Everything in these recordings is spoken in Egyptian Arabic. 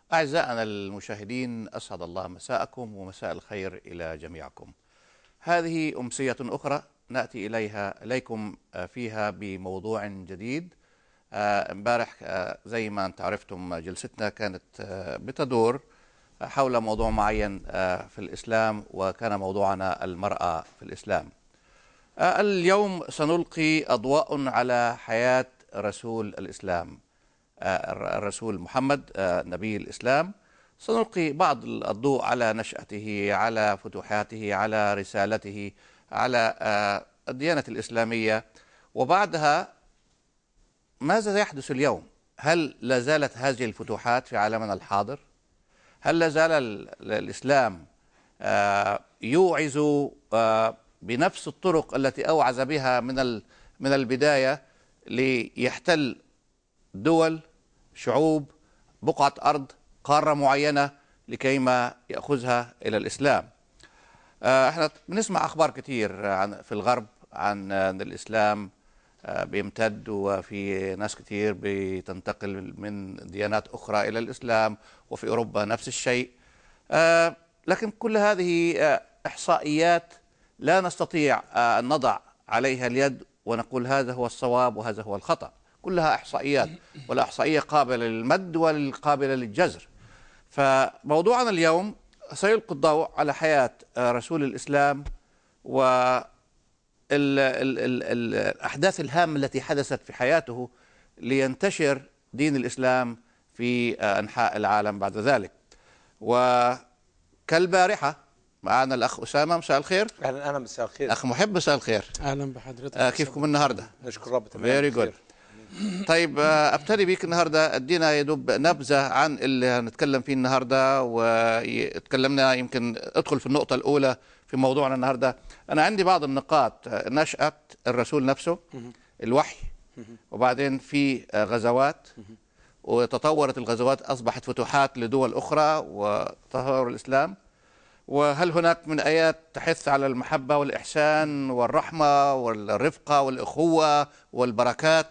أعزائنا المشاهدين أسعد الله مساءكم ومساء الخير إلى جميعكم هذه أمسية أخرى نأتي إليها إليكم آه، فيها بموضوع جديد آه، امبارح آه، زي ما انت عرفتم جلستنا كانت آه، بتدور حول موضوع معين آه، في الإسلام وكان موضوعنا المرأة في الإسلام آه، اليوم سنلقي أضواء على حياة رسول الإسلام آه، الر- الرسول محمد آه، نبي الإسلام سنلقي بعض الضوء على نشأته على فتوحاته على رسالته على آه، الديانة الإسلامية وبعدها ماذا يحدث اليوم؟ هل لا زالت هذه الفتوحات في عالمنا الحاضر؟ هل لا زال ال- ال- الإسلام آه، يوعز آه، بنفس الطرق التي أوعز بها من ال- من البداية ليحتل دول شعوب بقعة أرض قارة معينة لكيما يأخذها إلى الإسلام آه، احنا بنسمع أخبار كتير عن في الغرب عن أن الإسلام آه، بيمتد وفي ناس كتير بتنتقل من ديانات أخرى إلى الإسلام وفي أوروبا نفس الشيء آه، لكن كل هذه آه، إحصائيات لا نستطيع آه، أن نضع عليها اليد ونقول هذا هو الصواب وهذا هو الخطأ كلها إحصائيات والإحصائية قابلة للمد والقابلة للجزر فموضوعنا اليوم سيلقي الضوء على حياة آه، رسول الإسلام و ال ال ال ال الأحداث الهامة التي حدثت في حياته لينتشر دين الإسلام في آه، أنحاء العالم بعد ذلك وكالبارحة معنا الأخ أسامة مساء الخير اهلا اهلا مساء الخير أخ محب مساء الخير اهلا بحضرتك آه، كيفكم النهاردة نشكر رب تمام فيري جود بخير. طيب آه، ابتدي بيك النهارده ادينا يا دوب نبذه عن اللي هنتكلم فيه النهارده وتكلمنا يمكن ادخل في النقطه الاولى في موضوعنا النهارده انا عندي بعض النقاط آه، نشاه الرسول نفسه الوحي وبعدين في آه، غزوات وتطورت الغزوات اصبحت فتوحات لدول اخرى وتطور الاسلام وهل هناك من آيات تحث على المحبة والإحسان والرحمة والرفقة والأخوة والبركات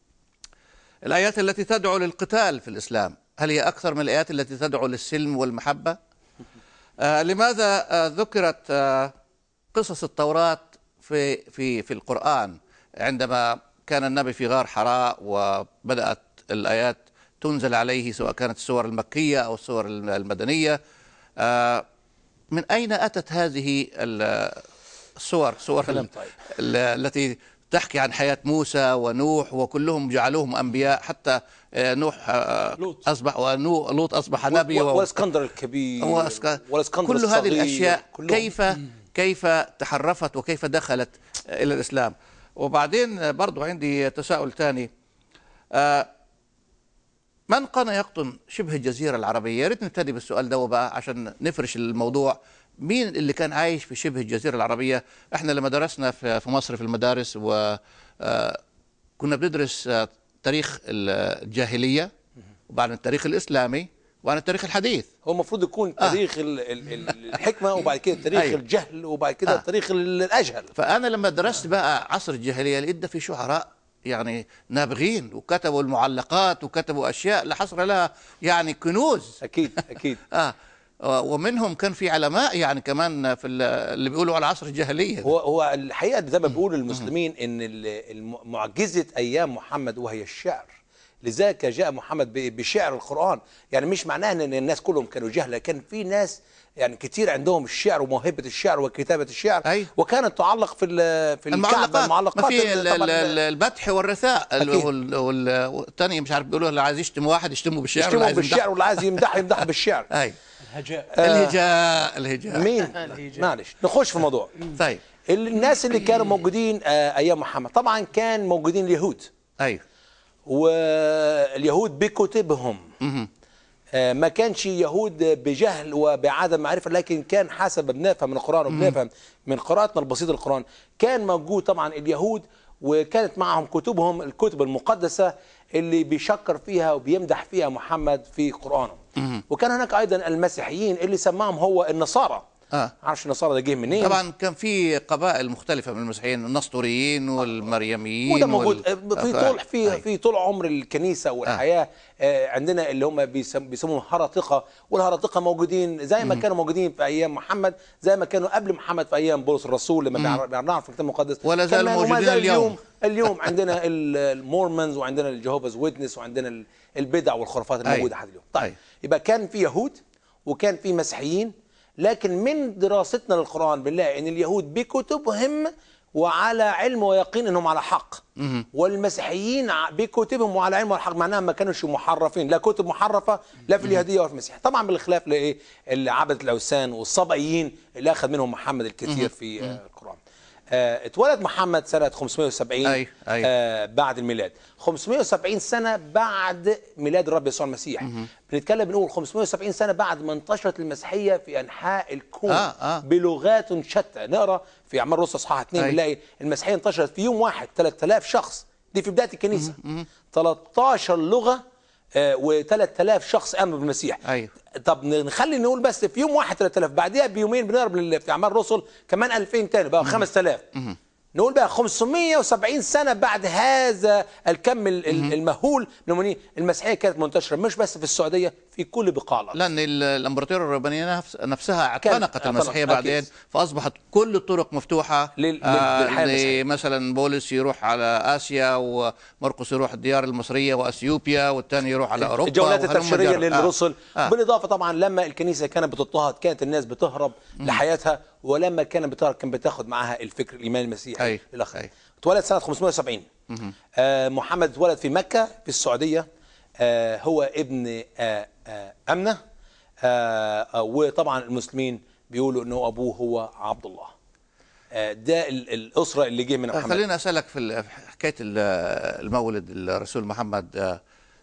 الآيات التي تدعو للقتال في الإسلام هل هي أكثر من الآيات التي تدعو للسلم والمحبة آه لماذا آه ذكرت آه قصص التوراة في في في القرآن عندما كان النبي في غار حراء وبدأت الآيات تنزل عليه سواء كانت السور المكية أو السور المدنية آه من أين أتت هذه ال- الصور صور كلام ال- طيب. ال- التي تحكي عن حياة موسى ونوح وكلهم جعلوهم أنبياء حتى آه، نوح آه، لوط. أصبح ونو لوط أصبح و- نبي و- و- والاسكندر الكبير وأسك- والاسكندر كل هذه الصغير، الأشياء كلهم. كيف كيف تحرفت وكيف دخلت إلى الإسلام وبعدين برضو عندي تساؤل ثاني آه، من كان يقطن شبه الجزيرة العربية يا ريت نبتدي بالسؤال ده بقى عشان نفرش الموضوع مين اللي كان عايش في شبه الجزيرة العربية احنا لما درسنا في في مصر في المدارس و آه، كنا بندرس آه، تاريخ الجاهلية وبعدين التاريخ الإسلامي وبعدين التاريخ الحديث هو المفروض يكون تاريخ ال- ال- ال- الحكمه وبعد كده تاريخ أيوة. الجهل وبعد كده آه. تاريخ ال- الاجهل فانا لما درست بقى عصر الجاهليه لقيت ده في شعراء يعني نابغين وكتبوا المعلقات وكتبوا اشياء لا حصر لها يعني كنوز اكيد اكيد اه ومنهم كان في علماء يعني كمان في ال- اللي بيقولوا على عصر الجاهليه هو هو الحقيقه زي ما بيقول المسلمين ان ال- الم- معجزه ايام محمد وهي الشعر لذلك جاء محمد ب- بشعر القران يعني مش معناه ان الناس كلهم كانوا جهله كان في ناس يعني كتير عندهم الشعر وموهبه الشعر وكتابه الشعر أيوة. وكانت تعلق في ال- في الكعبه المعلقات المعلقات ما في اللي ال- طبعاً ال- ال- البدح والرثاء ال- أكيد. وال- وال- والتاني مش عارف بيقولوا اللي عايز يشتم واحد يشتمه بالشعر واللي يشتموا عايز بالشعر يمدحه. واللي عايز يمدح يمدح بالشعر اي الهجاء الهجاء الهجاء مين معلش نخش في الموضوع طيب الناس اللي كانوا موجودين آه، ايام محمد طبعا كان موجودين اليهود ايوه واليهود بكتبهم آه، ما كانش يهود بجهل وبعدم معرفه لكن كان حسب بنفهم من القران وبنفهم من قراءتنا البسيطه للقران كان موجود طبعا اليهود وكانت معهم كتبهم الكتب المقدسه اللي بيشكر فيها وبيمدح فيها محمد في قرانه وكان هناك ايضا المسيحيين اللي سماهم هو النصارى آه. عارفش النصارى ده جه منين طبعا كان في قبائل مختلفه من المسيحيين النسطوريين والمريميين وده موجود وال- في ف- طول في أي. في طول عمر الكنيسه والحياه آه. عندنا اللي هم بيسم- بيسموهم هرطقه والهرطقه موجودين زي ما كانوا موجودين في ايام محمد زي ما كانوا قبل محمد في ايام بولس الرسول لما بيعر- بنعرف في الكتاب المقدس ولا زال كمان وما موجودين زال اليوم. اليوم عندنا ال- المورمونز وعندنا الجهوفاز ويتنس وعندنا ال- البدع والخرافات أي. الموجوده لحد اليوم طيب أي. يبقى كان في يهود وكان في مسيحيين لكن من دراستنا للقرآن بنلاقي ان اليهود بكتبهم وعلى علم ويقين انهم على حق والمسيحيين ع- بكتبهم وعلى علم وعلى حق معناها ما كانوش محرفين لا كتب محرفه لا في اليهوديه ولا في المسيح طبعا بالخلاف لايه اللي عبدة الاوثان والصبئيين اللي اخذ منهم محمد الكثير في آه، القرآن آه، اتولد محمد سنة 570 أي، أي. آه، بعد الميلاد 570 سنة بعد ميلاد الرب يسوع المسيح بنتكلم بنقول 570 سنة بعد ما انتشرت المسيحية في أنحاء الكون آه، آه. بلغات شتى نقرا في أعمال الرسل اصحاح 2 أي. بنلاقي المسيحية انتشرت في يوم واحد 3000 شخص دي في بداية الكنيسة 13 لغة و3000 شخص آمنوا بالمسيح أيوه. طب نخلي نقول بس في يوم واحد 3000 بعديها بيومين بنقرا بال- في اعمال الرسل كمان 2000 تاني بقى 5000 نقول بقى 570 سنه بعد هذا الكم ال- ال- المهول من المؤمنين المسيحيه كانت منتشره مش بس في السعوديه في كل بقاع الارض لان ال- الامبراطوريه الرومانيه نفس نفسها اعتنقت اعتنقت، المسيحيه أكيد. بعدين فاصبحت كل الطرق مفتوحه لل- لل- آه، للحياة المسيحية. مثلا بولس يروح على اسيا ومرقس يروح الديار المصريه واثيوبيا والثاني يروح على اوروبا الجولات وهلم التبشيريه جرى. آه. للرسل آه. بالاضافه طبعا لما الكنيسه كانت بتضطهد كانت الناس بتهرب لحياتها ولما كانت بتهرب كانت بتاخد معاها الفكر الايمان المسيحي أي. للاخر أي. اتولد سنه 570 آه محمد اتولد في مكه في السعوديه آه هو ابن آه آه امنه آه آه وطبعا المسلمين بيقولوا انه ابوه هو عبد الله آه ده ال- الاسره اللي جه من آه، محمد خليني اسالك في ال- في حكايه ال- المولد الرسول محمد آه،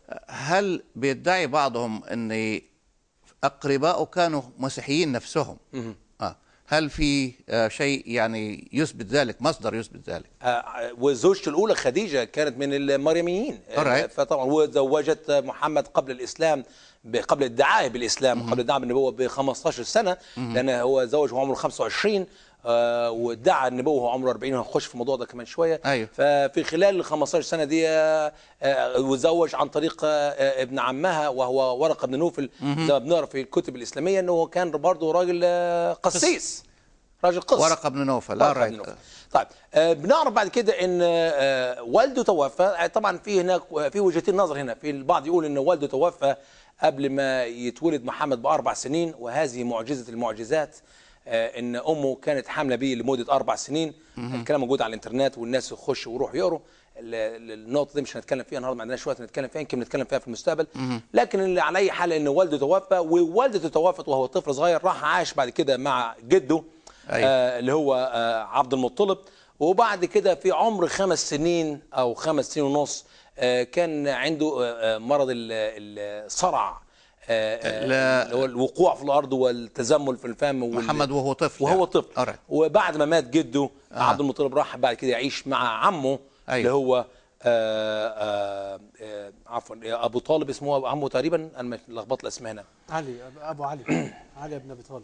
هل بيدعي بعضهم ان اقربائه كانوا مسيحيين نفسهم آه. هل في آه، شيء يعني يثبت ذلك مصدر يثبت ذلك آه، وزوجته الاولى خديجه كانت من المريميين Alright. آه، فطبعا وزوجت محمد قبل الاسلام ب- قبل ادعائه بالاسلام قبل ادعاء بالنبوه ب 15 سنه لان هو زوج وهو عمره 25 آه، وادعى النبوه وهو عمره 40 وهنخش في الموضوع ده كمان شويه أيوه. ففي خلال ال 15 سنه دي آه، آه، وزوج عن طريق آه، ابن عمها وهو ورقه بن نوفل زي ما بنقرا في الكتب الاسلاميه انه كان برضه راجل آه، قسيس راجل قس ورقه بن نوفل ورقة آه، بن right. نوفل. طيب آه بنعرف بعد كده ان آه والده توفى آه، طبعا في هناك في وجهتين نظر هنا في البعض يقول ان والده توفى قبل ما يتولد محمد باربع سنين وهذه معجزه المعجزات آه ان امه كانت حامله به لمده اربع سنين الكلام موجود على الانترنت والناس يخشوا ويروحوا يقروا ال- ال- النقطه دي مش هنتكلم فيها النهارده ما عندناش وقت نتكلم فيها يمكن نتكلم فيها في المستقبل لكن اللي على اي حال ان والده توفى ووالدته توفت وهو طفل صغير راح عاش بعد كده مع جده أيوة. آه اللي هو آه عبد المطلب وبعد كده في عمر خمس سنين او خمس سنين ونص آه كان عنده آه آه، مرض ال- الصرع آه، آه، لا. اللي هو الوقوع في الارض والتزمل في الفم وال- محمد وهو طفل وهو يعني. طفل Alright. وبعد ما مات جده عبد المطلب راح بعد كده يعيش مع عمه أيوة. اللي هو آه آه آه عفوا ابو طالب اسمه أبو عمه تقريبا انا لخبطت الاسماء هنا علي أب- ابو علي علي بن ابي طالب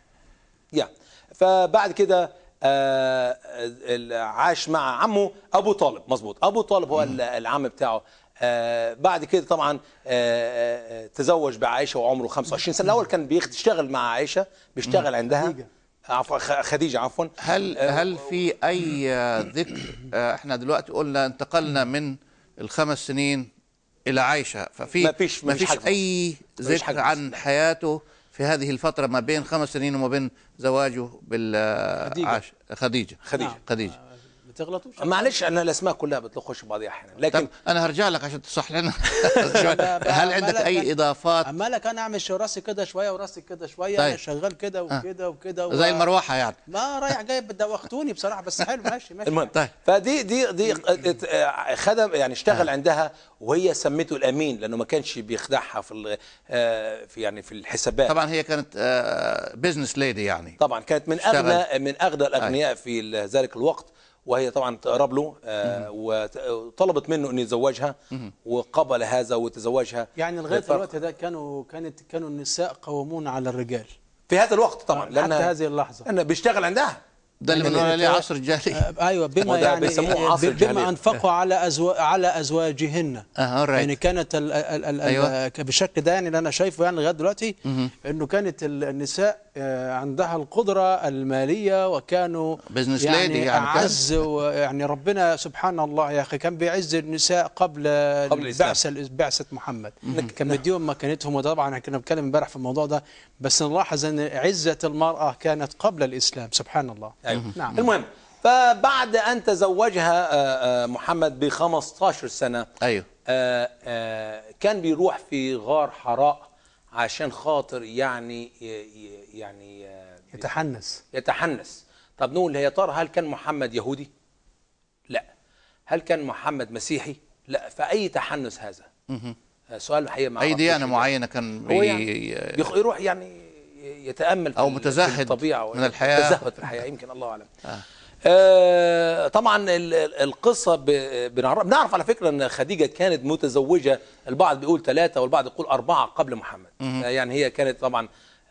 يا فبعد كده آه، ال- عاش مع عمه ابو طالب مظبوط ابو طالب هو ال- العم بتاعه آه، بعد كده طبعا آه، آه، تزوج بعائشه وعمره 25 سنه الاول كان بيشتغل مع عائشه بيشتغل عندها خديجة. عفوا خ- خديجه عفوا هل هل في اي آه، ذكر آه، احنا دلوقتي قلنا انتقلنا من الخمس سنين الى عائشه ففي ما فيش- ما ما فيش فيش حاجة اي ما فيش ذكر حاجة عن حياته في هذه الفتره ما بين خمس سنين وما بين زواجه بال خديجة. عاش- خديجه خديجة. نعم. خديجه ما تغلطوش معلش انا الاسماء كلها بتخش في بعضها احيانا لكن طب انا هرجع لك عشان تصح لنا شوية. ب- هل ب- عندك مالك اي أنا- اضافات عمالك انا اعمل شو- راسي كده شويه وراسي كده شويه طيب. انا شغال كده وكده وكده و- زي المروحه يعني ما رايح جاي بدوختوني بصراحه بس حلو ماشي ماشي المهم طيب. فدي دي دي ات- اه خدم يعني اشتغل عندها وهي سمته الامين لانه ما كانش بيخدعها في ال- اه في يعني في الحسابات طبعا هي كانت بزنس ليدي يعني طبعا كانت من اشتغل. اغنى من اغنى الاغنياء في ال- ذلك الوقت وهي طبعا تقرب له آه، وت- وطلبت منه ان يتزوجها وقبل هذا وتزوجها يعني لغايه بالفرق. الوقت ده كانوا كانت كانوا النساء قوامون على الرجال في هذا الوقت طبعا حتى لان هذه اللحظة لانه بيشتغل عندها ده اللي بنقول عليه عصر الجاهلية آه، ايوه هو بما ده يعني بيسموه عصر ب- بما الجاهلية. انفقوا على أزو... على ازواجهن اه alright. يعني كانت ال... ال... ال... أيوة. أيوة. بالشكل ده يعني اللي انا شايفه يعني لغايه دلوقتي انه كانت ال- النساء آه، عندها القدره الماليه وكانوا Business lady يعني, يعني كده. اعز ويعني ربنا سبحان الله يا اخي كان بيعز النساء قبل قبل الإسلام. بعثه بعثه محمد كان مديهم مكانتهم وطبعا احنا كنا بنتكلم امبارح في الموضوع ده بس نلاحظ ان عزه المراه كانت قبل الاسلام سبحان الله أيوة. نعم المهم فبعد ان تزوجها آه، آه، محمد ب 15 سنه ايوه آه، آه، كان بيروح في غار حراء عشان خاطر يعني ي- ي- يعني آه، يتحنس يتحنس طب نقول يا ترى هل كان محمد يهودي لا هل كان محمد مسيحي لا فاي تحنس هذا آه، سؤال الحقيقه ما اي أعرفوش ديانة إجابة. معينة كان هو بي... يعني بيخ- يروح يعني يتامل في أو ال- في متزهد الطبيعه من الحياة. متزهد في الحياه يمكن الله اعلم آه طبعا ال- ال- القصه ب- بنعرف بنعرف على فكره ان خديجه كانت متزوجه البعض بيقول ثلاثه والبعض يقول اربعه قبل محمد آه يعني هي كانت طبعا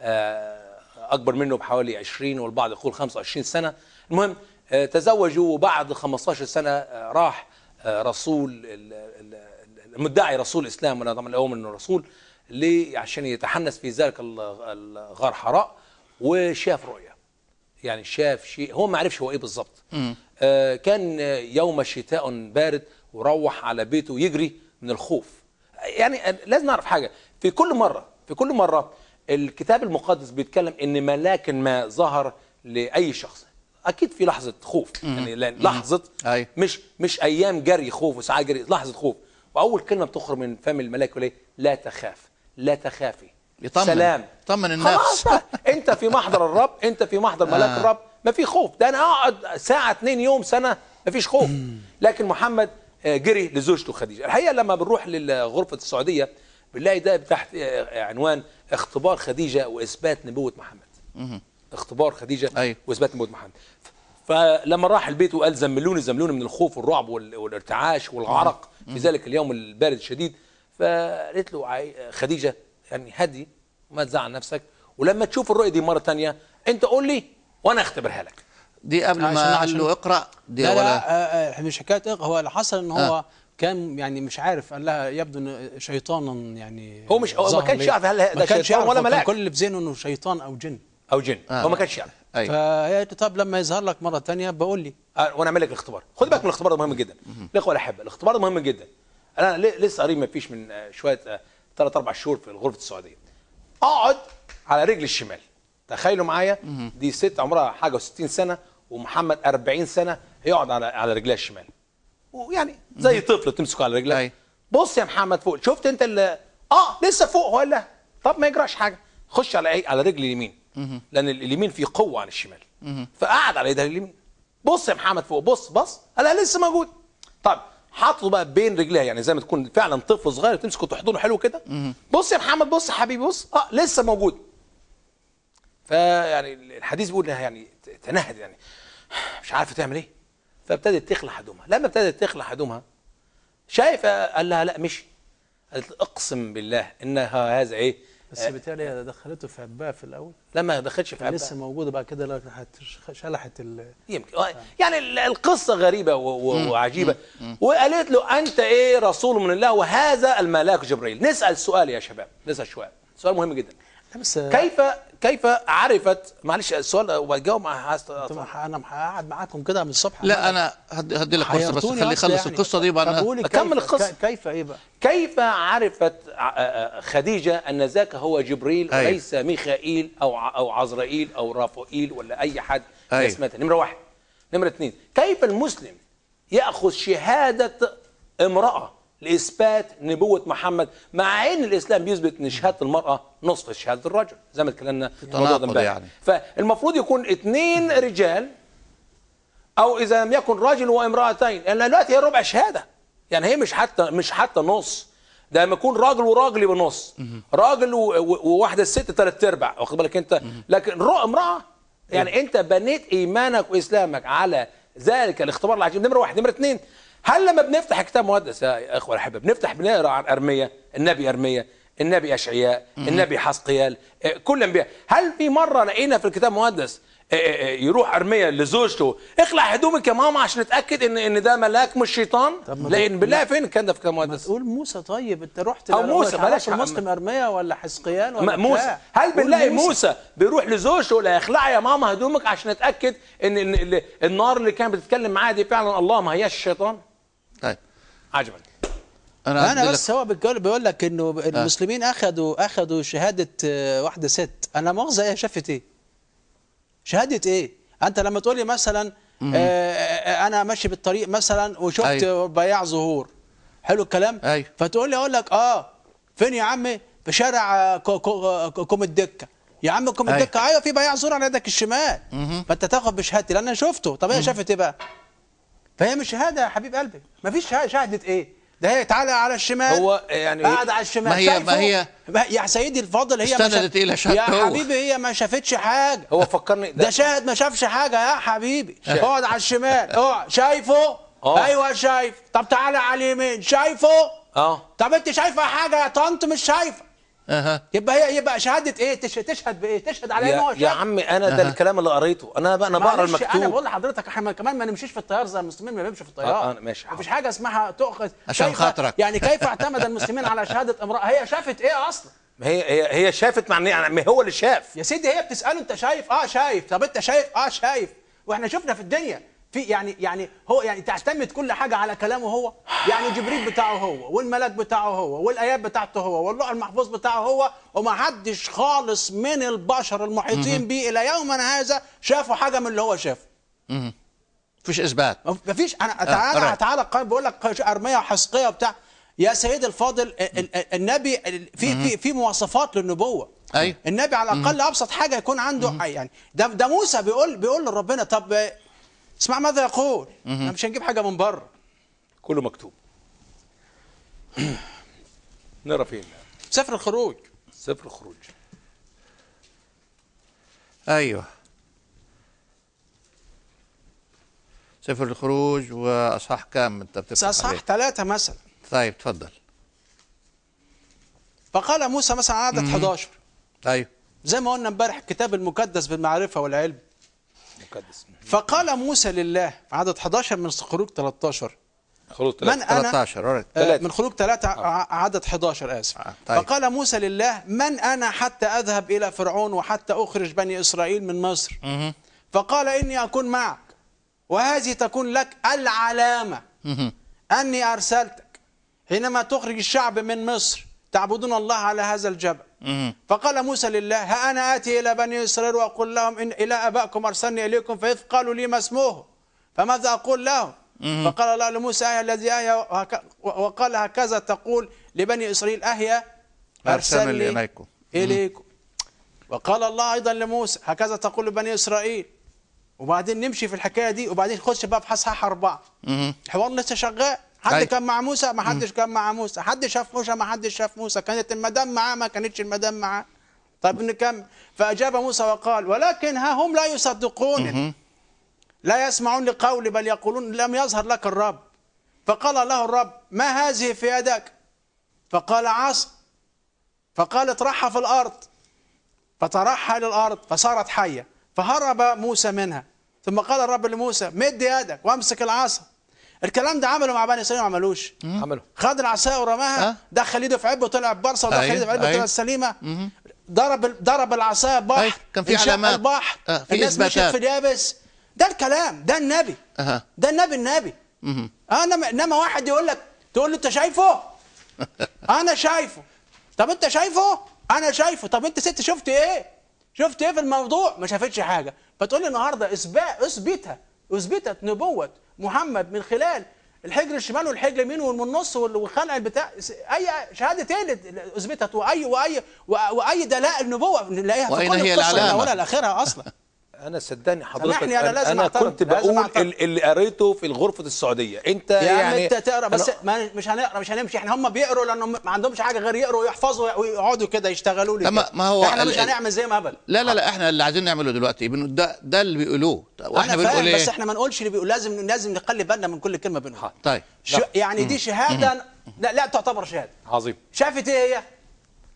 آه اكبر منه بحوالي 20 والبعض يقول 25 سنه المهم آه تزوجوا وبعد 15 سنه آه راح آه رسول ال- ال- ال- المدعي رسول الاسلام وانا طبعا اؤمن انه رسول ليه عشان يتحنس في ذلك ال- الغار حراء وشاف رؤيه يعني شاف شيء هو ما عرفش هو ايه بالظبط آه كان آه، يوم شتاء بارد وروح على بيته يجري من الخوف يعني آه، لازم نعرف حاجه في كل مره في كل مره الكتاب المقدس بيتكلم ان ملاك ما ظهر لاي شخص اكيد في لحظه خوف يعني لأن لحظه أيوة. مش مش ايام جري خوف وساعات جري لحظه خوف واول كلمه بتخرج من فم الملاك يقول ايه لا تخاف لا تخافي يطمن. سلام يطمن النفس. خلاص بقى انت في محضر الرب انت في محضر ملاك آه. الرب ما في خوف ده انا اقعد ساعه اتنين يوم سنه ما فيش خوف لكن محمد آه، جري لزوجته خديجه الحقيقه لما بنروح لغرفه السعوديه بنلاقي ده تحت آه، عنوان اختبار خديجه واثبات نبوه محمد اختبار خديجه أيوة. واثبات نبوه محمد فلما راح البيت وقال زملوني زملوني من الخوف والرعب وال- والارتعاش والعرق في ذلك اليوم البارد الشديد فقالت له عاي- خديجه يعني هدي وما تزعل نفسك ولما تشوف الرؤيه دي مره تانية انت قول لي وانا اختبرها لك دي قبل عشان- ما قال عشان- له اقرأ دي لا ولا لا آه، آه، مش حكايه إيه، هو اللي حصل ان هو آه. آه. كان يعني مش عارف قال لها يبدو ان شيطانا يعني هو مش- هو ما ظهر كانش ليه. يعرف هل ده ما كانش شيطان يعرف، ولا هو كان ملاك. كل اللي في ذهنه انه شيطان او جن او جن آه. هو ما كانش يعرف أيوة. فهي قالت له طب لما يظهر لك مره تانية بقول لي آه، وانا اعمل لك الاختبار خد بالك من الاختبار ده مهم جدا الاخوه الاحبه الاختبار ده مهم جدا انا ل- لسه قريب ما فيش من آه، شويه ثلاث اربع شهور في غرفه السعوديه اقعد على رجل الشمال تخيلوا معايا دي ست عمرها حاجه و60 سنه ومحمد 40 سنه يقعد على على رجلها الشمال ويعني زي طفل تمسكه على رجلك أي. بص يا محمد فوق شفت انت ال اه لسه فوق هو قال لها طب ما يجراش حاجه خش على ايه على رجل اليمين لان ال- اليمين فيه قوه عن الشمال فقعد على ايدها اليمين بص يا محمد فوق بص بص قال لها لسه موجود طب حاطه بقى بين رجليها يعني زي ما تكون فعلا طفل صغير تمسكه تحضنه حلو كده بص يا محمد بص يا حبيبي بص اه لسه موجود فيعني الحديث بيقول انها يعني تنهد يعني مش عارفه تعمل ايه فابتدت تخلع هدومها لما ابتدت تخلع هدومها شايفه قال لها لا مشي قالت له اقسم بالله انها هذا ايه بس بالتالي هي دخلته في عباء في الاول لما دخلش في كان عباء. لسه موجوده بعد كده لا راحت شلحت ال يمكن آه، يعني ال- القصه غريبه و- و- وعجيبه وقالت له انت ايه رسول من الله وهذا الملاك جبريل نسال سؤال يا شباب نسال سؤال سؤال مهم جدا لا بس كيف كيف عرفت معلش السؤال وبجاوب مع طب انا قاعد معاكم كده من الصبح لا انا هدي, هدي لك فرصه بس حيرتوني خليه أصل يخلص يعني. القصه دي بقى طب أنا قولي أكمل كيف- القصة. ك- كيف ايه بقى كيف عرفت ع- آه، خديجة أن ذاك هو جبريل أيوة. وليس ميخائيل أو ع- أو عزرائيل أو رافائيل ولا أي حد أيوة. اسمها نمرة واحد نمرة اثنين كيف المسلم يأخذ شهادة امرأة لإثبات نبوة محمد مع أن الإسلام بيثبت أن شهادة المرأة نصف شهادة الرجل زي ما اتكلمنا في الموضوع ده تناقض امبارح. يعني. فالمفروض يكون اثنين رجال او اذا لم يكن رجل وامراتين لان دلوقتي هي ربع شهاده يعني هي مش حتى مش حتى نص ده لما يكون راجل وراجل يبقى نص راجل و- و- وواحده ست ثلاث ارباع واخد بالك انت لكن رو- امراه يعني انت بنيت ايمانك واسلامك على ذلك الاختبار العجيب نمره واحد نمره اثنين هل لما بنفتح كتاب مقدس يا اخوه الاحبه بنفتح بنقرا عن ارميه النبي ارميه النبي اشعياء النبي حسقيال آه، كل الانبياء هل في مره لقينا في الكتاب المقدس آه، آه، آه، يروح ارميا لزوجته اخلع هدومك يا ماما عشان نتاكد ان ان ده ملاك مش شيطان طب ما لان ده- بالله فين الكلام ده في الكتاب ما المقدس تقول موسى طيب انت رحت أو ل- موسى، تعرف بلاش المسلم ارميا ولا حزقيال ولا م- موسى بتاع. هل قول بنلاقي موسى بيروح لزوجته ولا اخلعي يا ماما هدومك عشان نتاكد ان ان ال- النار اللي كانت بتتكلم معاها دي فعلا الله ما هياش الشيطان طيب عجبا انا انا أدي بس هو بيقول بيقول لك انه المسلمين اخذوا اخذوا شهاده آه، واحده ست انا مؤاخذه ايه شافت ايه شهاده ايه انت لما تقول لي مثلا آه، آه، انا ماشي بالطريق مثلا وشفت أيوة. بياع زهور حلو الكلام أيوة. فتقول لي اقول لك اه فين يا عمي في شارع آه، كو- كو- آه، كوم الدكه يا عم كوم أيوة. الدكه ايوه في بياع زهور على يدك الشمال فانت تاخد بشهادتي لان انا شفته طب هي شافت ايه بقى فهي مش شهاده يا حبيب قلبي مفيش شهاده شهاده ايه ده هي تعالى على الشمال هو يعني قاعد على الشمال ما هي- شايفه؟ ما هي- ما- يا سيدي الفاضل هي ما استندت شاف- إلى شهادته يا هو. حبيبي هي ما شافتش حاجه هو فكرني ده شاهد ما شافش حاجه يا حبيبي اقعد على الشمال اقعد شايفه آه. ايوه شايف طب تعالى على اليمين شايفه اه طب انت شايفه حاجه يا طنط مش شايفه اها يبقى هي يبقى شهاده ايه تش- تشهد بايه تشهد على ان هو يا, شاهد يا عمي انا ده الكلام اللي قريته انا بقى انا بقرا معلش انا المكتوب بقول لحضرتك احنا كمان ما نمشيش في التيار زي المسلمين ما بيمشوا في التيار آه، آه، ماشي، مفيش حاضر. حاجه اسمها تؤخذ عشان كيف- خاطرك. يعني كيف اعتمد المسلمين على شهاده امراه هي شافت ايه اصلا ما هي هي هي شافت مع يعني ما هو اللي شاف يا سيدي هي بتساله انت شايف اه شايف طب انت شايف اه شايف واحنا شفنا في الدنيا في يعني يعني هو يعني تعتمد كل حاجه على كلامه هو يعني جبريل بتاعه هو والملاك بتاعه هو والايات بتاعته هو واللوح المحفوظ بتاعه هو وما حدش خالص من البشر المحيطين به الى يومنا هذا شافوا حاجه من اللي هو شافه مفيش اثبات مفيش انا آه، تعالى alright. تعالى قائم بقول لك ارميه وحسقيه وبتاع يا سيد الفاضل ال- ال- النبي ال- في في في مواصفات للنبوه أيوة. النبي على الاقل ابسط حاجه يكون عنده يعني ده ده موسى بيقول بيقول لربنا طب آه، اسمع ماذا يقول احنا مش هنجيب حاجه من بره كله مكتوب نقرا فين سفر الخروج سفر الخروج ايوه سفر الخروج واصحاح كام انت بتفتح اصحاح عليه؟ ثلاثه مثلا طيب تفضل فقال موسى مثلا عدد 11 ايوه زي ما قلنا امبارح الكتاب المقدس بالمعرفه والعلم مقدس فقال موسى لله في عدد 11 من خروج 13 خروج من ثلاثة. انا 13 alright. آه، ثلاثة. من خروج ثلاثة ع- عدد 11 آسف آه، طيب. فقال موسى لله من أنا حتى أذهب إلى فرعون وحتى أخرج بني إسرائيل من مصر فقال إني أكون معك وهذه تكون لك العلامة أني أرسلتك حينما تخرج الشعب من مصر تعبدون الله على هذا الجبل فقال موسى لله ها أنا آتي إلى بني إسرائيل وأقول لهم إن إلى أبائكم أرسلني إليكم فإذ قالوا لي ما اسمه فماذا أقول لهم فقال الله لموسى أهيا الذي أهيا وهك- وقال هكذا تقول لبني إسرائيل أهيا أرسلني إليكم. إليكم وقال الله أيضا لموسى هكذا تقول لبني إسرائيل وبعدين نمشي في الحكاية دي وبعدين نخش بقى في حصحاح أربعة الحوار لسه شغال حد أي. كان مع موسى ما حدش كان مع موسى حد شاف موسى ما حدش شاف موسى كانت المدام معاه ما كانتش المدام معاه طيب نكمل فأجاب موسى وقال ولكن ها هم لا يصدقون لا يسمعون لقولي بل يقولون لم يظهر لك الرب فقال له الرب ما هذه في يدك فقال عصا فقال اطرحها في الأرض فطرحها إلى الأرض فصارت حية فهرب موسى منها ثم قال الرب لموسى مد يدك وامسك العصا الكلام ده عمله مع بني إسرائيل ما عملوش عملوا خد العصايه ورماها أه. دخل ايده في عبه وطلع ببرصه ودخل أيوة، ايده في عبه أيوة. وطلع سليمه ضرب ال- ضرب العصايه بحر أيوة، كان في انشق علامات. البحر أه، في الناس مشيت إثباتات. في اليابس ده الكلام ده النبي أها. ده النبي النبي انا انما واحد يقول لك تقول له انت شايفه انا شايفه طب انت شايفه انا شايفه طب انت ست شفت ايه شفت ايه في الموضوع ما شافتش حاجه فتقول لي النهارده اثبات اثبتها اثبتت نبوه محمد من خلال الحجر الشمال والحجر اليمين ومن النص وال- والخلع البتاع اي شهاده ايه اللي اثبتت واي واي واي دلائل نبوه نلاقيها في وأين كل هي القصة من العلامة؟ اولها لاخرها اصلا انا صدقني حضرتك سامحني، أنا لازم انا أعترض، كنت لازم بقول أعترض. ال- اللي قريته في غرفه السعوديه انت يا عم يعني انت تقرا بس أنا- ما مش هنقرا مش هنمشي احنا هم بيقروا لانهم ما عندهمش حاجه غير يقروا ويحفظوا ويقعدوا كده يشتغلوا لي لما- كده. ما هو احنا ال- مش هنعمل زي ما هبل لا لا لا احنا اللي عايزين نعمله دلوقتي بنقول ده ده اللي بيقولوه واحنا انا بنقول فاهم ايه بس احنا ما نقولش اللي بيقول لازم لازم نخلي بالنا من كل كلمه بنقولها طيب ش... يعني دي شهاده لا لا تعتبر شهاده عظيم شافت ايه هي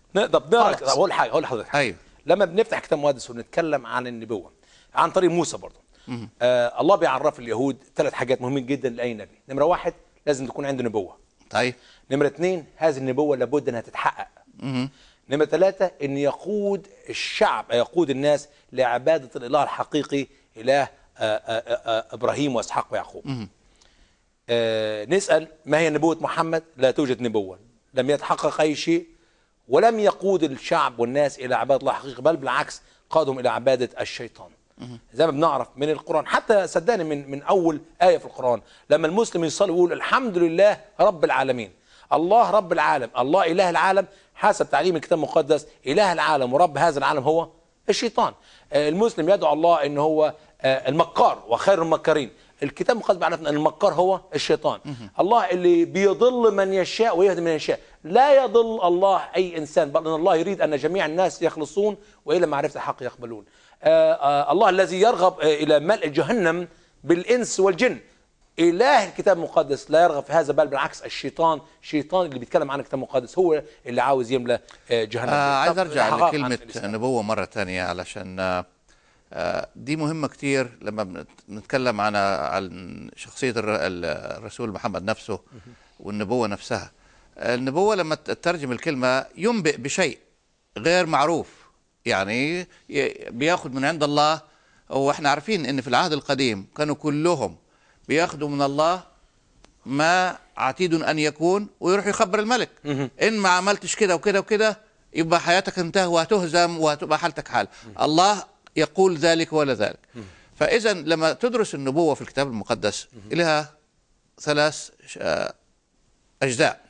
نقدر بنقرا خلاص. اقول حاجه اقول لحضرتك حاجة. أيوه. لما بنفتح كتاب مقدس ونتكلم عن النبوه عن طريق موسى برضه آه الله بيعرف اليهود ثلاث حاجات مهمين جدا لاي نبي نمره واحد لازم تكون عنده نبوه طيب نمرة اثنين هذه النبوة لابد أنها تتحقق نمرة ثلاثة أن يقود الشعب يقود الناس لعبادة الإله الحقيقي إله آه، آه، آه، إبراهيم وإسحاق ويعقوب آه، نسأل ما هي نبوة محمد لا توجد نبوة لم يتحقق أي شيء ولم يقود الشعب والناس إلى عبادة الله الحقيقي بل بالعكس قادهم إلى عبادة الشيطان زي ما بنعرف من القرآن حتى صدقني من من أول آية في القرآن لما المسلم يصلي ويقول الحمد لله رب العالمين الله رب العالم الله إله العالم حسب تعليم الكتاب المقدس إله العالم ورب هذا العالم هو الشيطان آه، المسلم يدعو الله ان هو آه، المكار وخير المكارين الكتاب المقدس بيعرفنا ان المكار هو الشيطان الله اللي بيضل من يشاء ويهدي من يشاء لا يضل الله اي انسان بل ان الله يريد ان جميع الناس يخلصون والى معرفه الحق يقبلون آه، آه، الله الذي يرغب آه، الى ملء جهنم بالانس والجن اله الكتاب المقدس لا يرغب في هذا بل بالعكس الشيطان الشيطان اللي بيتكلم عن الكتاب المقدس هو اللي عاوز يملى آه، جهنم آه عايز طب ارجع الحقائق عن لكلمه الإسلام. نبوه مره تانية علشان آه، آه، دي مهمه كتير لما بنت- بنتكلم عن عن شخصيه الر- ال- الرسول محمد نفسه والنبوه نفسها آه، النبوه لما تترجم الكلمه ينبئ بشيء غير معروف يعني ي- بياخد من عند الله واحنا عارفين ان في العهد القديم كانوا كلهم بياخدوا من الله ما عتيد ان يكون ويروح يخبر الملك ان ما عملتش كده وكده وكده يبقى حياتك انتهى وهتهزم وهتبقى حالتك حال الله يقول ذلك ولا ذلك فاذا لما تدرس النبوه في الكتاب المقدس لها ثلاث ش- آه، اجزاء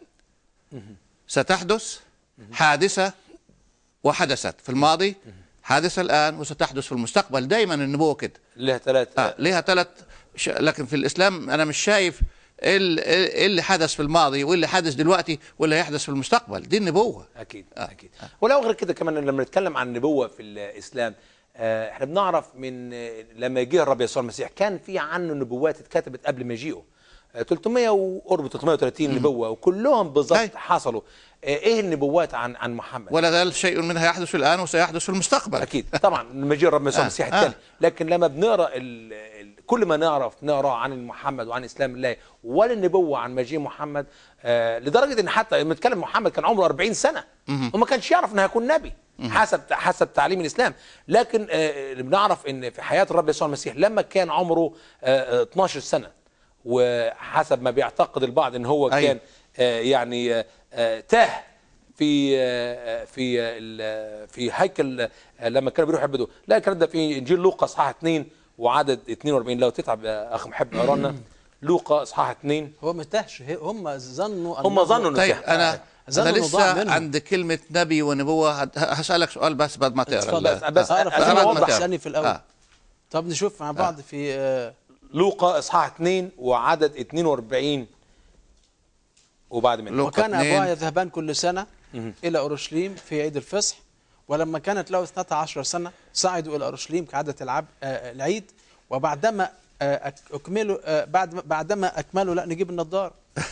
ستحدث حادثه وحدثت في الماضي حادثه الان وستحدث في المستقبل دايما النبوه كده لها ثلاث آه ليها ثلاث ش... لكن في الاسلام انا مش شايف ايه ال- إيه اللي حدث في الماضي وايه اللي حدث دلوقتي واللي هيحدث في المستقبل دي النبوه اكيد اكيد ولو غير كده كمان لما نتكلم عن النبوه في الاسلام آه، احنا بنعرف من آه، لما جه الرب يسوع المسيح كان في عنه نبوات اتكتبت قبل مجيئه آه، 300 وقرب 330 نبوه وكلهم بالظبط أي. حصلوا آه، ايه النبوات عن عن محمد ولا زال شيء منها يحدث الان وسيحدث في المستقبل اكيد طبعا مجيء الرب يسوع آه، المسيح آه. الثاني لكن لما بنقرا ال- ال- كل ما نعرف نقرا عن محمد وعن اسلام الله ولا النبوه عن مجيء محمد آه لدرجه ان حتى لما نتكلم محمد كان عمره 40 سنه وما كانش يعرف انه هيكون نبي حسب حسب تعليم الاسلام لكن آه اللي بنعرف ان في حياه الرب يسوع المسيح لما كان عمره آه آه، 12 سنه وحسب ما بيعتقد البعض ان هو أيوة. كان آه يعني آه آه تاه في آه، في آه، ال- في هيكل آه، لما كانوا بيروحوا يعبدوا لا الكلام ده في انجيل لوقا اصحاح 2 وعدد 42 لو تتعب يا اخ محب اقرا لنا لوقا اصحاح 2 هو ما تهش هي- هم ظنوا هم أنه- ظنوا إنه طيب صح. انا ظنوا انا إنه ضاع لسه منهم. عند كلمه نبي ونبوه هت- هسالك سؤال بس بعد ما تقرا اتفضل. ال- بس آه. أعرف عشان بعد ما أوضح تقرأ. اسألني في الأول. آه. طب نشوف مع بعض في آه، لوقا اصحاح 2 وعدد 42 وبعد منه لوقا وكان اثنين. أبواه يذهبان كل سنة إلى أورشليم في عيد الفصح ولما كانت له 12 سنة صعدوا إلى أورشليم كعادة العب آه، العيد وبعدما آه، أك- أكملوا آه، بعد بعدما أكملوا لا نجيب النضار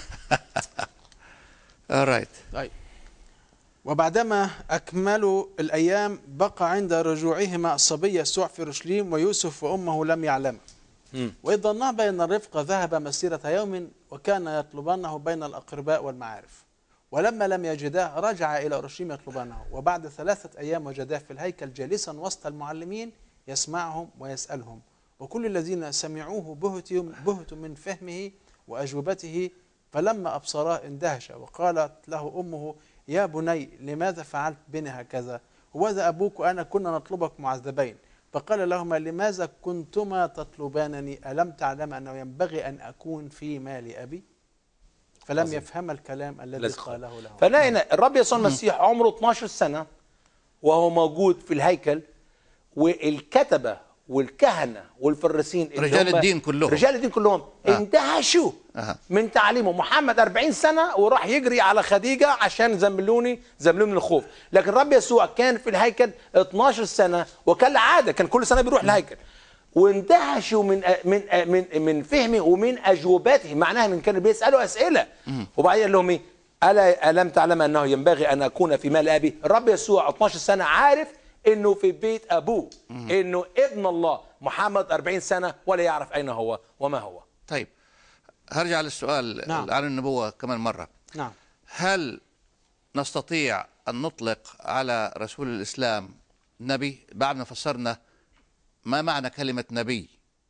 alright. طيب وبعدما أكملوا الأيام بقى عند رجوعهما الصبي يسوع في أورشليم ويوسف وأمه لم يعلم مم. وإذ ظنا بأن الرفقة ذهب مسيرة يوم وكان يطلبانه بين الأقرباء والمعارف ولما لم يجداه رجع إلى أورشليم يطلبانه وبعد ثلاثة أيام وجداه في الهيكل جالسا وسط المعلمين يسمعهم ويسألهم وكل الذين سمعوه بهتوا بهتوا من فهمه وأجوبته فلما أبصراه اندهش وقالت له أمه يا بني لماذا فعلت بنا هكذا وذا أبوك وأنا كنا نطلبك معذبين فقال لهما لماذا كنتما تطلبانني ألم تعلم أنه ينبغي أن أكون في مال أبي فلم عظيم. يفهم الكلام الذي الذي قاله له فلاقينا الرب يسوع المسيح عمره 12 سنه وهو موجود في الهيكل والكتبه والكهنه والفريسين اللي رجال هم- الدين كلهم. رجال الدين كلهم آه. اندهشوا أها. من تعليمه محمد 40 سنه وراح يجري على خديجه عشان زملوني زملوني من الخوف لكن الرب يسوع كان في الهيكل 12 سنه وكان العاده كان كل سنه بيروح الهيكل واندهشوا من من من من فهمه ومن اجوبته معناها من كانوا بيسالوا اسئله وبعدين قال لهم ايه ألا ألم تعلم أنه ينبغي أن أكون في مال أبي الرب يسوع 12 سنة عارف أنه في بيت أبوه أنه ابن الله محمد 40 سنة ولا يعرف أين هو وما هو طيب هرجع للسؤال نعم. عن النبوة كمان مرة نعم هل نستطيع أن نطلق على رسول الإسلام نبي بعد ما فسرنا ما معنى كلمة نبي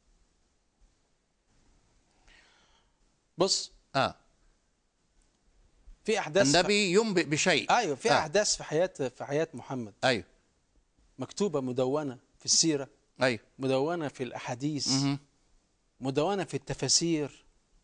بص آه. في احداث النبي ينبئ بشيء ايوه في آه. احداث في حياه في حياه محمد أيوه مكتوبه مدونه في السيره أيوه مدونه في الاحاديث مهم. مدونه في التفاسير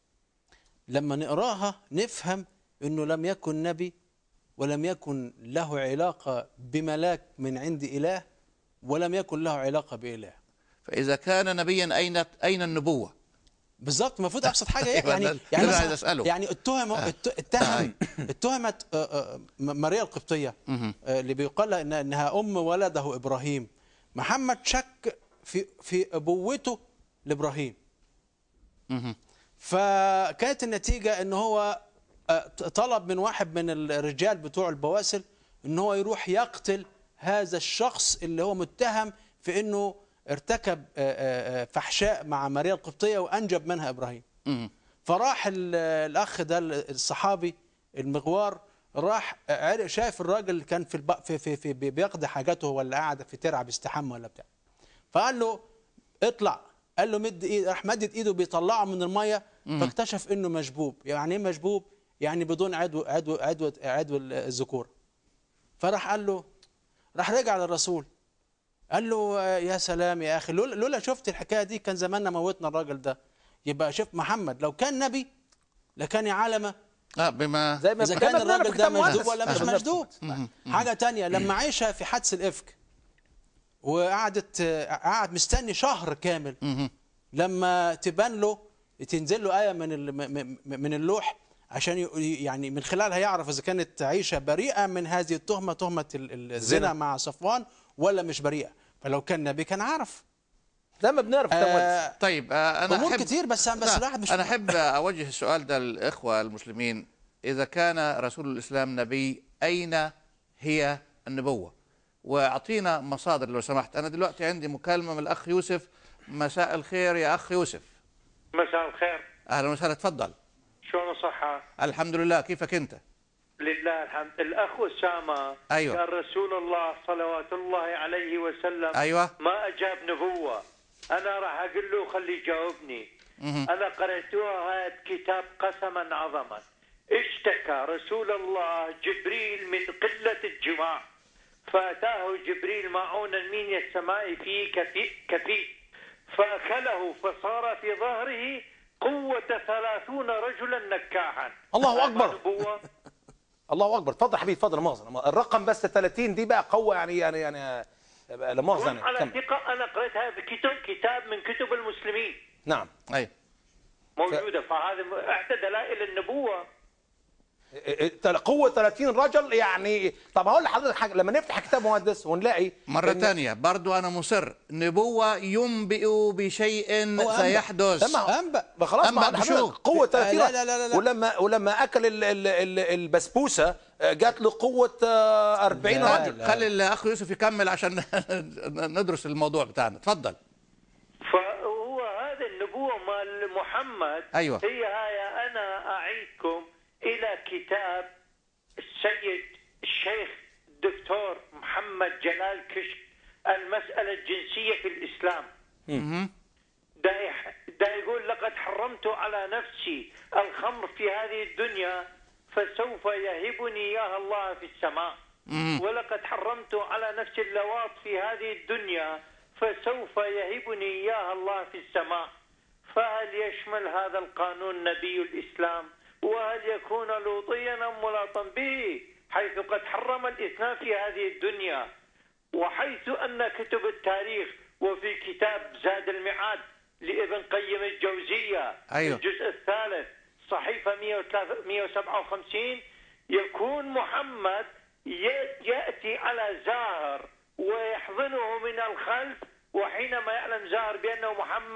لما نقراها نفهم انه لم يكن نبي ولم يكن له علاقه بملاك من عند اله ولم يكن له علاقه باله فإذا كان نبيا أين أين النبوة؟ بالظبط المفروض ابسط حاجه أيوة، يعني ده- يعني ده اللي مثلا- عايز أسأله. يعني اتهم ات- اتهم اتهمت آه، آه، م- ماريا القبطيه آه، اللي بيقال لها إنها- انها ام ولده ابراهيم محمد شك في في ابوته لابراهيم مهم. فكانت النتيجه ان هو آه، طلب من واحد من الرجال بتوع البواسل ان هو يروح يقتل هذا الشخص اللي هو متهم في انه ارتكب آه، آه، آه، فحشاء مع ماريا القبطيه وانجب منها ابراهيم مهم. فراح ال- الاخ ده الصحابي المغوار راح عرف- شايف الراجل اللي كان في, الب... في, في, في بيقضي حاجاته ولا قاعد في ترعه بيستحمى ولا بتاع فقال له اطلع قال له مد ايد راح مدد ايده بيطلعه من الميه فاكتشف انه مشبوب يعني ايه مشبوب يعني بدون عدو عدو عدو عدو الذكور فراح قال له راح رجع للرسول قال له آه، يا سلام يا اخي لولا لولا شفت الحكايه دي كان زماننا موتنا الراجل ده يبقى شوف محمد لو كان نبي لكان يعلم آه بما زي ما اذا زي كان ما بنعرف الراجل ده كتاب مجذوب مقدس. ولا مش عشان مجذوب حاجه تانية لما عايشه في حادث الافك وقعدت آه، قعد مستني شهر كامل مهم. لما تبان له تنزل له ايه من ال- م- م- من اللوح عشان ي- يعني من خلالها يعرف اذا كانت عائشه بريئه من هذه التهمه تهمه ال- ال- الزنا الزنا. مع صفوان ولا مش بريئه فلو كان نبي كان عارف زي ما بنعرف كتاب مقدس. آه طيب آه أنا امور أحب كتير بس بس لا، الواحد مش أنا أحب أوجه السؤال ده للإخوة المسلمين إذا كان رسول الإسلام نبي أين هي النبوة وأعطينا مصادر لو سمحت أنا دلوقتي عندي مكالمة من الأخ يوسف مساء الخير يا أخ يوسف مساء الخير أهلا وسهلا تفضل شلون صحة؟ الحمد لله كيفك أنت لله الحمد الأخ أسامة أيوة. قال رسول الله صلوات الله عليه وسلم أيوة. ما أجاب نبوة أنا راح أقول له خليه يجاوبني أنا قرأتها هذا كتاب قسما عظما اشتكى رسول الله جبريل من قلة الجماع فأتاه جبريل معونا من السماء فيه كفي, كفي فأكله فصار في ظهره قوة ثلاثون رجلا نكاحا الله هذا أكبر. نبوة الله اكبر اتفضل حبيبي اتفضل لا مؤاخذه الرقم بس 30 دي بقى قوه يعني يعني يعني آه، لا مؤاخذه هم يعني على كمل. ثقة أنا قرأت هذا كتاب كتاب من كتب المسلمين نعم أيوة موجودة فهذا إحدى دلائل النبوة تل- قوة 30 رجل يعني طب هقول لحضرتك حاجة لما نفتح كتاب مقدس ونلاقي مرة إن- ثانية برضو أنا مصر نبوة ينبئ بشيء هو أنبأ. سيحدث تمام أنبأ. ما خلاص أنبأ ما بشو؟ حضرتك قوة 30 لا- لا- لا- لا. ولما ولما أكل ال- ال- ال- البسبوسة آه، جات له قوة آه، 40 لا، رجل لا. خلي الأخ يوسف يكمل عشان ندرس الموضوع بتاعنا تفضل فهو هذا النبوة مال محمد أيوة. هي هاي أنا أعيدكم إلى كتاب السيد الشيخ الدكتور محمد جلال كشك المسألة الجنسية في الإسلام دا يح- دا يقول لقد حرمت على نفسي الخمر في هذه الدنيا فسوف يهبني إياها الله في السماء ولقد حرمت على نفسي اللواط في هذه الدنيا فسوف يهبني إياها الله في السماء فهل يشمل هذا القانون نبي الإسلام وهل يكون لوطيا أم ملاطا به حيث قد حرم الإثنان في هذه الدنيا وحيث أن كتب التاريخ وفي كتاب زاد المعاد لابن قيم الجوزية أيوه. الجزء الثالث صحيفة 103 157 يكون محمد ي- يأتي على زاهر ويحضنه من الخلف وحينما يعلم زاهر بأنه محمد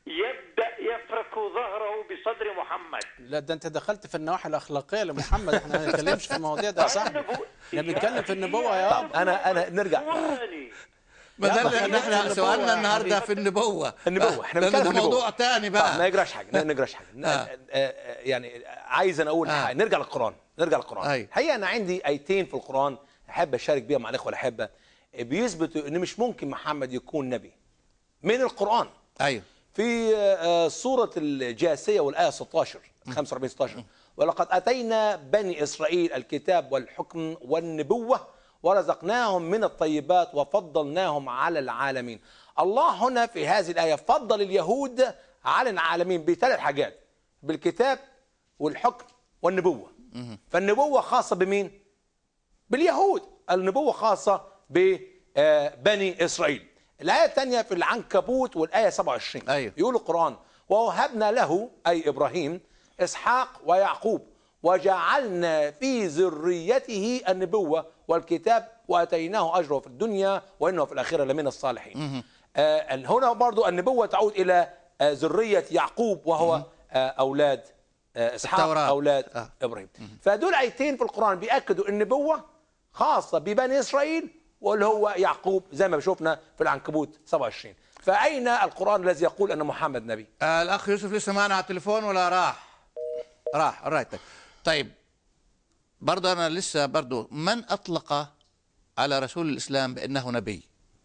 يبدأ يفرك ظهره بصدر محمد لا ده انت دخلت في النواحي الاخلاقيه لمحمد احنا ما بنتكلمش في المواضيع ده يا صاحبي احنا بنتكلم في النبوه يا طب انا انا نرجع إخواني، ما ده يلا اللي خلينا احنا في سؤالنا النبوة يا النهارده في النبوه النبوة، احنا لأن بنتكلم ده في النبوة. موضوع تاني طب ما بقى يجراش حاجه ما يجراش حاجه آه. آه. آه يعني عايز انا اقول آه. حاجة. نرجع للقران نرجع للقران أيوة. الحقيقه انا عندي ايتين في القران احب اشارك بيهم مع الاخوه الاحبه بيثبتوا ان مش ممكن محمد يكون نبي من القران ايوه في آه، سورة الجاسية والآية 16 45 16 ولقد أتينا بني إسرائيل الكتاب والحكم والنبوة ورزقناهم من الطيبات وفضلناهم على العالمين الله هنا في هذه الآية فضل اليهود على العالمين بثلاث حاجات بالكتاب والحكم والنبوة فالنبوة خاصة بمين؟ باليهود النبوة خاصة ببني إسرائيل الآية الثانية في العنكبوت والآية 27 أيوه. يقول القرآن ووهبنا له أي إبراهيم إسحاق ويعقوب وجعلنا في ذريته النبوة والكتاب وأتيناه أجره في الدنيا وإنه في الآخرة لمن الصالحين آه هنا برضو النبوة تعود إلى آه ذرية يعقوب وهو آه أولاد آه إسحاق التوراة. أولاد آه. ابراهيم فدول ايتين في القران بياكدوا النبوه خاصه ببني اسرائيل واللي هو يعقوب زي ما شفنا في العنكبوت 27 فاين القران الذي يقول ان محمد نبي آه الاخ يوسف لسه معنا على التليفون ولا راح راح رايت طيب برضه انا لسه برضه من اطلق على رسول الاسلام بانه نبي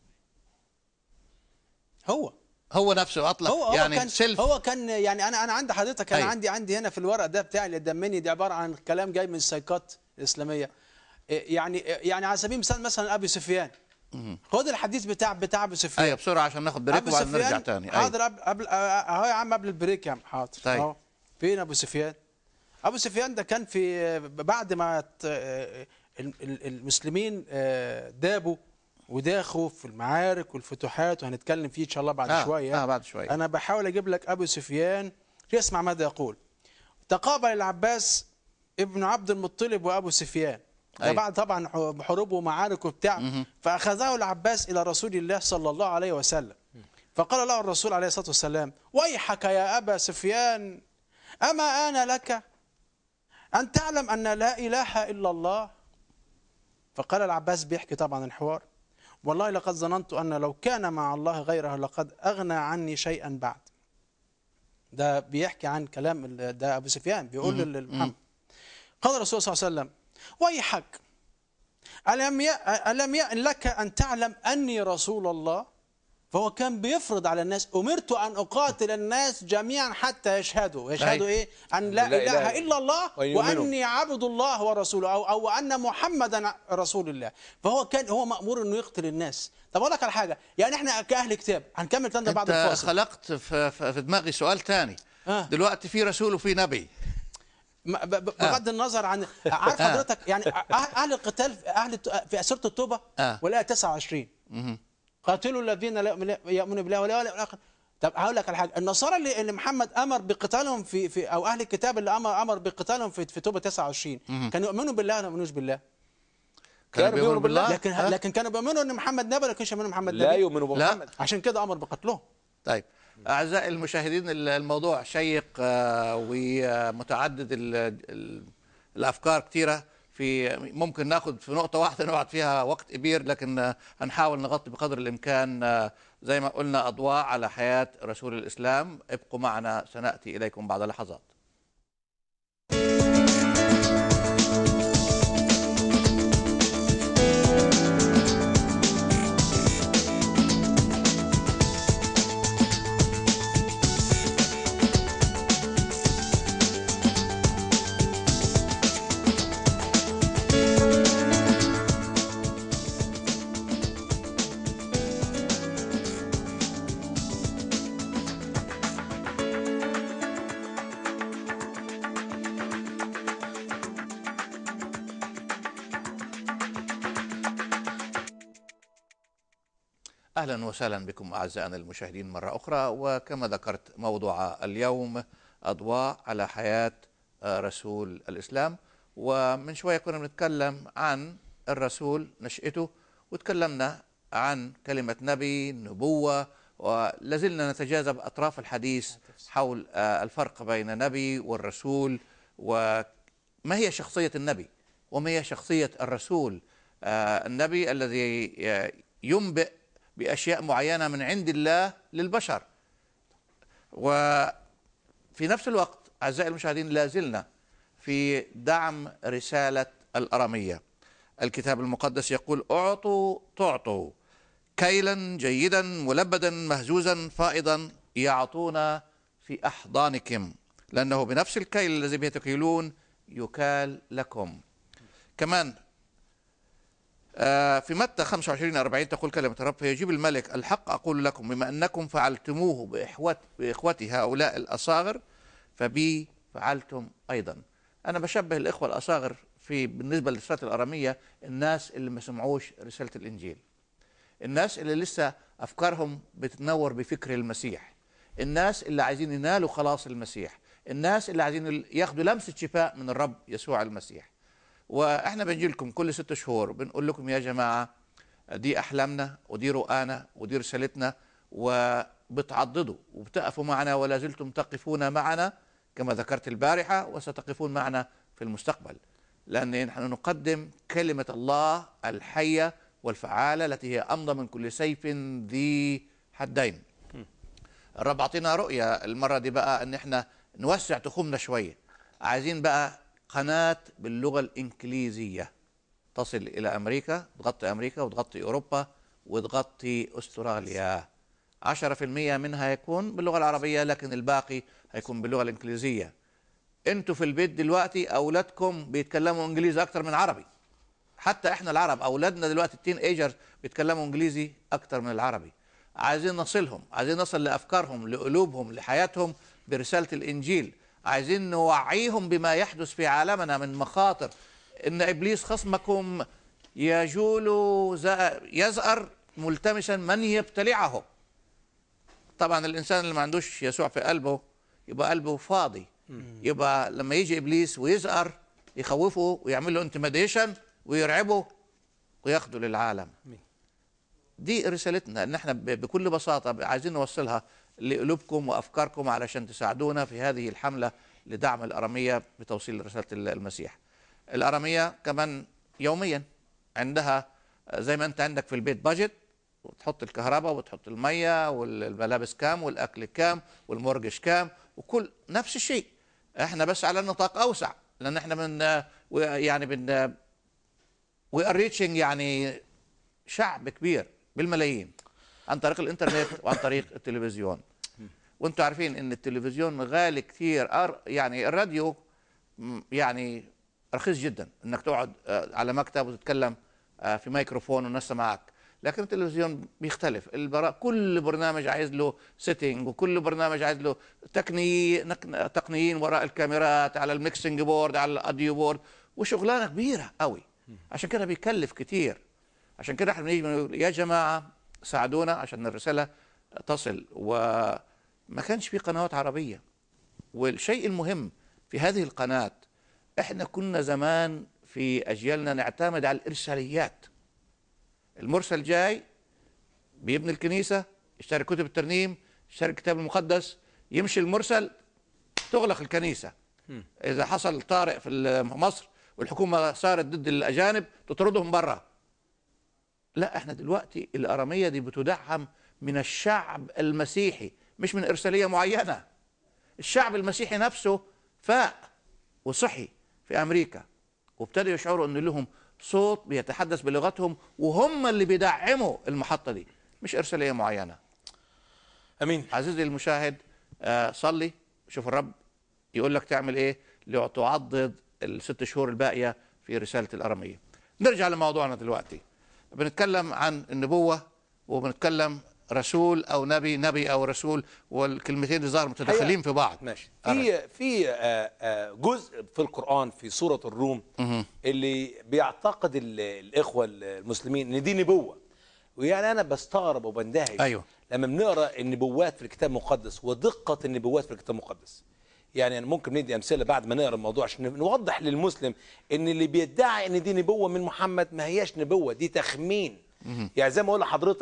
هو هو نفسه اطلق هو هو يعني كان سيلف هو كان يعني انا انا عندي حضرتك انا أيوة. عندي عندي هنا في الورق ده بتاعي اللي قدامني دي عباره عن كلام جاي من السايكات الاسلاميه إيه يعني يعني على سبيل المثال مثلا ابي سفيان خد الحديث بتاع بتاع ابي سفيان ايوه بسرعه عشان ناخد بريك ابو وبعدين نرجع سفيان تاني حاضر أيوة. قبل قبل اهو يا عم قبل البريك يا عم حاضر طيب. اهو فين ابو سفيان ابو سفيان ده كان في بعد ما ت- ال- ال- المسلمين آه، دابوا وداخوا في المعارك والفتوحات وهنتكلم فيه ان شاء الله بعد آه، شويه آه، بعد شوية. انا بحاول اجيب لك ابو سفيان يسمع ماذا يقول تقابل العباس ابن عبد المطلب وابو سفيان ده أيوة. بعد طبعا ح- حروب ومعارك وبتاع فاخذه العباس الى رسول الله صلى الله عليه وسلم فقال له الرسول عليه الصلاه والسلام ويحك يا ابا سفيان اما انا لك ان تعلم ان لا اله الا الله فقال العباس بيحكي طبعا الحوار والله لقد ظننت ان لو كان مع الله غيره لقد اغنى عني شيئا بعد ده بيحكي عن كلام ال- ده ابو سفيان بيقول لمحمد قال الرسول صلى الله عليه وسلم ويحك ألم ي... ألم يأن لك أن تعلم أني رسول الله فهو كان بيفرض على الناس أمرت أن أقاتل الناس جميعا حتى يشهدوا يشهدوا أي. إيه أن لا, لا إله, إله إلا الله ويؤمنوا. وأني عبد الله ورسوله أو, أو أن محمدا رسول الله فهو كان هو مأمور أنه يقتل الناس طب أقول لك على حاجة يعني إحنا كأهل كتاب هنكمل الكلام ده بعد انت الفاصل خلقت في, في في دماغي سؤال تاني آه. دلوقتي في رسول وفي نبي ما- ب- ب- بغض النظر عن عارف آه. حضرتك يعني أه- اهل القتال اهل الت- في سوره التوبه آه. ولا 29 قاتلوا الذين لا لا يؤمنون بالله ولا ولا الاخر طب هقول لك على حاجه النصارى اللي, اللي محمد امر بقتالهم في في او اهل الكتاب اللي امر امر بقتالهم في في توبه 29 كانوا يؤمنوا بالله ولا ما يؤمنوش بالله كانوا بيؤمنوا بيؤمنوا بالله لكن آه. لكن كانوا بيؤمنوا ان محمد نبي ولا كانش يؤمنوا محمد لا نبي يؤمنوا لا. بمحمد عشان كده امر بقتلهم طيب أعزائي المشاهدين ال- الموضوع شيق آه، ومتعدد ال- ال- الأفكار كثيرة في ممكن ناخذ في نقطة واحدة نقعد فيها وقت كبير لكن آه، هنحاول نغطي بقدر الإمكان آه، زي ما قلنا أضواء على حياة رسول الإسلام ابقوا معنا سنأتي إليكم بعد لحظات اهلا وسهلا بكم اعزائنا المشاهدين مره اخرى وكما ذكرت موضوع اليوم اضواء على حياه آه، رسول الاسلام ومن شويه كنا بنتكلم عن الرسول نشأته وتكلمنا عن كلمه نبي نبوه ولازلنا نتجاذب أطراف الحديث حول آه، الفرق بين النبي والرسول وما هي شخصية النبي وما هي شخصية الرسول آه، النبي الذي آه، ينبئ بأشياء معينة من عند الله للبشر وفي نفس الوقت أعزائي المشاهدين لا زلنا في دعم رسالة الأرامية الكتاب المقدس يقول أعطوا تعطوا كيلا جيدا ملبدا مهزوزا فائضا يعطونا في أحضانكم لأنه بنفس الكيل الذي به تكيلون يكال لكم كمان آه، في متى 25 40 تقول كلمة الرب فيجيب الملك الحق أقول لكم بما أنكم فعلتموه بإخوة بإخوتي هؤلاء الأصاغر فبي فعلتم أيضا أنا بشبه الإخوة الأصاغر في بالنسبة للرسالة الأرامية الناس اللي ما سمعوش رسالة الإنجيل الناس اللي لسه أفكارهم بتتنور بفكر المسيح الناس اللي عايزين ينالوا خلاص المسيح الناس اللي عايزين ياخدوا لمسة شفاء من الرب يسوع المسيح واحنا بنجي لكم كل ست شهور بنقول لكم يا جماعه دي احلامنا ودي رؤانا ودي رسالتنا وبتعضدوا وبتقفوا معنا ولا زلتم تقفون معنا كما ذكرت البارحه وستقفون معنا في المستقبل لان نحن نقدم كلمه الله الحيه والفعاله التي هي امضى من كل سيف ذي حدين الرب عطينا رؤية المرة دي بقى ان احنا نوسع تخومنا شوية عايزين بقى قناة باللغة الإنجليزية تصل إلى أمريكا تغطي أمريكا وتغطي أوروبا وتغطي أستراليا عشرة في المية منها يكون باللغة العربية لكن الباقي هيكون باللغة الإنجليزية انتوا في البيت دلوقتي أولادكم بيتكلموا إنجليزي أكتر من عربي حتى احنا العرب اولادنا دلوقتي التين ايجرز بيتكلموا انجليزي اكتر من العربي عايزين نصلهم عايزين نصل لافكارهم لقلوبهم لحياتهم برساله الانجيل عايزين نوعيهم بما يحدث في عالمنا من مخاطر ان ابليس خصمكم يجول ز- يزأر ملتمسا من يبتلعه طبعا الانسان اللي ما عندوش يسوع في قلبه يبقى قلبه فاضي يبقى لما يجي ابليس ويزأر يخوفه ويعمل له انتماديشن ويرعبه وياخده للعالم دي رسالتنا ان احنا ب- بكل بساطه عايزين نوصلها لقلوبكم وافكاركم علشان تساعدونا في هذه الحمله لدعم الاراميه بتوصيل رساله ال- المسيح. الاراميه كمان يوميا عندها زي ما انت عندك في البيت بادجت وتحط الكهرباء وتحط الميه والملابس كام والاكل كام والمورجش كام وكل نفس الشيء احنا بس على نطاق اوسع لان احنا من يعني بن وي ار ريتشنج يعني شعب كبير بالملايين عن طريق الانترنت وعن طريق التلفزيون وانتم عارفين ان التلفزيون غالي كثير أر- يعني الراديو م- يعني رخيص جدا انك تقعد آه، على مكتب وتتكلم آه، في ميكروفون والناس معك لكن التلفزيون بيختلف البرا... كل برنامج عايز له سيتنج وكل برنامج عايز له تقني نك- تقنيين وراء الكاميرات على الميكسنج بورد على الاوديو بورد وشغلانه كبيره قوي عشان كده بيكلف كتير عشان كده احنا بنيجي بنقول يا جماعه ساعدونا عشان الرساله تصل وما كانش في قنوات عربيه والشيء المهم في هذه القناه احنا كنا زمان في اجيالنا نعتمد على الارساليات المرسل جاي بيبني الكنيسه يشتري كتب الترنيم يشتري الكتاب المقدس يمشي المرسل تغلق الكنيسه اذا حصل طارئ في مصر والحكومه صارت ضد الاجانب تطردهم برا لا احنا دلوقتي الاراميه دي بتدعم من الشعب المسيحي مش من ارساليه معينه الشعب المسيحي نفسه فاق وصحي في امريكا وابتدوا يشعروا ان لهم صوت بيتحدث بلغتهم وهم اللي بيدعموا المحطه دي مش ارساليه معينه امين عزيزي المشاهد آه، صلي شوف الرب يقول لك تعمل ايه لتعضد الست شهور الباقيه في رساله الاراميه نرجع لموضوعنا دلوقتي بنتكلم عن النبوه وبنتكلم رسول او نبي نبي او رسول والكلمتين دي ظهر متداخلين في بعض ماشي في في آه، آه، جزء في القرآن في سورة الروم اللي بيعتقد ال- الإخوة المسلمين إن دي نبوة ويعني أنا بستغرب وبندهش أيوه. لما بنقرا النبوات في الكتاب المقدس ودقة النبوات في الكتاب المقدس يعني أنا ممكن ندي أمثلة بعد ما نقرا الموضوع عشان نوضح للمسلم إن اللي بيدعي إن دي نبوة من محمد ما هياش نبوة دي تخمين يعني زي ما أقول لحضرتك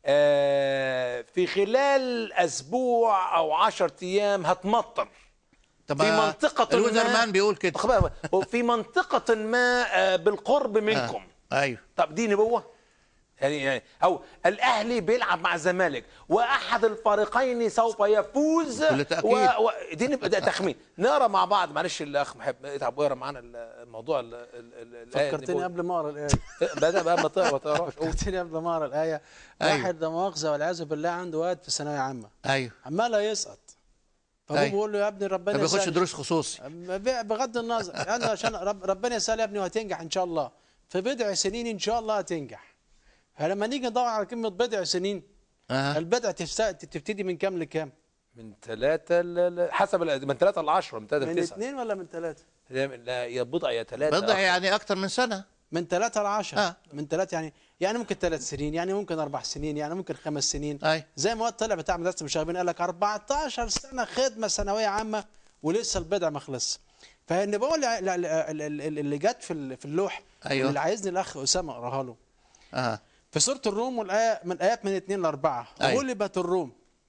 آه، في خلال اسبوع او 10 ايام هتمطر طب في منطقة الوزرمان ما- بيقول كده خد بالك، في منطقة ما آه، بالقرب منكم ايوه طب دي نبوة يعني يعني او الاهلي بيلعب مع الزمالك واحد الفريقين سوف يفوز بكل تأكيد. و... و... دي نبقى ده تخمين نقرا مع بعض معلش الاخ محب اتعب واقرا معانا الموضوع ال... ال... ال... الآية فكرتني النبوة. قبل ما اقرا الايه بدا بقى ما تقرا ما تقراش قول. فكرتني قبل ما اقرا الايه أيوة. واحد لا مؤاخذه والعياذ بالله عنده واد في ثانويه عامه ايوه عمال يسقط فابوه أيوة. بيقول له يا ابني ما ربنا بياخدش يسهل. دروس خصوصي ب- بغض النظر انا عشان رب ربنا يسهل يا ابني وهتنجح ان شاء الله في بضع سنين ان شاء الله هتنجح فلما نيجي ندور على كلمه بضع سنين أه. البدع تفس- تبتدي من كام لكام؟ من ثلاثة ل... حسب ال- من ثلاثة ل 10 من ثلاثة من ل 9 اثنين ولا من ثلاثه؟ لا يا بضع يا ثلاثة بضع يعني اكتر من سنه من ثلاثة ل 10 آه. من ثلاثة يعني يعني ممكن ثلاث سنين يعني ممكن اربع سنين يعني ممكن خمس سنين أي. زي ما واد طلع بتاع مدرسه المشاغبين قال لك 14 سنه خدمه ثانويه عامه ولسه البدع ما خلص فالنبوه اللي, اللي- اللي اللي جت في ال- في اللوح أيوه. اللي عايزني الاخ اسامه اقراها له اه في سوره الروم والايه من ايات من اثنين لاربعه أي. غلبت الروم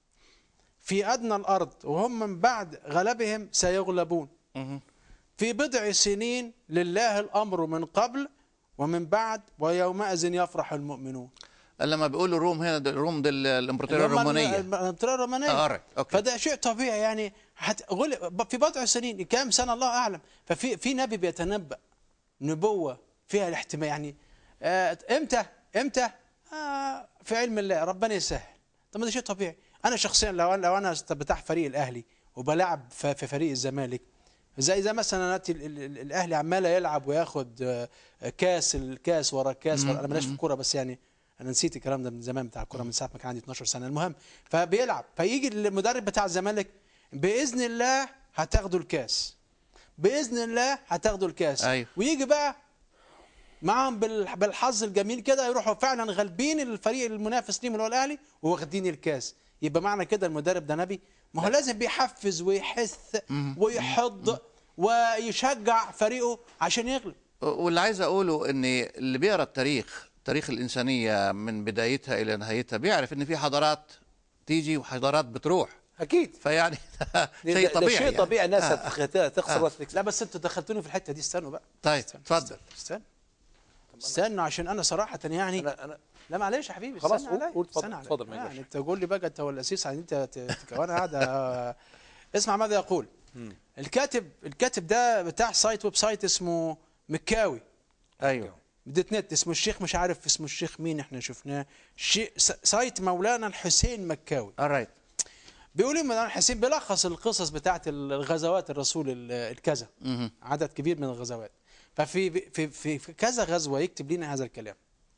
في ادنى الارض وهم من بعد غلبهم سيغلبون مهم. في بضع سنين لله الامر من قبل ومن بعد ويومئذ يفرح المؤمنون لما بيقولوا الروم هنا ده الروم دي الامبراطوريه اللي هم الرومانيه الامبراطوريه الرومانيه آه، alright. أوكي. فده شيء طبيعي يعني هت... غلب في بضع سنين كام سنه الله اعلم ففي في نبي بيتنبأ نبوه فيها الاحتمال يعني آه امتى امتى آه في علم الله ربنا يسهل طب ما ده شيء طبيعي انا شخصيا لو انا لو انا بتاع فريق الاهلي وبلعب ف- في فريق الزمالك زي زي مثلا أنا ال- ال- ال- الاهلي عمال يلعب وياخد آه، كاس الكاس ورا الكاس ورا انا ماليش في الكوره بس يعني انا نسيت الكلام ده من زمان بتاع الكوره من ساعه ما كان عندي 12 سنه المهم فبيلعب فيجي المدرب بتاع الزمالك باذن الله هتاخدوا الكاس باذن الله هتاخدوا الكاس أيوه. ويجي بقى معاهم بال- بالحظ الجميل كده يروحوا فعلا غالبين الفريق المنافس ليهم اللي هو الاهلي واخدين الكاس يبقى معنى كده المدرب ده نبي ما هو لازم بيحفز ويحث ويحض ويشجع فريقه عشان يغلب واللي عايز اقوله ان اللي بيقرا التاريخ تاريخ الانسانيه من بدايتها الى نهايتها بيعرف ان في حضارات تيجي وحضارات بتروح اكيد فيعني ده- شيء ده طبيعي شيء يعني. طبيعي الناس آه. هتخ- تخسر ولا تكسب لا بس انتوا دخلتوني في الحته دي استنوا بقى طيب استنوا، اتفضل استنوا استنوا عشان انا صراحه يعني انا انا لا معلش يا حبيبي خلاص، استنى قول- عليا قول، اتفضل، استنى عليا. اتفضل، ما يعني يجراش. انت تقول لي بقى انت هو الاسيس عن انت ت- ت- وانا قاعد آه، اسمع ماذا يقول الكاتب الكاتب ده بتاع سايت ويب سايت اسمه مكاوي ايوه بديت نت اسمه الشيخ مش عارف اسمه الشيخ مين احنا شفناه شي س- سايت مولانا الحسين مكاوي alright بيقول لي مولانا الحسين بيلخص القصص بتاعت الغزوات الرسول ال- الكذا مهم. عدد كبير من الغزوات ففي في في, في كذا غزوه يكتب لنا هذا الكلام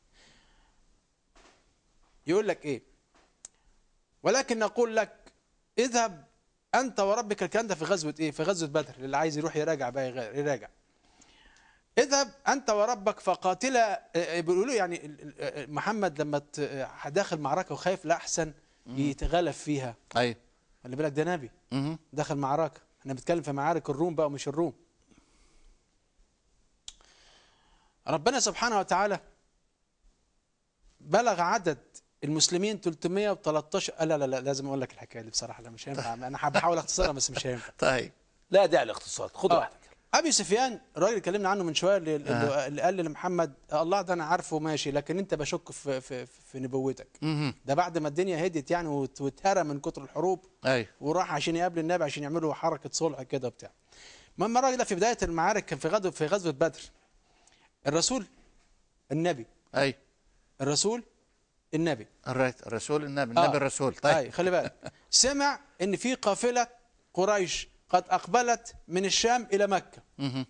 يقول لك ايه ولكن نقول لك اذهب انت وربك الكلام ده في غزوه ايه في غزوه بدر اللي عايز يروح يراجع بقى يغير- يراجع اذهب انت وربك فقاتلا آه، بيقولوا له يعني ال- ال- آه، محمد لما ت- آه، داخل معركه وخايف لا احسن يتغلب فيها ايوه خلي بالك ده نبي مهم. دخل معركة احنا بنتكلم في معارك الروم بقى ومش الروم ربنا سبحانه وتعالى بلغ عدد المسلمين 313 لا لا لا لازم اقول لك الحكايه دي بصراحه لا مش هينفع انا بحاول اختصرها بس مش هينفع طيب لا داعي للاقتصاد خد آه. راحتك ابي سفيان الراجل اللي اتكلمنا عنه من شويه اللي, اللي اللي قال لمحمد الله ده انا عارفه ماشي لكن انت بشك في في, في نبوتك مهم. ده بعد ما الدنيا هدت يعني وت- واتهرى من كتر الحروب ايوه وراح عشان يقابل النبي عشان يعملوا حركه صلح كده وبتاع المهم الراجل ده في بدايه المعارك كان في غزوه في غزوه بدر الرسول النبي ايوه الرسول النبي alright الرسول النبي آه. النبي الرسول طيب اي خلي بالك سمع ان في قافله قريش قد اقبلت من الشام الى مكه مهم.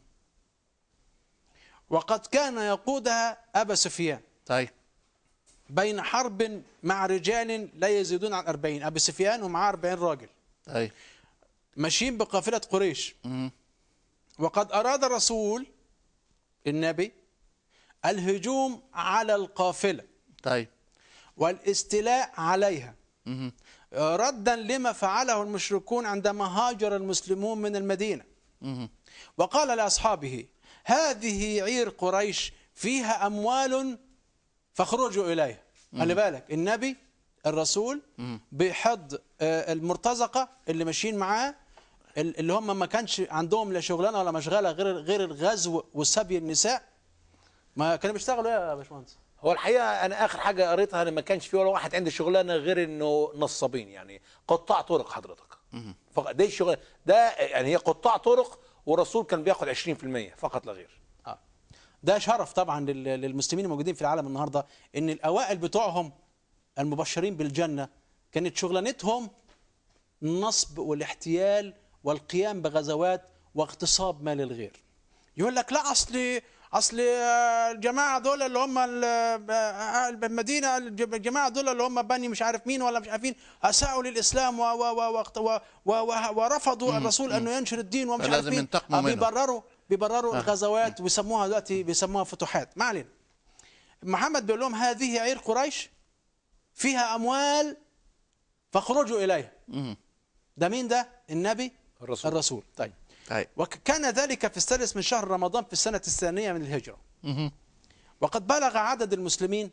وقد كان يقودها ابا سفيان طيب بين حرب مع رجال لا يزيدون عن 40 ابو سفيان ومعاه 40 راجل طيب ماشيين بقافله قريش مهم. وقد أراد الرسول النبي الهجوم على القافلة طيب والاستيلاء عليها مهم. ردا لما فعله المشركون عندما هاجر المسلمون من المدينة مهم. وقال لأصحابه هذه عير قريش فيها أموال فاخرجوا إليها خلي بالك النبي الرسول بيحض آه، المرتزقه اللي ماشيين معاه ال- اللي هم ما كانش عندهم لا شغلانه ولا مشغله غير غير الغزو وسبي النساء ما كانوا بيشتغلوا ايه يا باشمهندس؟ هو الحقيقه انا اخر حاجه قريتها ان ما كانش في ولا واحد عنده شغلانه غير انه نصابين يعني قطاع طرق حضرتك فقط ده الشغل ده يعني هي قطاع طرق والرسول كان بياخد 20% فقط لا غير آه. ده شرف طبعا لل- للمسلمين الموجودين في العالم النهارده ان الاوائل بتوعهم المبشرين بالجنه كانت شغلانتهم النصب والاحتيال والقيام بغزوات واغتصاب مال الغير يقول لك لا اصل اصل آه، الجماعه دول اللي هم ال- آه، المدينه الج- الجماعه دول اللي هم بني مش عارف مين ولا مش عارفين اساءوا للاسلام و و و و و و ورفضوا الرسول انه ينشر الدين ومش عارف فلازم مين ينتقموا آه، منهم. بيبرروا بيبرروا الغزوات ويسموها دلوقتي بيسموها فتوحات ما علينا محمد بيقول لهم هذه عير قريش فيها اموال فاخرجوا اليها ده مين ده النبي الرسول. الرسول طيب طيب وكان ذلك في السادس من شهر رمضان في السنة الثانية من الهجرة وقد بلغ عدد المسلمين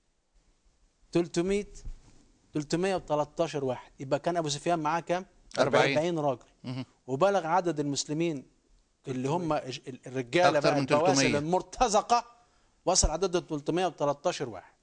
300 313 واحد يبقى كان أبو سفيان معاه كام؟ أربعين. 40 راجل وبلغ عدد المسلمين اللي هم الج- الرجالة أكثر بقى من 300. البواسل المرتزقة وصل عددهم 313 واحد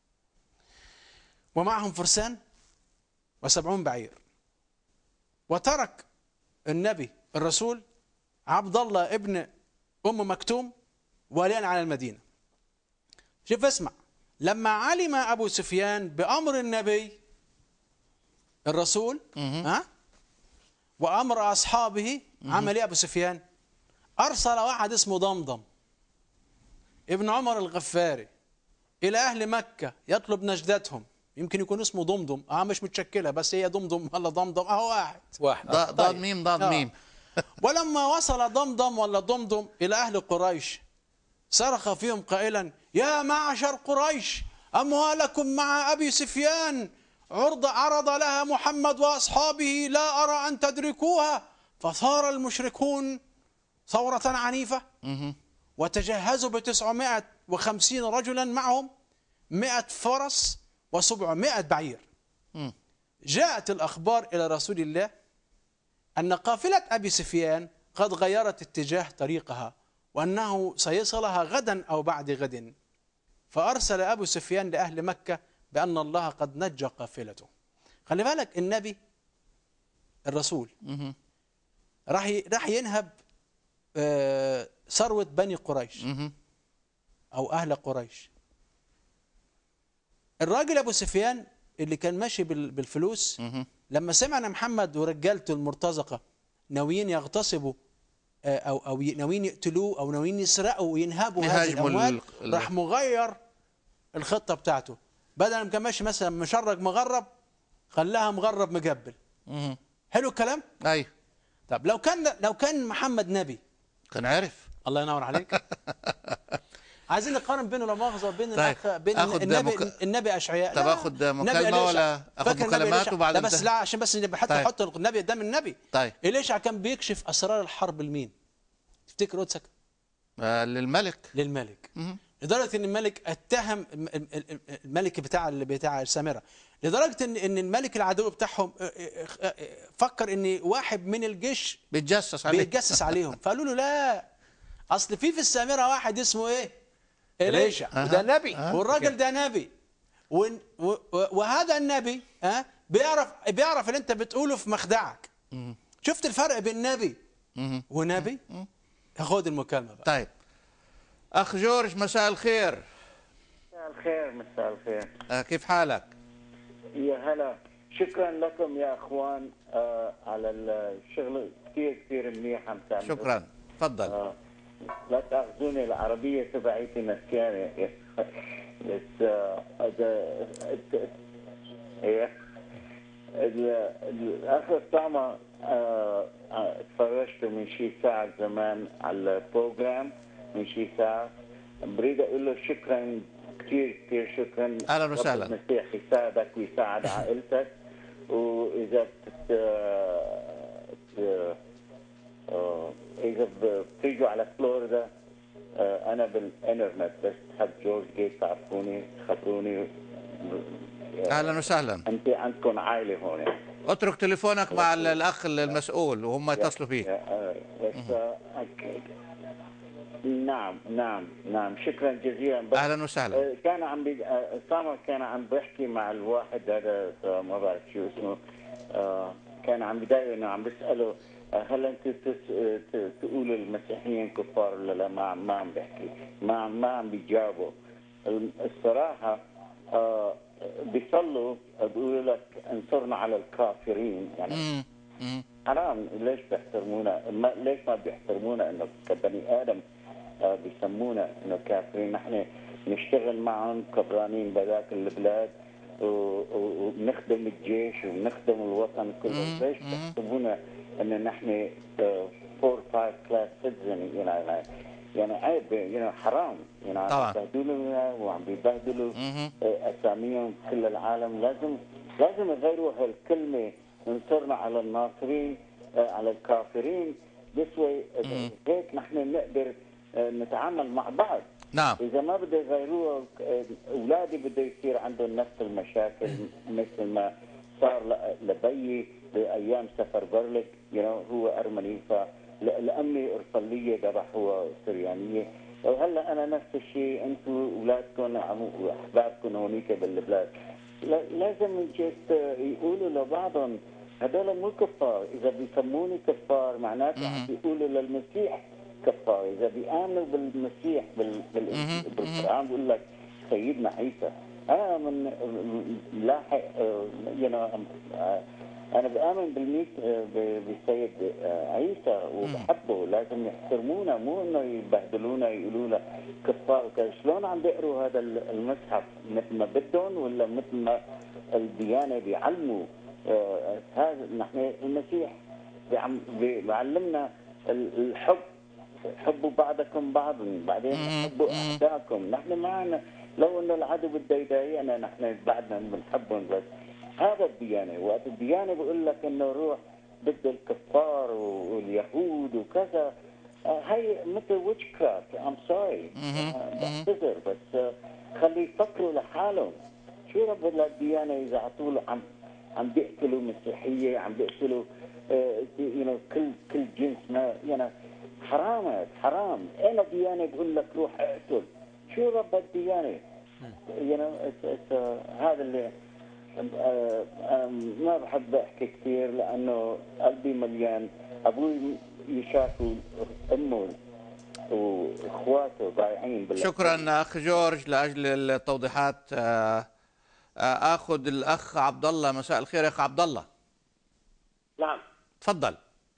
ومعهم فرسان وسبعون بعير وترك النبي الرسول عبد الله ابن ام مكتوم واليا على المدينه شوف اسمع لما علم ابو سفيان بامر النبي الرسول ها وامر اصحابه عمل ايه ابو سفيان ارسل واحد اسمه ضمضم ابن عمر الغفاري الى اهل مكه يطلب نجدتهم يمكن يكون اسمه ضمضم اه مش متشكله بس هي ضمضم ولا ضمضم اهو واحد واحد ضاد طيب. ضاد ميم ضاد آه. ميم ولما وصل ضمضم ولا ضمضم إلى أهل قريش صرخ فيهم قائلا يا معشر قريش أموالكم مع أبي سفيان عرض عرض لها محمد وأصحابه لا أرى أن تدركوها فثار المشركون ثورة عنيفة وتجهزوا بتسعمائة وخمسين رجلا معهم مئة فرس وسبعمائة بعير جاءت الأخبار إلى رسول الله أن قافلة أبي سفيان قد غيرت اتجاه طريقها وأنه سيصلها غدا أو بعد غد فأرسل أبو سفيان لأهل مكة بأن الله قد نجى قافلته خلي بالك النبي الرسول راح ي- راح ينهب آه، ثروة بني قريش أو أهل قريش الراجل أبو سفيان اللي كان ماشي بال- بالفلوس لما سمع ان محمد ورجالته المرتزقه ناويين يغتصبوا آه، او او ي- ناويين يقتلوه او ناويين يسرقوا وينهبوا هذه يهاجموا الاموال ال- ال- راح مغير الخطه بتاعته بدل ما كان ماشي مثلا مشرج مغرب خلاها مغرب مجبل حلو الكلام أي طب لو كان لو كان محمد نبي كان عارف الله ينور عليك عايزين نقارن بينه لا مؤاخذه وبين طيب، الاخ بين آخد النبي مك- النبي اشعياء طب لا، آخد النبي مكالمة إليشع. ولا آخد فاكر النبي مكالمات إليشع؟ وبعدين لا بس ت- لا عشان بس نبقى حتى طيب. نحط النبي قدام النبي طيب. إليشع كان بيكشف اسرار الحرب لمين؟ تفتكر قدسك آه للملك للملك لدرجه ان الملك اتهم الم- الم- الم- الملك بتاع ال- بتاع السامره لدرجه ان ان الملك العدو بتاعهم اه، اه، اه، فكر ان واحد من الجيش بيتجسس عليه بيتجسس عليهم فقالوا له لا اصل في في السامره واحد اسمه ايه؟ إليشع وده نبي والراجل ده نبي ون- و- و- وهذا النبي ها بيعرف بيعرف اللي انت بتقوله في مخدعك شفت الفرق بين نبي ونبي خد المكالمه بقى طيب أخ جورج مساء الخير مساء الخير مساء الخير آه كيف حالك؟ يا هلا شكرا لكم يا اخوان آه على الشغل كثير كثير منيح عم تعملوا شكرا تفضل آه لا تاخذوني العربيه تبعيتي مسكانه بس آه هذا- ايه ال- الاخ اسامه آه، آه، اتفرجت من شي ساعه زمان على البروجرام من شي ساعه بريد اقول له شكرا كثير كثير شكرا أهلاً وسهلاً. رب المسيح يساعدك ويساعد عائلتك واذا بت ت- آه، اذا ب- بتيجوا على فلوريدا آه، انا بالانترنت بس تحب جورج جيت تعرفوني تخبروني اهلا وسهلا انت عندكم عائله هون اترك تليفونك مع ال- الاخ المسؤول وهم يتصلوا فيك آه، بس آه، أك- نعم نعم نعم شكرا جزيلا بس اهلا وسهلا آه، كان عم بي... آه، اسامه كان عم بيحكي مع الواحد هذا آه، ما بعرف شو اسمه آه، كان عم بدايه انه عم بيساله آه، هل انت تس... آه، ت- تقولوا المسيحيين كفار ولا لا ما عم- ما عم بيحكي ما عم- ما عم بيجاوبوا الم- الصراحه آه، بيصلوا بيقولوا لك انصرنا على الكافرين يعني مم. مم. حرام ليش بيحترمونا ما ليش ما بيحترمونا انه كبني ادم آه، بيسمونا انه كافرين نحن نشتغل معهم كبرانين بذاك البلاد و- و- وبنخدم الجيش وبنخدم الوطن كله ليش بيحسبونا ان نحن فور فايف كلاس سيتيزن يعني يعني عيب يعني حرام يعني طبعاً. عم بيبهدلونا وعم بيبهدلوا مهم. آه، اساميهم كل العالم لازم لازم يغيروا هالكلمه انصرنا على الناصرين آه، على الكافرين this way آه، هيك نحن نقدر آه، نتعامل مع بعض نعم اذا ما بده يغيروها آه، اولادي بده يصير عندهم نفس المشاكل مثل ما صار ل- لبيي بايام سفر برلك you know, هو ارمني ف ل- لامي ارسليه ذبح هو سريانيه وهلا انا نفس الشيء انتم اولادكم عم- واحبابكم هونيك بالبلاد لا- لازم جست يقولوا لبعضهم هذول مو كفار اذا بيسموني كفار معناته عم بيقولوا للمسيح كفار اذا بيامنوا بالمسيح بال... بال... بالقران بيقول لك سيدنا عيسى انا من من- لاحق يو انا بامن بالميت آه، ب- بالسيد آه، عيسى وبحبه لازم يحترمونا مو انه يبهدلونا يقولوا لنا كفار وكذا شلون عم بيقروا هذا ال- المصحف مثل ما بدهم ولا مثل ما الديانه بيعلموا آه، هذا نحن المسيح بيعم- بي- بيعلمنا ال- الحب حبوا بعضكم بعضا بعدين حبوا اعدائكم نحن معنا لو انه العدو بده يضايقنا نحن بعدنا بنحبهم بس هذا الديانه وقت الديانه بقول لك انه روح ضد الكفار واليهود وكذا آه، هي مثل ويتش كرافت ام سوري بعتذر بس آه، خلي يفكروا لحالهم شو رب الديانه اذا على طول عم عم بيقتلوا مسيحيه عم بيقتلوا يو نو كل كل جنس ما يعني حرام هذا، حرام اين الديانه بقول لك روح اقتل شو رب الديانه you know, it's, it's, uh, هذا اللي آه، آه، ما بحب احكي كثير لانه قلبي مليان ابوي يشافوا امه واخواته ضايعين بال شكرا اخ جورج لاجل التوضيحات آه، آه، اخذ الاخ عبد الله مساء الخير يا اخ عبد الله نعم تفضل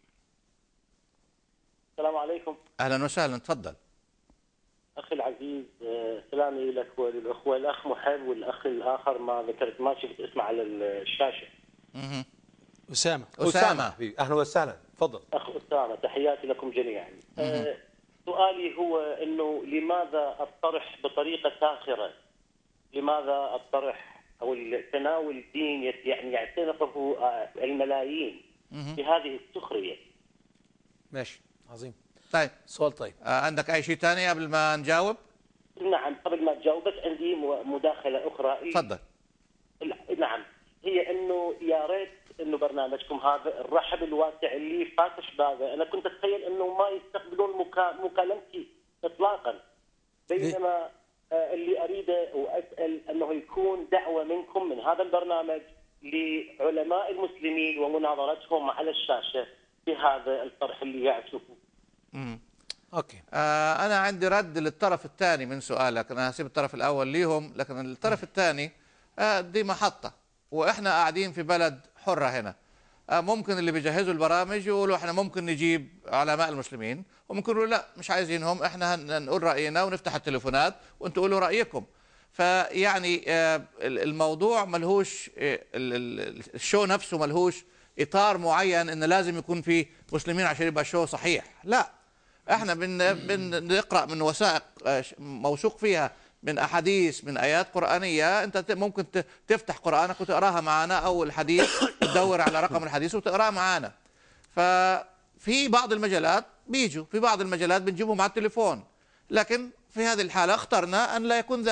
السلام عليكم اهلا وسهلا تفضل اخي العزيز آه، سلامي لك وللاخوه الاخ محب والاخ الاخر ما ذكرت ما شفت اسمه على الشاشه اسامه اسامه حبيبي اهلا وسهلا تفضل اخ اسامه تحياتي لكم جميعا آه، سؤالي هو انه لماذا الطرح بطريقه ساخره؟ لماذا الطرح او تناول الدين يت- يعني يعتنقه آه، الملايين بهذه السخريه؟ ماشي عظيم طيب سؤال طيب آه، عندك اي شيء ثاني قبل ما نجاوب نعم قبل ما تجاوب بس عندي م- مداخله اخرى تفضل نعم هي انه يا ريت انه برنامجكم هذا الرحب الواسع اللي فاتش بابه، انا كنت اتخيل انه ما يستقبلون مكا- مكالمتي اطلاقا. بينما آه، اللي اريده واسال انه يكون دعوه منكم من هذا البرنامج لعلماء المسلمين ومناظرتهم على الشاشه بهذا الطرح اللي يعرفوه. اوكي آه، أنا عندي رد للطرف الثاني من سؤالك أنا هسيب الطرف الأول ليهم لكن الطرف الثاني آه، دي محطة وإحنا قاعدين في بلد حرة هنا آه، ممكن اللي بيجهزوا البرامج يقولوا إحنا ممكن نجيب علماء المسلمين وممكن يقولوا لا مش عايزينهم إحنا هن- نقول رأينا ونفتح التليفونات وأنتوا قولوا رأيكم فيعني آه، الموضوع ملهوش آه، ال- ال- الشو نفسه ملهوش إطار معين إن لازم يكون في مسلمين عشان يبقى الشو صحيح لا احنا بن بنقرا من وثائق آه، ش- موثوق فيها من احاديث من ايات قرانيه انت ت- ممكن ت- تفتح قرانك وتقراها معنا او الحديث تدور على رقم الحديث وتقراه معنا ففي بعض المجالات بيجوا في بعض المجالات بنجيبهم على التليفون لكن في هذه الحاله اخترنا ان لا يكون ذلك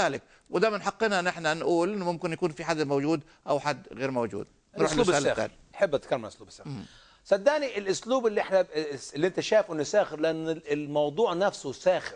وده من حقنا نحن نقول انه ممكن يكون في حد موجود او حد غير موجود نروح الاسلوب للسؤال الساخر الثاني احب اتكلم عن الاسلوب الساخر صدقني الاسلوب اللي احنا اللي انت شايفه انه ساخر لان الموضوع نفسه ساخر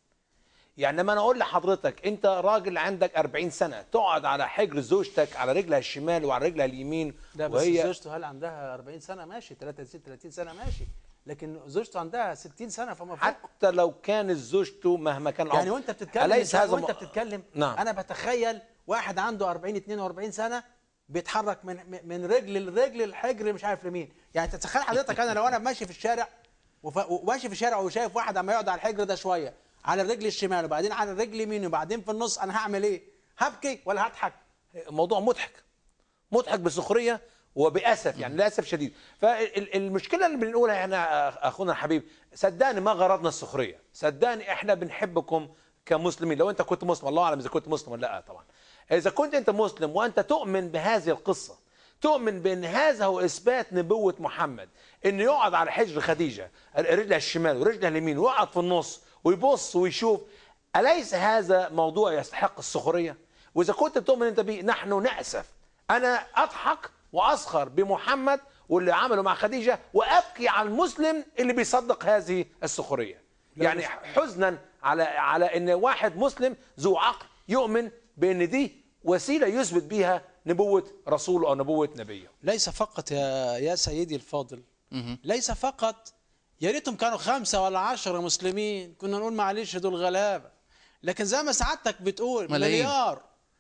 يعني لما انا اقول لحضرتك انت راجل عندك 40 سنه تقعد على حجر زوجتك على رجلها الشمال وعلى رجلها اليمين ده بس وهي زوجته هل عندها 40 سنه ماشي 30 30 سنه ماشي لكن زوجته عندها 60 سنه فما فوق حتى لو كانت زوجته مهما كان العمر يعني وانت بتتكلم أليس هذا وانت م- بتتكلم نعم. انا بتخيل واحد عنده 40 42 سنه بيتحرك من من رجل لرجل الحجر مش عارف لمين يعني تتخيل حضرتك انا لو انا ماشي في الشارع وف- وماشي في الشارع وشايف واحد عم يقعد على الحجر ده شويه على الرجل الشمال وبعدين على الرجل اليمين وبعدين في النص انا هعمل ايه هبكي ولا هضحك موضوع مضحك مضحك بسخريه وباسف يعني للاسف شديد فالمشكله اللي بنقولها هنا اخونا الحبيب صدقني ما غرضنا السخريه صدقني احنا بنحبكم كمسلمين لو انت كنت مسلم الله اعلم اذا كنت مسلم ولا لا طبعا اذا كنت انت مسلم وانت تؤمن بهذه القصه تؤمن بان هذا هو اثبات نبوه محمد انه يقعد على حجر خديجه رجلها الشمال ورجلها اليمين ويقعد في النص ويبص ويشوف اليس هذا موضوع يستحق السخريه واذا كنت بتؤمن انت به نحن ناسف انا اضحك واسخر بمحمد واللي عمله مع خديجه وابكي على المسلم اللي بيصدق هذه السخريه يعني حزنا على على ان واحد مسلم ذو عقل يؤمن بان دي وسيله يثبت بيها نبوه رسوله او نبوه نبيه ليس فقط يا يا سيدي الفاضل ليس فقط يا ريتهم كانوا خمسة ولا عشرة مسلمين كنا نقول معلش دول غلابة لكن زي ما سعادتك بتقول ملايين. مليار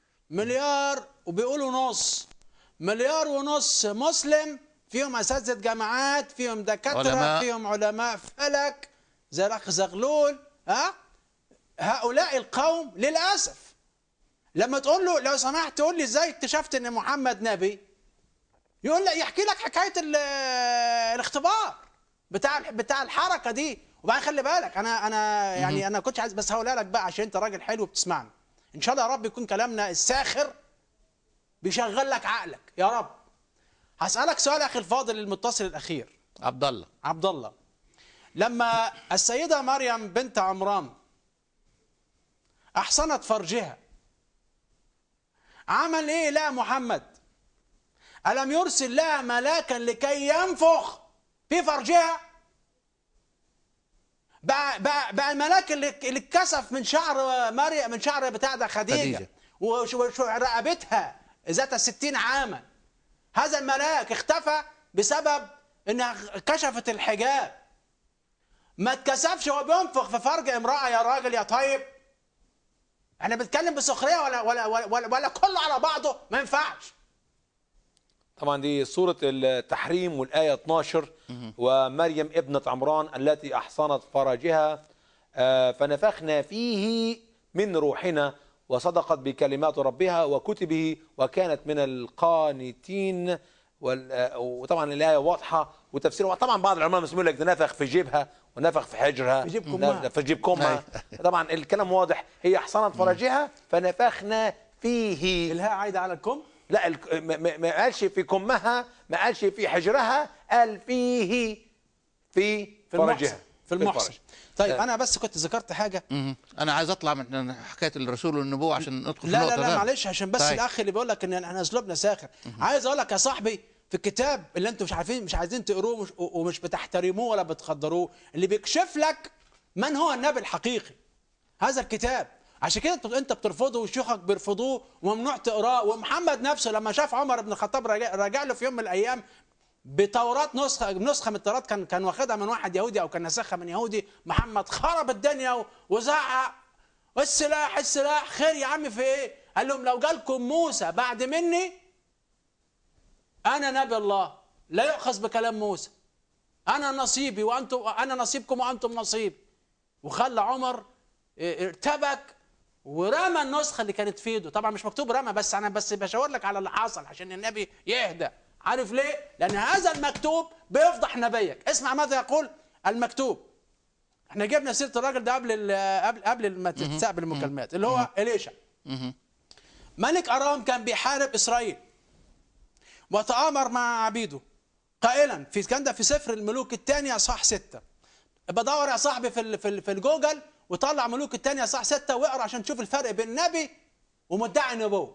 مليار وبيقولوا نص مليار ونص مسلم فيهم اساتذه جامعات فيهم دكاتره علماء. فيهم علماء فلك زي الاخ زغلول ها هؤلاء القوم للاسف لما تقول له لو سمحت تقول لي ازاي اكتشفت ان محمد نبي يقول لك يحكي لك حكايه ال- الاختبار بتاع بتاع الحركه دي وبعدين خلي بالك انا انا يعني انا كنتش عايز بس هقولها لك بقى عشان انت راجل حلو بتسمعني ان شاء الله يا رب يكون كلامنا الساخر بيشغل لك عقلك يا رب هسالك سؤال اخي الفاضل المتصل الاخير عبد الله عبد الله لما السيده مريم بنت عمران احصنت فرجها عمل ايه لا محمد الم يرسل لها ملاكا لكي ينفخ في فرجها بقى بقى, بقى الملاك اللي اللي اتكسف من شعر مريم من شعر بتاع ده خديجه, خديجة. وش- وش- رقبتها ذات الستين عاما هذا الملاك اختفى بسبب انها كشفت الحجاب ما اتكسفش وهو بينفخ في فرج امراه يا راجل يا طيب احنا بنتكلم بسخريه ولا ولا ولا, ولا, ولا كله على بعضه ما ينفعش طبعا دي سورة التحريم والآية 12 ومريم ابنة عمران التي أحصنت فرجها آه، فنفخنا فيه من روحنا وصدقت بكلمات ربها وكتبه وكانت من القانتين وال- آه، وطبعا الآية واضحة وتفسيرها واضح. طبعا بعض العلماء المسلمين يقول لك ده نفخ في جيبها ونفخ في حجرها في جيب كمها. في جيب كمها طبعا الكلام واضح هي أحصنت فرجها فنفخنا فيه الهاء عايده على الكم لا الك- ما- ما ما قالش في كمها ما قالش في حجرها قال فيه في في المحصن فرجها في المحصن الفرج. طيب آه. انا بس كنت ذكرت حاجه مهم. انا عايز اطلع من حكايه الرسول والنبوه عشان ندخل في لا لا النقطه لا ده. معلش عشان بس طيب. الاخ اللي بيقول لك ان احنا اسلوبنا ساخر عايز اقول لك يا صاحبي في الكتاب اللي انتم مش عارفين مش عايزين تقروه ومش, ومش بتحترموه ولا بتقدروه اللي بيكشف لك من هو النبي الحقيقي هذا الكتاب عشان كده انت- انت بترفضه وشيوخك بيرفضوه وممنوع تقراه ومحمد نفسه لما شاف عمر بن الخطاب راجع, راجع له في يوم من الايام بتوراة نسخة نسخة من التوراة كان كان واخدها من واحد يهودي او كان نسخها من يهودي محمد خرب الدنيا و- وزعق السلاح السلاح خير يا عم في ايه؟ قال لهم لو جالكم موسى بعد مني انا نبي الله لا يؤخذ بكلام موسى انا نصيبي وانتم انا نصيبكم وانتم نصيبي وخلى عمر اه، ارتبك ورمى النسخه اللي كانت في ايده طبعا مش مكتوب رمى بس انا بس بشاور لك على اللي حصل عشان النبي يهدى عارف ليه لان هذا المكتوب بيفضح نبيك اسمع ماذا يقول المكتوب احنا جبنا سيره الراجل ده قبل ال- قبل قبل ما تستقبل المكالمات اللي هو اليشا ملك ارام كان بيحارب اسرائيل وتآمر مع عبيده قائلا في كان ده في سفر الملوك الثاني اصحاح ستة بدور يا صاحبي في ال- في ال- في الجوجل وطلع ملوك الثاني اصحاح ستة واقرا عشان تشوف الفرق بين نبي ومدعي نبوه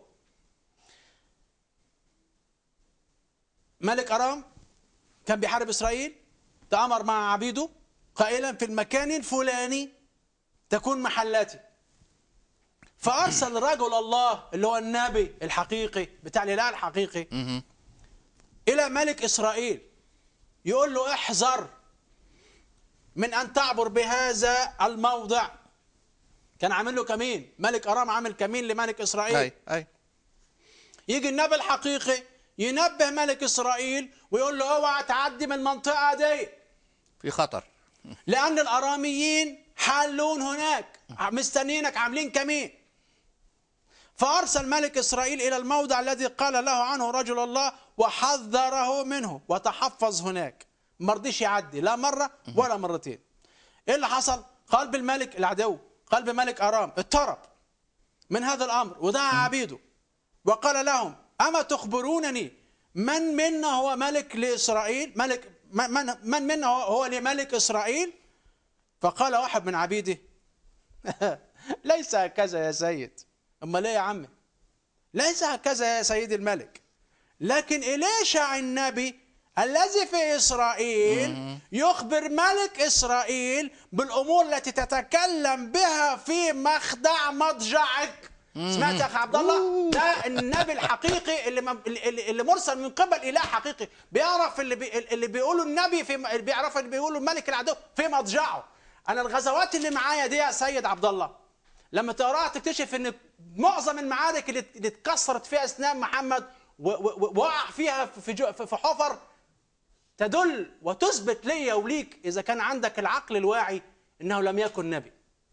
ملك ارام كان بيحارب اسرائيل تامر مع عبيده قائلا في المكان الفلاني تكون محلاتي فارسل رجل الله اللي هو النبي الحقيقي بتاع الاله الحقيقي الى ملك اسرائيل يقول له احذر من ان تعبر بهذا الموضع كان عامل له كمين ملك ارام عامل كمين لملك اسرائيل اي اي يجي النبي الحقيقي ينبه ملك اسرائيل ويقول له اوعى تعدي من المنطقه دي في خطر لان الاراميين حالون هناك مستنيينك عاملين كمين فارسل ملك اسرائيل الى الموضع الذي قال له عنه رجل الله وحذره منه وتحفظ هناك ما رضيش يعدي لا مره ولا مرتين ايه اللي حصل قلب الملك العدو قلب ملك ارام اضطرب من هذا الامر ودعا عبيده وقال لهم اما تخبرونني من منا هو ملك لاسرائيل ملك من من, من منا هو- هو لملك اسرائيل فقال واحد من عبيده ليس هكذا يا سيد امال ايه يا عم ليس هكذا يا سيد الملك لكن إليشع النبي الذي في إسرائيل يخبر ملك إسرائيل بالأمور التي تتكلم بها في مخدع مضجعك سمعت يا أخي عبد الله ده النبي الحقيقي اللي مم- اللي اللي مرسل من قبل إله حقيقي بيعرف اللي بي اللي بيقوله النبي في اللي بيعرف اللي بيقوله الملك العدو في مضجعه أنا الغزوات اللي معايا دي يا سيد عبد الله لما تقراها تكتشف ان معظم المعارك اللي اللي اتكسرت فيها اسنان محمد و- و- ووقع فيها في جو- في في حفر تدل وتثبت لي وليك اذا كان عندك العقل الواعي انه لم يكن نبي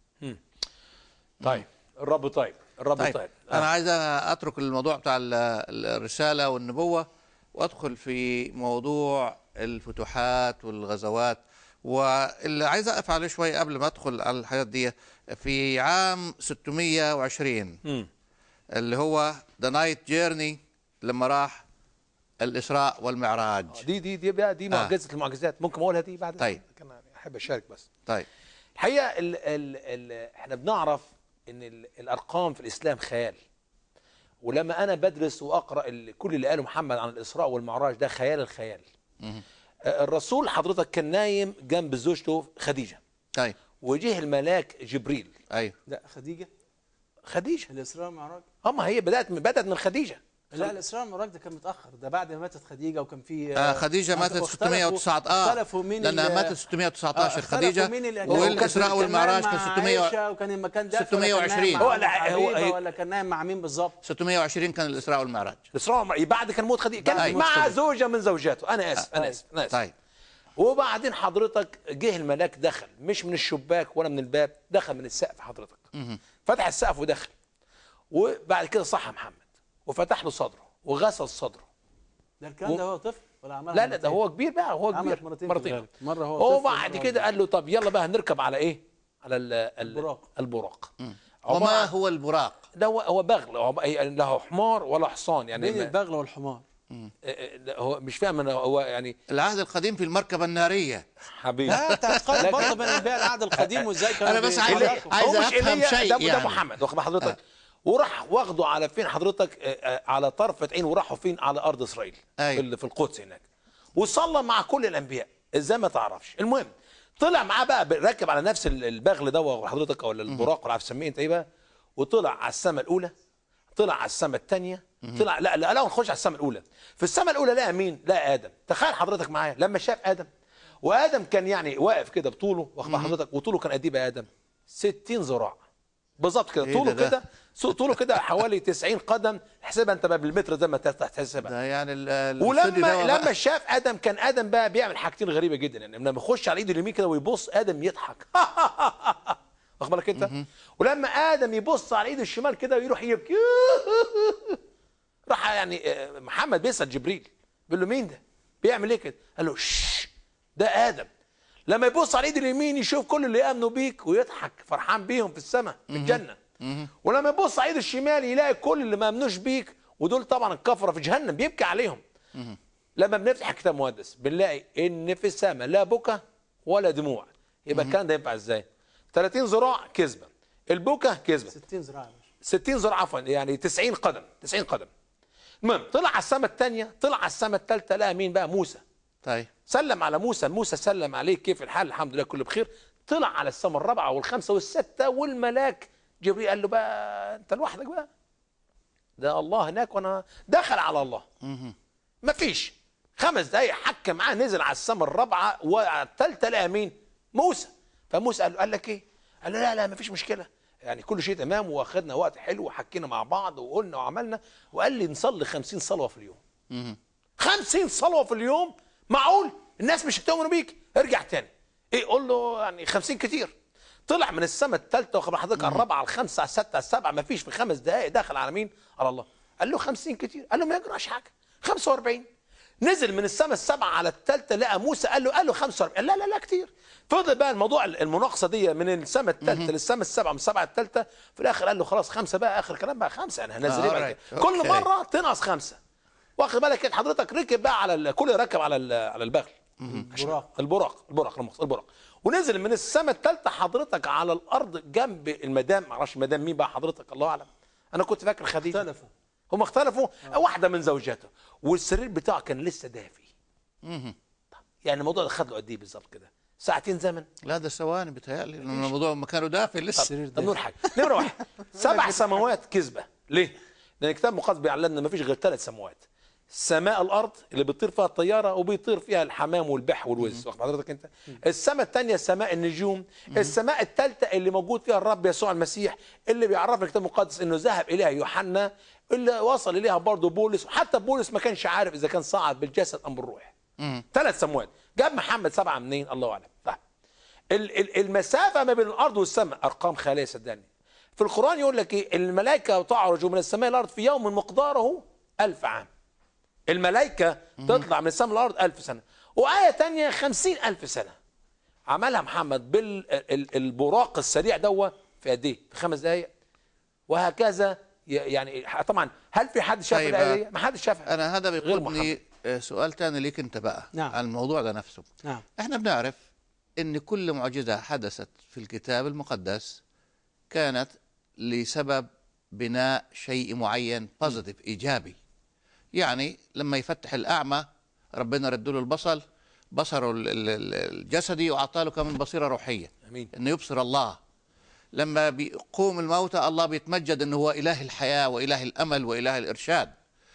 طيب الرب طيب الرب طيب, طيب انا عايز اترك الموضوع بتاع ال- الرساله والنبوه وادخل في موضوع الفتوحات والغزوات واللي عايز اقف عليه شويه قبل ما ادخل على الحاجات دي في عام 620 اللي هو ذا نايت جيرني لما راح الاسراء والمعراج دي دي دي بقى دي معجزه المعجزات ممكن اقولها دي بعد طيب. كان احب اشارك بس طيب الحقيقه ال ال ال احنا بنعرف ان ال الارقام في الاسلام خيال ولما انا بدرس واقرا ال- كل اللي قاله محمد عن الاسراء والمعراج ده خيال الخيال آه، الرسول حضرتك كان نايم جنب زوجته خديجه طيب وجه الملاك جبريل ايوه لا خديجه خديجه الاسراء والمعراج اما هي بدات من بدات من خديجه لا الاسراء والمعراج ده كان متاخر ده بعد ما ماتت خديجه وكان في آه خديجه ماتت واختلفوا- 619 اه اختلفوا مين لانها ال- ماتت 619 آه، خديجه اختلفوا مين اللي- والاسراء كان والمعراج نايم كان مع 600 عائشة وكان المكان ده 620. هو هو لا، هو- هي- ولا كان نايم مع مين بالظبط 620 كان الاسراء والمعراج الاسراء والمعراج بعد كان موت خديجه بعد كان موت مع خديجة. زوجه من زوجاته انا اسف انا اسف انا اسف طيب وبعدين حضرتك جه الملاك دخل مش من الشباك ولا من الباب دخل من السقف حضرتك فتح السقف ودخل وبعد كده صح محمد وفتح له صدره وغسل صدره ده الكلام ده هو طفل ولا عملها لا لا ده مرتين؟ هو كبير بقى هو عملت كبير مرتين في الغالب. مرة هو هو طفل بعد ومرة كده قال له طب يلا بقى هنركب على ايه على ال- ال- البراق. البراق وما عبارة- هو البراق ده هو هو بغل هو يعني له حمار ولا حصان يعني بين ما- البغل والحمار آه، آه، لا، هو مش فاهم أنا هو يعني العهد القديم في المركبه الناريه حبيبي لا انت هتقارن برضه بين انبياء العهد القديم وازاي كانوا أنا بس عايز- بيتحركوا. عايز هو مش أفهم إيليا، شيء ده, ده يعني. محمد واخد بال حضرتك وراح واخده على فين حضرتك آه، آه، على طرفة عين وراحوا فين على ارض اسرائيل أيوة. في ال- في القدس هناك وصلى مع كل الانبياء ازاي ما تعرفش المهم طلع معاه بقى راكب على نفس ال- البغل ده وحضرتك او البراق ولا عارف تسميه انت ايه بقى وطلع على السماء الاولى طلع على السماء الثانيه طلع لا لا لا نخش على السماء الاولى في السماء الاولى لقى مين لقى ادم تخيل حضرتك معايا لما شاف ادم وادم كان يعني واقف كده بطوله واخد بال حضرتك وطوله كان قد ايه بقى ادم 60 ذراع بالظبط كده إيه طوله ده ده؟ كده سو- طوله كده حوالي 90 قدم احسبها انت بقى بالمتر زي ما انت تحسبها ده يعني ال- الاستوديو ولما ده بقى- لما شاف ادم كان ادم بقى بيعمل حاجتين غريبه جدا يعني لما يخش على ايده اليمين كده ويبص ادم يضحك واخد بالك انت ولما ادم يبص على ايده الشمال كده ويروح يبكي راح يعني آه، محمد بيسال جبريل بيقول له مين ده بيعمل ايه كده قال له شش ده ادم لما يبص على ايده اليمين يشوف كل اللي امنوا بيك ويضحك فرحان بيهم في السماء في الجنه ولما يبص على ايده الشمال يلاقي كل اللي ما امنوش بيك ودول طبعا الكفره في جهنم بيبكي عليهم لما بنفتح الكتاب المقدس بنلاقي ان في السماء لا بكى ولا دموع يبقى الكلام ده ينفع ازاي 30 ذراع كذبه البكا كذبه 60 ذراع يا باشا 60 ذراع عفوا يعني 90 قدم 90 قدم المهم طلع على السماء الثانيه طلع على السماء الثالثه لقى مين بقى موسى طيب سلم على موسى موسى سلم عليه كيف الحال الحمد لله كله بخير طلع على السماء الرابعه والخامسه والسته والملاك جبريل قال له بقى انت لوحدك بقى ده الله هناك وانا دخل على الله ما فيش خمس دقايق حكى معاه نزل على السماء الرابعه والثالثه لقى مين موسى فموسى قال له قال لك ايه قال له لا لا ما فيش مشكله يعني كل شيء تمام واخدنا وقت حلو وحكينا مع بعض وقلنا وعملنا وقال لي نصلي 50 صلوه في اليوم 50 صلوه في اليوم معقول الناس مش هتؤمنوا بيك ارجع تاني ايه قول له يعني 50 كتير طلع من السماء الثالثه وخبر حضرتك على الرابعه على الخامسه على السته على السبعه ما فيش في خمس دقائق دخل على مين؟ على الله قال له 50 كتير قال له ما يجراش حاجه 45 نزل من السماء السبعه على الثالثه لقى موسى قال له قال له 45 قال لا لا لا كتير فضل بقى الموضوع المناقصه دي من السماء الثالثه للسماء السبعه من السبعه الثالثه في الاخر قال له خلاص خمسه بقى اخر كلام بقى خمسه يعني هنزل آه، ايه بقى alright. كده؟ كل أوكي. مره تنقص خمسه واخد بالك كده حضرتك ركب بقى على ال- كل ركب على ال- على البغل براق. البراق البراق المخ- البراق ونزل من السماء الثالثه حضرتك على الارض جنب المدام معرفش المدام مين بقى حضرتك الله اعلم انا كنت فاكر خديجه اختلفوا. هم اختلفوا واحده من زوجاته والسرير بتاعه كان لسه دافي طب، يعني الموضوع ده خد له قد ايه بالظبط كده ساعتين زمن لا ده ثواني بتهيألي لأن الموضوع مكانه دافي لسه طب نقول حاجه نمره واحد سبع سماوات كذبه ليه؟ لان الكتاب المقدس بيعلن ان مفيش غير ثلاث سماوات سماء الارض اللي بيطير فيها الطياره وبيطير فيها الحمام والبح والوز واخد حضرتك انت السماء الثانيه سماء النجوم السماء الثالثه اللي موجود فيها الرب يسوع المسيح اللي بيعرف الكتاب المقدس انه ذهب اليها يوحنا اللي وصل اليها برضه بولس وحتى بولس ما كانش عارف اذا كان صعد بالجسد ام بالروح ثلاث سماوات جاب محمد سبعه منين الله اعلم طيب ال- ال- المسافه ما بين الارض والسماء ارقام خياليه صدقني في القران يقول لك ايه الملائكه تعرج من السماء الى الارض في يوم مقداره ألف عام الملائكه تطلع من السماء الارض ألف سنه وايه تانية خمسين ألف سنه عملها محمد بالبراق السريع دوا في قد ايه في خمس دقائق وهكذا ي- يعني طبعا هل في حد شاف طيب، الايه دي ما حدش شافها أنا هذا غير بيقودني آه، سؤال تاني ليك أنت بقى نعم. عن الموضوع ده نفسه نعم احنا بنعرف ان كل معجزه حدثت في الكتاب المقدس كانت لسبب بناء شيء معين بوزيتيف ايجابي يعني لما يفتح الاعمى ربنا رد له البصر بصره ال- ال- ال- الجسدي واعطاه له كمان بصيره روحيه امين انه يبصر الله لما بيقوم الموتى الله بيتمجد انه هو اله الحياه واله الامل واله الارشاد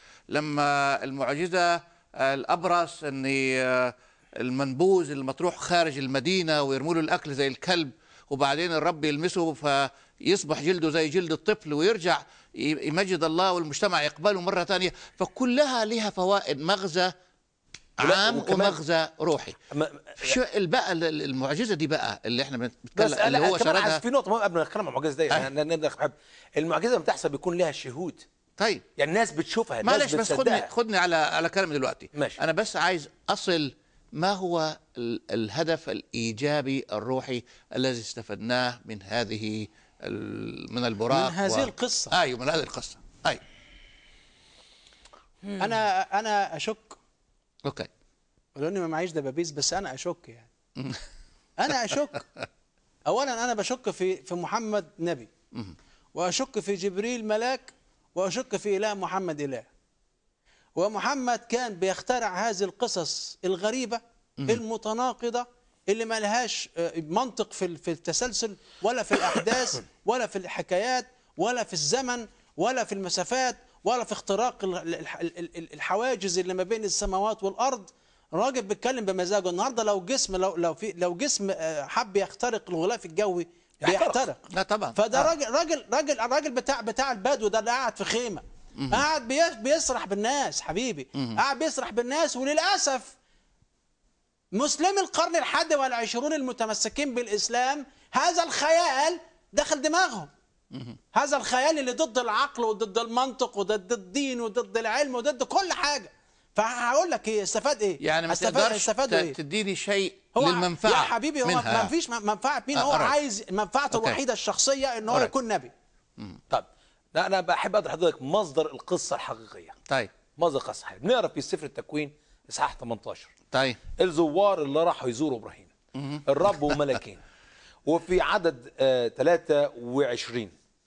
لما المعجزه آه، الابرص ان آه، المنبوذ المطروح خارج المدينه ويرموا له الاكل زي الكلب وبعدين الرب يلمسه فيصبح جلده زي جلد الطفل ويرجع ي- يمجد الله والمجتمع يقبله مره ثانيه فكلها لها فوائد مغزى ولا- عام وكمان- ومغزى روحي ما- شو بقى ال- ال- المعجزه دي بقى اللي احنا بس بنتكلم اللي هو كمان عايز شردها في نقطه مهمه قبل ما نتكلم عن المعجزه دي أه. يعني نبدا بحب المعجزه لما بتحصل بيكون لها شهود طيب يعني الناس بتشوفها الناس معلش بس خدني بتصدقها. خدني على على كلامي دلوقتي ماشي. انا بس عايز اصل ما هو ال- الهدف الايجابي الروحي الذي استفدناه من هذه ال- من البراق من هذه القصة. ايوه من هذه القصه ايوه انا انا اشك اوكي لاني ما معيش دبابيس بس انا اشك يعني انا اشك اولا انا بشك في في محمد نبي واشك في جبريل ملاك واشك في اله محمد اله ومحمد كان بيخترع هذه القصص الغريبه المتناقضه اللي ما لهاش آه، منطق في ال- في التسلسل ولا في الاحداث ولا في الحكايات ولا في الزمن ولا في المسافات ولا في اختراق ال- ال- ال- ال- الحواجز اللي ما بين السماوات والارض راجل بيتكلم بمزاجه النهارده لو جسم لو لو في لو جسم آه، حب يخترق الغلاف الجوي يحترق. بيحترق لا طبعا فده آه. راجل راجل راجل الراجل بتاع بتاع البدو ده اللي قاعد في خيمه قاعد بي- بيسرح بالناس حبيبي قاعد بيسرح بالناس وللاسف مسلمي القرن الحادي والعشرون المتمسكين بالاسلام هذا الخيال دخل دماغهم هذا الخيال اللي ضد العقل وضد المنطق وضد الدين وضد العلم وضد كل حاجه فهقول لك ايه استفاد ايه يعني ما استفاد تقدرش استفادوا ت- ايه تديني شيء هو للمنفعه يا حبيبي هو منها. ما فيش منفعه مين آه، هو alright. عايز منفعته أوكي. الوحيده الشخصيه ان هو alright. يكون نبي طب لا انا بحب اقدر حضرتك مصدر القصه الحقيقيه طيب مصدر القصه الحقيقيه بنقرا في سفر التكوين اصحاح 18 طيب الزوار اللي راحوا يزوروا ابراهيم الرب وملكين وفي عدد آه 23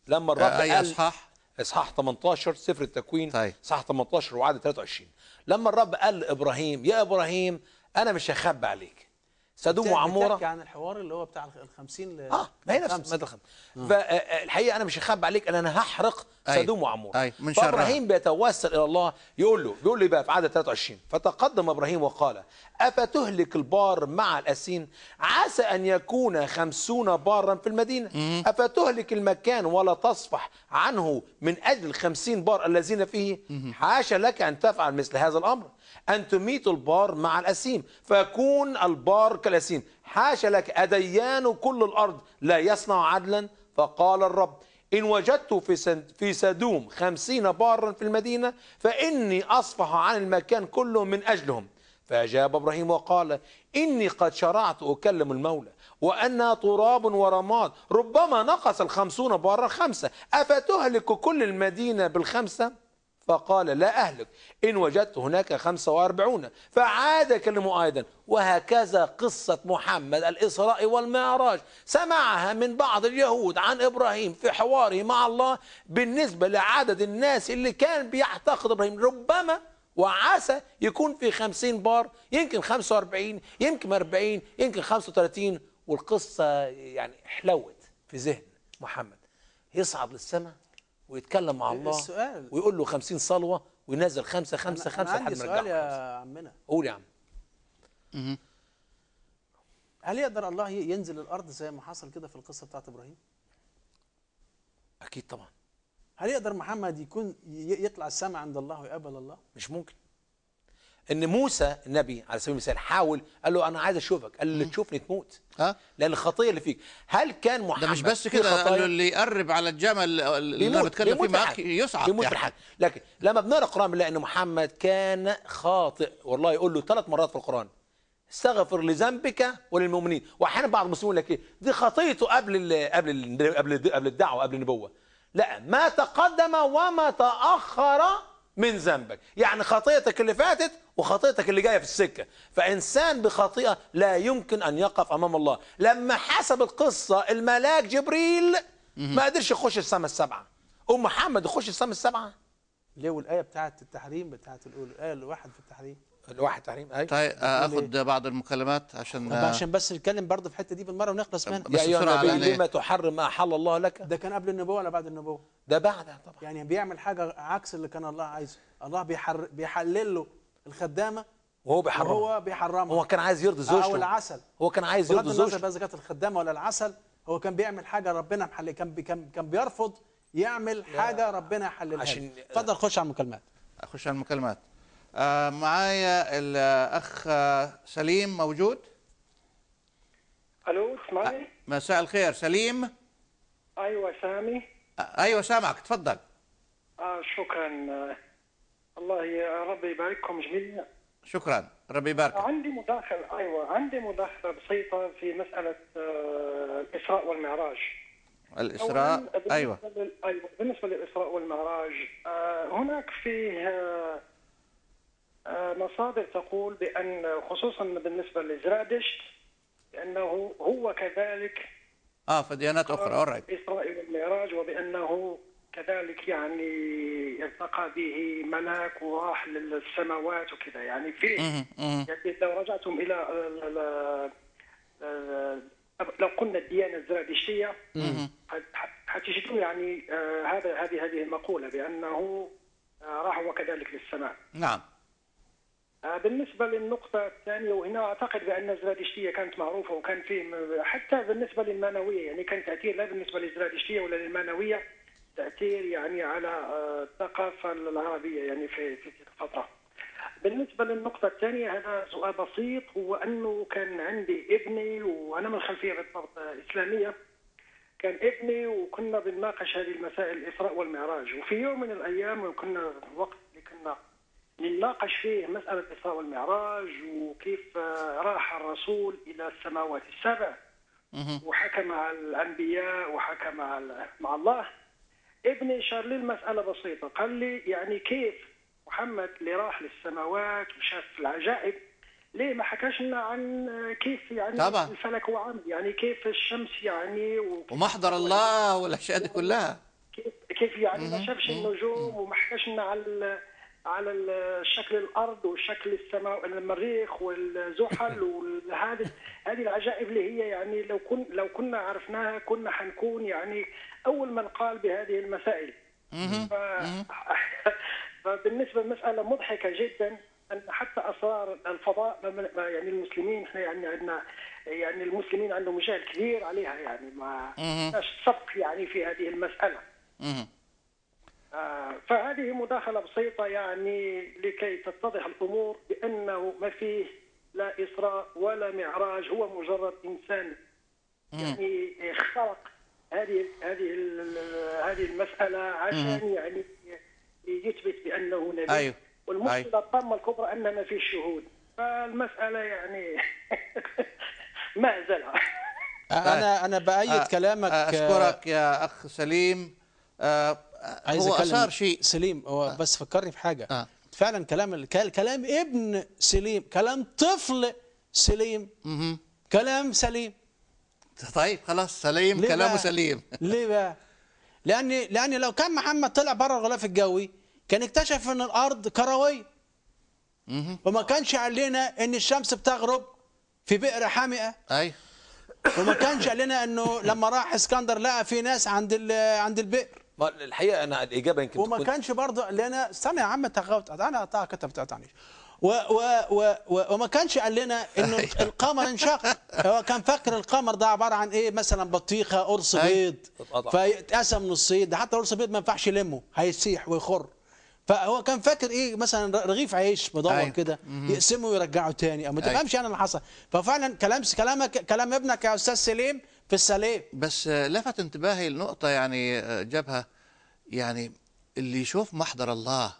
لما الرب آه، أي قال أصحاح اصحاح 18 سفر التكوين طيب. اصحاح 18 وعدد 23 لما الرب قال لابراهيم يا ابراهيم انا مش هخبي عليك سدوم بتحكي وعموره عن الحوار اللي هو بتاع ال 50 ل اه ما هي نفس خمسة. مادة الخمس فالحقيقه انا مش هخبي عليك ان انا هحرق أي. سدوم وعموره أي، من شرها. فابراهيم بيتوسل الى الله يقول له بيقول له إيه بقى في عدد 23 فتقدم ابراهيم وقال افتهلك البار مع الاسين عسى ان يكون خمسون بارا في المدينه افتهلك المكان ولا تصفح عنه من اجل الخمسين بار الذين فيه حاشا لك ان تفعل مثل هذا الامر ان تميت البار مع الاسيم فيكون البار كالاسيم حاشا لك اديان كل الارض لا يصنع عدلا فقال الرب إن وجدت في سن- في سدوم خمسين بارا في المدينة فإني أصفح عن المكان كله من أجلهم فأجاب إبراهيم وقال إني قد شرعت أكلم المولى وأنها تراب ورماد ربما نقص الخمسون بارا خمسة أفتهلك كل المدينة بالخمسة فقال لا أهلك إن وجدت هناك خمسة وأربعون فعاد كلمه أيضا وهكذا قصة محمد الإسراء والمعراج سمعها من بعض اليهود عن إبراهيم في حواره مع الله بالنسبة لعدد الناس اللي كان بيعتقد إبراهيم ربما وعسى يكون في خمسين بار يمكن خمسة وأربعين يمكن أربعين يمكن خمسة وثلاثين والقصة يعني حلوت في ذهن محمد يصعد للسماء ويتكلم مع الله السؤال- ويقول له خمسين صلوة وينزل خمسة خمسة أنا- خمسة أنا عندي لحد ما سؤال يرجعهم يا عمنا قول يا عم هل يقدر الله ي- ينزل الارض زي ما حصل كده في القصه بتاعت ابراهيم؟ أكيد طبعا هل يقدر محمد يكون ي- يطلع السماء عند الله ويقابل الله؟ مش ممكن ان موسى النبي على سبيل المثال حاول قال له انا عايز اشوفك قال له اللي تشوفني تموت ها لان الخطيه اللي فيك هل كان محمد ده مش بس في كده قال له خطايا؟ اللي يقرب على الجمل اللي انا بيموت بتكلم فيه بيموت في معاك الحال. يصعد بيموت في يعني. الحال لكن لما بنقرا القران بنلاقي ان محمد كان خاطئ والله يقول له ثلاث مرات في القران استغفر لذنبك وللمؤمنين واحيانا بعض المسلمين يقول لك ايه دي خطيته قبل ال قبل ال قبل ال قبل الدعوه قبل النبوه لا ما تقدم وما تاخر من ذنبك يعني خطيتك اللي فاتت وخطيتك اللي جايه في السكه فانسان بخطيئه لا يمكن ان يقف امام الله لما حسب القصه الملاك جبريل ما قدرش يخش السماء السبعه ام محمد يخش السماء السبعه ليه والايه بتاعت التحريم بتاعت الأولى الايه الواحد في التحريم الواحد تحريم ايوه طيب آه، اخد بعض المكالمات عشان طب عشان بس نتكلم برضه في الحته دي بالمره ونخلص منها بس يا ايها بسرعة النبي لأن- لما تحرم ما احل الله لك ده كان قبل النبوه ولا بعد النبوه؟ ده بعدها طبعا يعني بيعمل حاجه عكس اللي كان الله عايزه الله بيحر بيحلل له الخدامه وهو بيحرم وهو بيحرمها هو كان عايز يرضي او زوجته العسل هو كان عايز بغض يرضي النظر زوجته بقى اذا كانت الخدامه ولا العسل هو كان بيعمل حاجه ربنا محل كان بي كان كان بيرفض يعمل حاجه ربنا يحللها عشان- عشان اتفضل خش على المكالمات اخش على المكالمات آه معايا الاخ آه، سليم موجود الو تسمعني؟ مساء الخير سليم ايوه سامي آه، ايوه سامعك تفضل آه شكرا آه الله يا رب يبارككم جميعا شكرا ربي يبارك عندي مداخلة ايوه عندي مداخلة بسيطة في مسألة آه الاسراء والمعراج الاسراء أولاً بالنسبة ايوه لل- ايوه بالنسبة للاسراء والمعراج آه هناك فيه آه آه مصادر تقول بان خصوصا بالنسبة لزرادشت بانه هو كذلك اه في ديانات اخرى اورايت الإسراء والمعراج وبأنه كذلك يعني التقى به ملاك وراح للسماوات وكذا يعني في يعني لو رجعتم إلى ال- ال- ال- لو قلنا الديانة الزرادشتية حت- حتجدوا يعني آه، هذا هذه هذه المقولة بأنه آه، راح وكذلك للسماء نعم آه، بالنسبة للنقطة الثانية وهنا أعتقد بأن الزرادشتية كانت معروفة وكان في حتى بالنسبة للمانوية يعني كان تأثير لا بالنسبة للزرادشتية ولا للمانوية تأثير يعني على آه، الثقافة العربية يعني في في تلك الفترة. بالنسبة للنقطة الثانية هذا سؤال بسيط هو أنه كان عندي ابني وأنا من خلفية بالضبط آه، إسلامية كان ابني وكنا بنناقش هذه المسائل الإسراء والمعراج وفي يوم من الأيام وكنا وقت اللي كنا نناقش فيه مسألة الإسراء والمعراج وكيف آه، راح الرسول إلى السماوات السبع وحكى مع الأنبياء وحكى مع ال- مع الله ابني شار لي المسألة بسيطة قال لي يعني كيف محمد اللي راح للسماوات وشاف العجائب ليه ما حكاش لنا عن آه، كيف يعني طبعاً. الفلك هو عامل يعني كيف الشمس يعني وكيف ومحضر الله والاشياء دي كلها كيف يعني ما شافش النجوم وما حكاش لنا على ال- على ال- شكل الارض وشكل السماء المريخ والزحل وهذه هذه العجائب اللي هي يعني لو كن لو كنا عرفناها كنا حنكون يعني اول من قال بهذه المسائل ف... فبالنسبه للمساله مضحكه جدا ان حتى اسرار الفضاء ما- ما- يعني المسلمين احنا يعني عندنا يعني المسلمين عندهم جهل كبير عليها يعني ما فيش سبق يعني في هذه المساله مهم. آه، فهذه مداخلة بسيطة يعني لكي تتضح الأمور بأنه ما فيه لا إسراء ولا معراج هو مجرد إنسان يعني اخترق هذه هذه ال- هذه المسألة عشان يعني يثبت بأنه نبي أيوه. والمشكلة أيوه. الطامة الكبرى أن ما فيش شهود فالمسألة يعني مهزلة انا انا بايد آه، كلامك آه، اشكرك يا اخ سليم آه، عايز هو أكلم اثار شيء سليم هو بس فكرني في حاجه آه. فعلا كلام ال- كل- كلام ابن سليم كلام طفل سليم كلام سليم طيب خلاص سليم ليه كلامه بقى؟ سليم ليه بقى؟ لان لان لو كان محمد طلع بره الغلاف الجوي كان اكتشف ان الارض كرويه وما كانش قال لنا ان الشمس بتغرب في بئر حامئه اي وما كانش قال لنا انه لما راح اسكندر لقى في ناس عند ال- عند البئر ما الحقيقه انا الاجابه يمكن وما تكون كانش برضه لنا استنى يا عم تغوت انا قطعك انت بتقطعنيش و و و و وما كانش قال لنا انه القمر انشق هو كان فاكر القمر ده عباره عن ايه مثلا بطيخه قرص أي. بيض اتقطع. فيتقسم نصين ده حتى قرص بيض ما ينفعش يلمه هيسيح ويخر فهو كان فاكر ايه مثلا رغيف عيش مدور أيوة. كده يقسمه ويرجعه تاني او ما تفهمش انا اللي حصل ففعلا كلام كلامك كلام ابنك يا استاذ سليم في السليم بس آه، لفت انتباهي لنقطة يعني آه، جابها يعني اللي يشوف محضر الله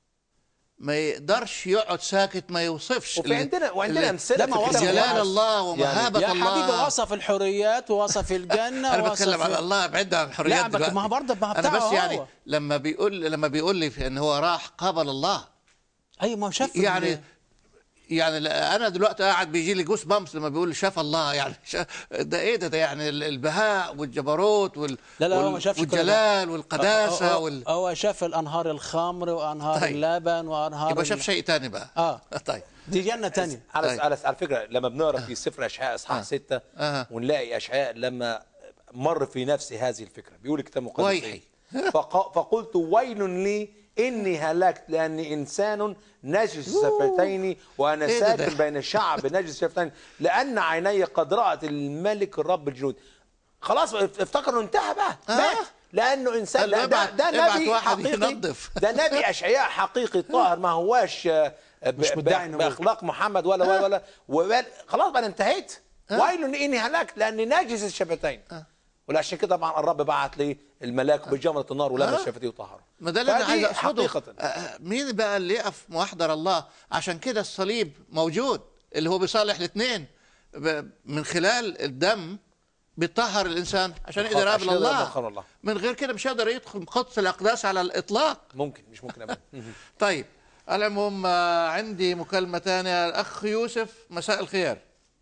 ما يقدرش يقعد ساكت ما يوصفش وفي اللي- عندنا وعندنا اللي- امثله ده ما في وصف الكتاب جلال المقدس. الله ومهابة يا الله حبيبي وصف الحريات ووصف الجنه انا ووصف بتكلم على الله ابعد عن الحريات لا، بك- دلوقتي ما هو برضه ما هو انا بتاعه بس يعني هو. لما بيقول لما بيقول لي في ان هو راح قابل الله ايوه ما هو شاف يعني ال- يعني لا- انا دلوقتي قاعد بيجي لي جوس بامس لما بيقول شاف الله يعني شا- ده ايه ده, ده يعني ال- البهاء والجبروت وال لا لا هو وال- ما شافش كل ده. والجلال والقداسه هو- وال هو شاف الانهار الخمر وانهار طيب. اللبن وانهار يبقى شاف ال- شيء تاني بقى اه طيب دي جنه تانية على طيب. على على فكره لما بنقرا في سفر اشعياء اصحاح آه. ستة آه. ونلاقي اشعياء لما مر في نفس هذه الفكره بيقول الكتاب المقدس ويحي. إيه؟ فق- فقلت ويل لي اني هلكت لاني انسان نجس الشفتين وانا إيه ده ده؟ ساكن بين شعب نجس الشفتين لان عيني قد رات الملك الرب الجنود خلاص افتكر انه انتهى بقى آه. مات لانه انسان قال لا ده, ابعت- ده ابعت نبي واحد حقيقي ينظف. ده نبي اشعياء حقيقي طاهر ما هواش آه، ب- مش ب- مدعي نبوة. باخلاق محمد ولا ولا ولا وبال- خلاص بقى انا انتهيت ويل اني هلكت لاني ناجس الشفتين ولعشان كده طبعا الرب بعت لي الملاك بجمره النار ولمس آه. شفتيه وطهره ما ده اللي انا فدي عايز اقصده حقيقه آه، آه، مين بقى اللي يقف محضر الله عشان كده الصليب موجود اللي هو بيصالح الاثنين ب- من خلال الدم بيطهر الانسان عشان يقدر يقابل عشان يقدر الله يدخل الله. من غير كده مش هيقدر يدخل قدس الاقداس على الاطلاق ممكن مش ممكن ابدا طيب على العموم آه، عندي مكالمه ثانيه الاخ يوسف مساء الخير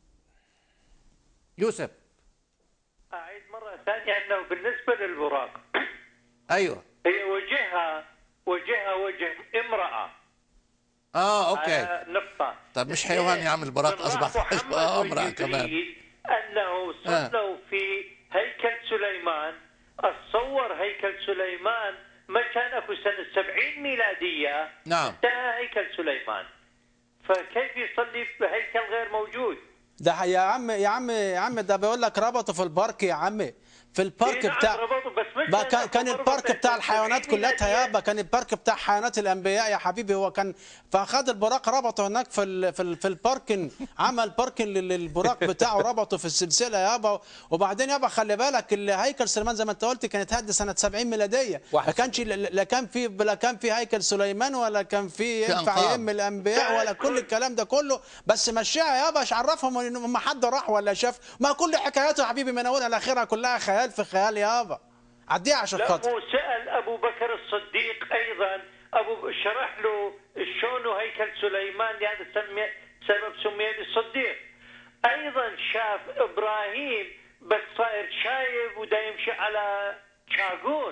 يوسف أعيد مرة ثانية أنه بالنسبة للبراق ايوه هي وجهها وجهها وجه امرأة اه اوكي على نقطة طب مش حيوان يا عم البراق من اصبح راح محمد امراه وجبريل كمان أنه صلوا في هيكل سليمان اتصور هيكل سليمان ما كان اكو سنة 70 ميلادية نعم. انتهى هيكل سليمان فكيف يصلي في هيكل غير موجود؟ ده يا عم يا عم يا عم ده بيقول لك ربطه في البارك يا عم في البارك إيه نعم بتاع ربطوا، بس مش بقى كان, أنا كان أخبر البارك بس بتاع في الحيوانات السبعين كلها ميلادية. يابا كان البارك بتاع حيوانات الانبياء يا حبيبي هو كان فاخد البراق ربطه هناك في ال في, ال في الباركن عمل باركن لل- للبراق بتاعه ربطه في السلسله يابا وبعدين يابا خلي بالك الهيكل سليمان زي ما انت قلت كانت هد سنه 70 ميلاديه واحد ما كانش لا لا كان في لا كان في هيكل سليمان ولا كان في في ينفع أنقاض. يم الانبياء ولا كل الكلام ده كله بس مشيها يابا مش عرفهم ان ما حد راح ولا شاف ما كل حكاياته يا حبيبي من اولها لاخرها كلها خيال في خيال يابا عديها عشان لا خاطر هو سأل أبو بكر الصديق أيضا أبو شرح له شلون هيكل سليمان هذا سمي سبب سمي بالصديق أيضا شاف إبراهيم بس صاير شايب ودا يمشي على شاقون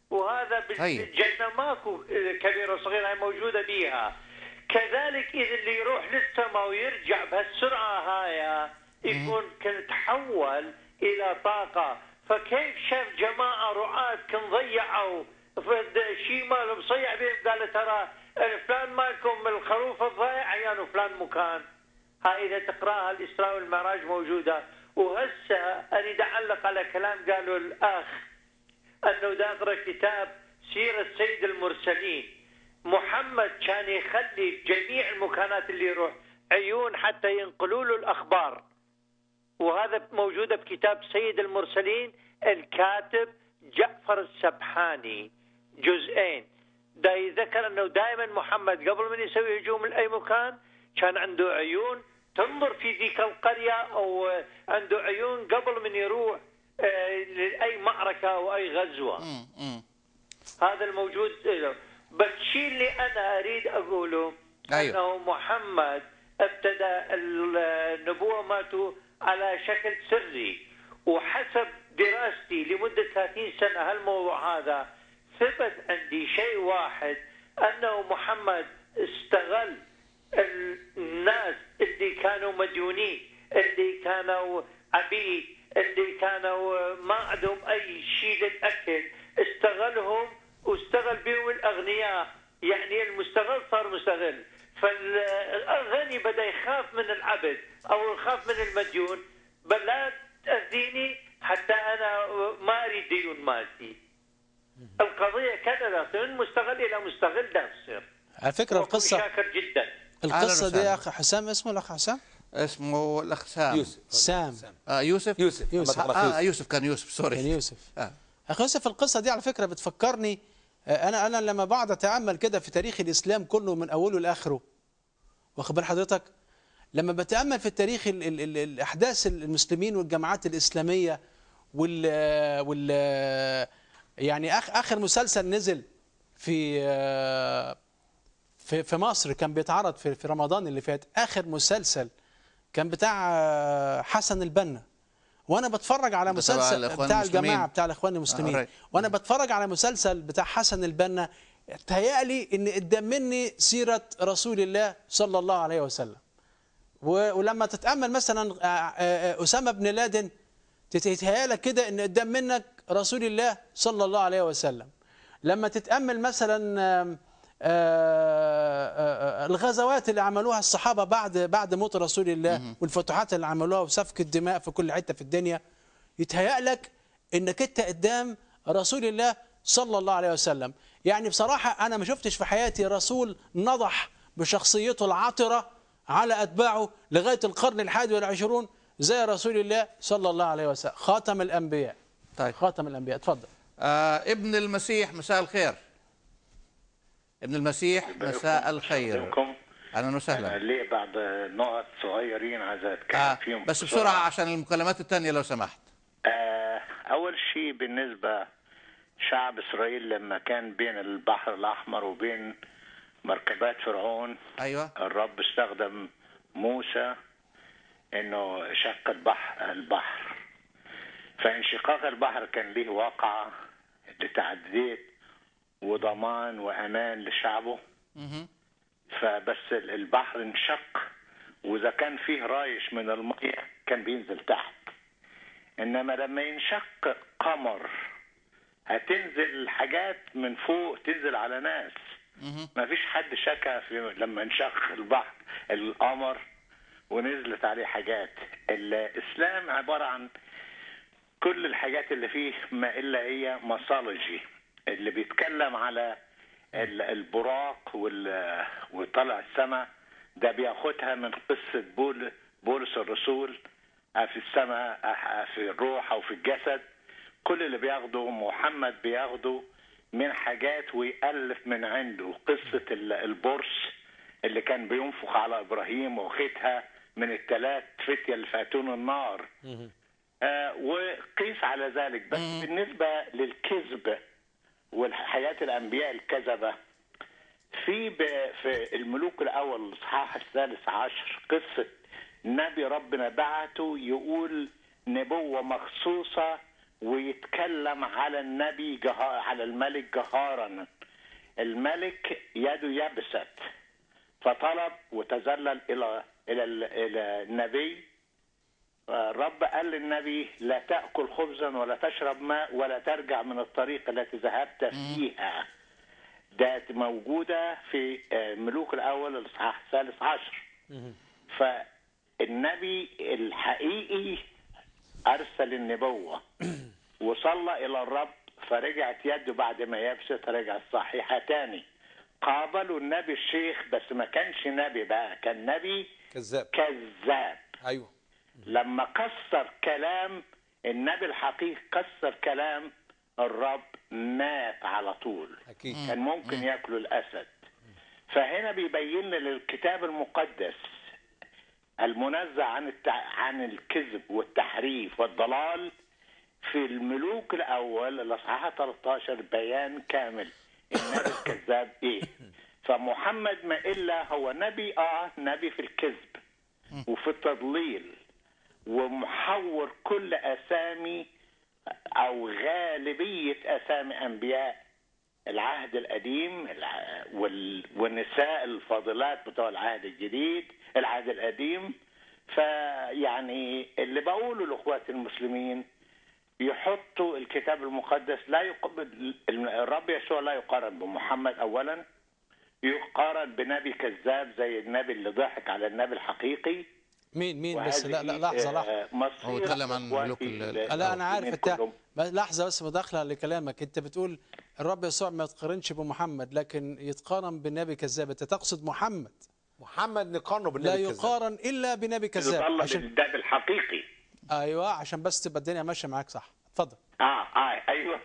وهذا طيب. بالجنة ماكو كبيرة وصغيرة هاي موجودة بيها كذلك إذا اللي يروح للسماء ويرجع بهالسرعة هاي يكون كان تحول إلى طاقة فكيف شاف جماعة رعاة كان ضيعوا فد شيء مالهم صيع بهم قال ترى فلان مالكم الخروف الضايع عيان وفلان مكان هاي إذا تقراها الإسراء والمعراج موجودة وهسه أريد أعلق على كلام قالوا الأخ انه دا اقرا كتاب سيره سيد المرسلين محمد كان يخلي جميع المكانات اللي يروح عيون حتى ينقلوا له الاخبار وهذا موجوده بكتاب سيد المرسلين الكاتب جعفر السبحاني جزئين دا يذكر انه دائما محمد قبل من يسوي هجوم لاي مكان كان عنده عيون تنظر في ذيك القريه او عنده عيون قبل من يروح آه، لاي معركه او اي غزوه مم. مم. هذا الموجود له بس الشيء اللي انا اريد اقوله أيوة. انه محمد ابتدى النبوه مالته على شكل سري وحسب دراستي لمده 30 سنه هالموضوع هذا ثبت عندي شيء واحد انه محمد استغل الناس اللي كانوا مديونين اللي كانوا عبيد اللي كانوا ما عندهم اي شيء للاكل استغلهم واستغل بهم الاغنياء يعني المستغل صار مستغل فالغني بدا يخاف من العبد او يخاف من المديون بل لا تاذيني حتى انا ما اريد ديون مالتي القضيه كذا من مستغل الى مستغل لا تصير على فكره وأكون القصه شاكر جدا القصه دي وسهلا. يا اخ حسام اسمه الاخ حسام اسمه الاخ سام يوسف سام آه يوسف يوسف يوسف. ما تقرأ آه يوسف يوسف كان يوسف سوري كان يوسف آه. اخي يوسف القصه دي على فكره بتفكرني آه، انا انا لما بقعد اتامل كده في تاريخ الاسلام كله من اوله لاخره واخد بال حضرتك لما بتامل في التاريخ ال ال ال الاحداث المسلمين والجماعات الاسلاميه وال وال يعني أخ اخر مسلسل نزل في آه، في في مصر كان بيتعرض في في رمضان اللي فات اخر مسلسل كان بتاع آه، حسن البنا وانا بتفرج على ده تبع مسلسل الإخوان بتاع المسلمين. الجماعه بتاع الاخوان المسلمين آه، right. وانا بتفرج على مسلسل بتاع حسن البنا تهيألي ان قدام مني سيره رسول الله صلى الله عليه وسلم و- ولما تتامل مثلا آه، آه، اسامه بن لادن تتهيألك كده ان قدام منك رسول الله صلى الله عليه وسلم لما تتامل مثلا آم، آه، آه، آه، الغزوات اللي عملوها الصحابه بعد بعد موت رسول الله والفتوحات اللي عملوها وسفك الدماء في كل حته في الدنيا يتهيأ لك انك انت قدام رسول الله صلى الله عليه وسلم يعني بصراحه انا ما شفتش في حياتي رسول نضح بشخصيته العاطره على اتباعه لغايه القرن الحادي والعشرون زي رسول الله صلى الله عليه وسلم خاتم الانبياء طيب خاتم الانبياء اتفضل آه ابن المسيح مساء الخير ابن المسيح مساء الخير بكم اهلا أنا وسهلا ليه بعض نقط صغيرين عايز اتكلم آه فيهم بس بسرعه عشان المكالمات الثانيه لو سمحت آه اول شيء بالنسبه شعب اسرائيل لما كان بين البحر الاحمر وبين مركبات فرعون ايوه الرب استخدم موسى انه شق البحر البحر فانشقاق البحر كان له واقعة لتعديد وضمان وامان لشعبه مهم. فبس ال- البحر انشق واذا كان فيه رايش من الميه كان بينزل تحت انما لما ينشق قمر هتنزل حاجات من فوق تنزل على ناس مهم. ما فيش حد شكى في لما انشق البحر القمر ونزلت عليه حاجات الاسلام عباره عن كل الحاجات اللي فيه ما الا هي ماسولوجي اللي بيتكلم على ال- البراق وال- وطلع السماء ده بياخدها من قصه بول بولس الرسول في السماء في الروح او في الجسد كل اللي بياخده محمد بياخده من حاجات ويألف من عنده قصة ال- البرص اللي كان بينفخ على إبراهيم واخدها من الثلاث فتية اللي فاتون النار آه وقيس على ذلك بس بالنسبة للكذب والحياة الأنبياء الكذبة في ب- في الملوك الأول الإصحاح الثالث عشر قصة نبي ربنا بعته يقول نبوة مخصوصة ويتكلم على النبي جها على الملك جهارا الملك يده يبست فطلب وتذلل الى الى ال- الى النبي الرب قال للنبي لا تاكل خبزا ولا تشرب ماء ولا ترجع من الطريق التي ذهبت فيها ده موجوده في آه، ملوك الاول الاصحاح الثالث عشر فالنبي الحقيقي ارسل النبوه وصلى الى الرب فرجعت يده بعد ما يبست رجعت صحيحه تاني قابلوا النبي الشيخ بس ما كانش نبي بقى كان نبي كذاب كذاب ايوه لما كسر كلام النبي الحقيقي كسر كلام الرب مات على طول اكيد كان ممكن ياكلوا الاسد فهنا بيبين لي الكتاب المقدس المنزه عن التع... عن الكذب والتحريف والضلال في الملوك الاول الاصحاح 13 بيان كامل النبي الكذاب ايه فمحمد ما الا هو نبي اه نبي في الكذب وفي التضليل ومحور كل اسامي او غالبيه اسامي انبياء العهد القديم الع- وال- والنساء الفاضلات بتوع العهد الجديد العهد القديم فيعني اللي بقوله لاخواتي المسلمين يحطوا الكتاب المقدس لا يقبل الرب يسوع لا يقارن بمحمد اولا يقارن بنبي كذاب زي النبي اللي ضحك على النبي الحقيقي مين مين بس لا لا وهذه، لحظه لحظه آه، مصير هو اتكلم عن إخواتي ملوك ال- ال- لا انا عارف المسلمين انت كلهم. بس لحظه بس مداخله لكلامك انت بتقول الرب يسوع ما يتقارنش بمحمد لكن يتقارن بالنبي كذاب انت تقصد محمد محمد نقارنه بالنبي لا الكذاب. يقارن الا بنبي كذاب يظل عشان بالداب الحقيقي ايوه عشان بس تبقى الدنيا ماشيه معاك صح اتفضل اه اه ايوه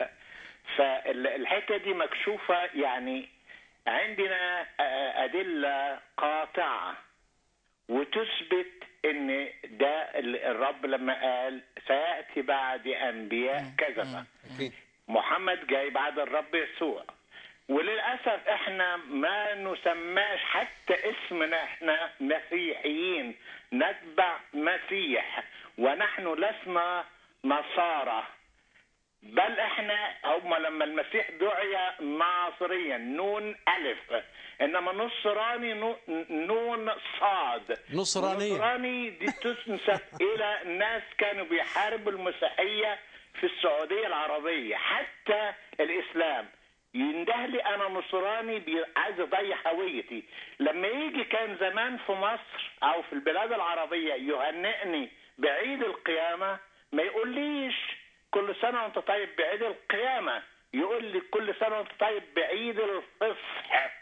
فالحته دي مكشوفه يعني عندنا آه، ادله قاطعه وتثبت ان ده ال- الرب لما قال سياتي بعد انبياء كذبه اكيد محمد جاي بعد الرب يسوع وللاسف احنا ما نسماش حتى اسمنا احنا مسيحيين نتبع مسيح ونحن لسنا نصارى بل احنا هم لما المسيح دعي ناصريا نون الف انما نصراني نو- نون صاد نصرانية. نصراني دي تنسب الى ناس كانوا بيحاربوا المسيحيه في السعوديه العربيه حتى الاسلام ينده لي انا نصراني بي- عايز اضيع هويتي لما يجي كان زمان في مصر او في البلاد العربيه يهنئني بعيد القيامه ما يقوليش كل سنه وانت طيب بعيد القيامه يقول لي كل سنه وانت طيب بعيد الفصح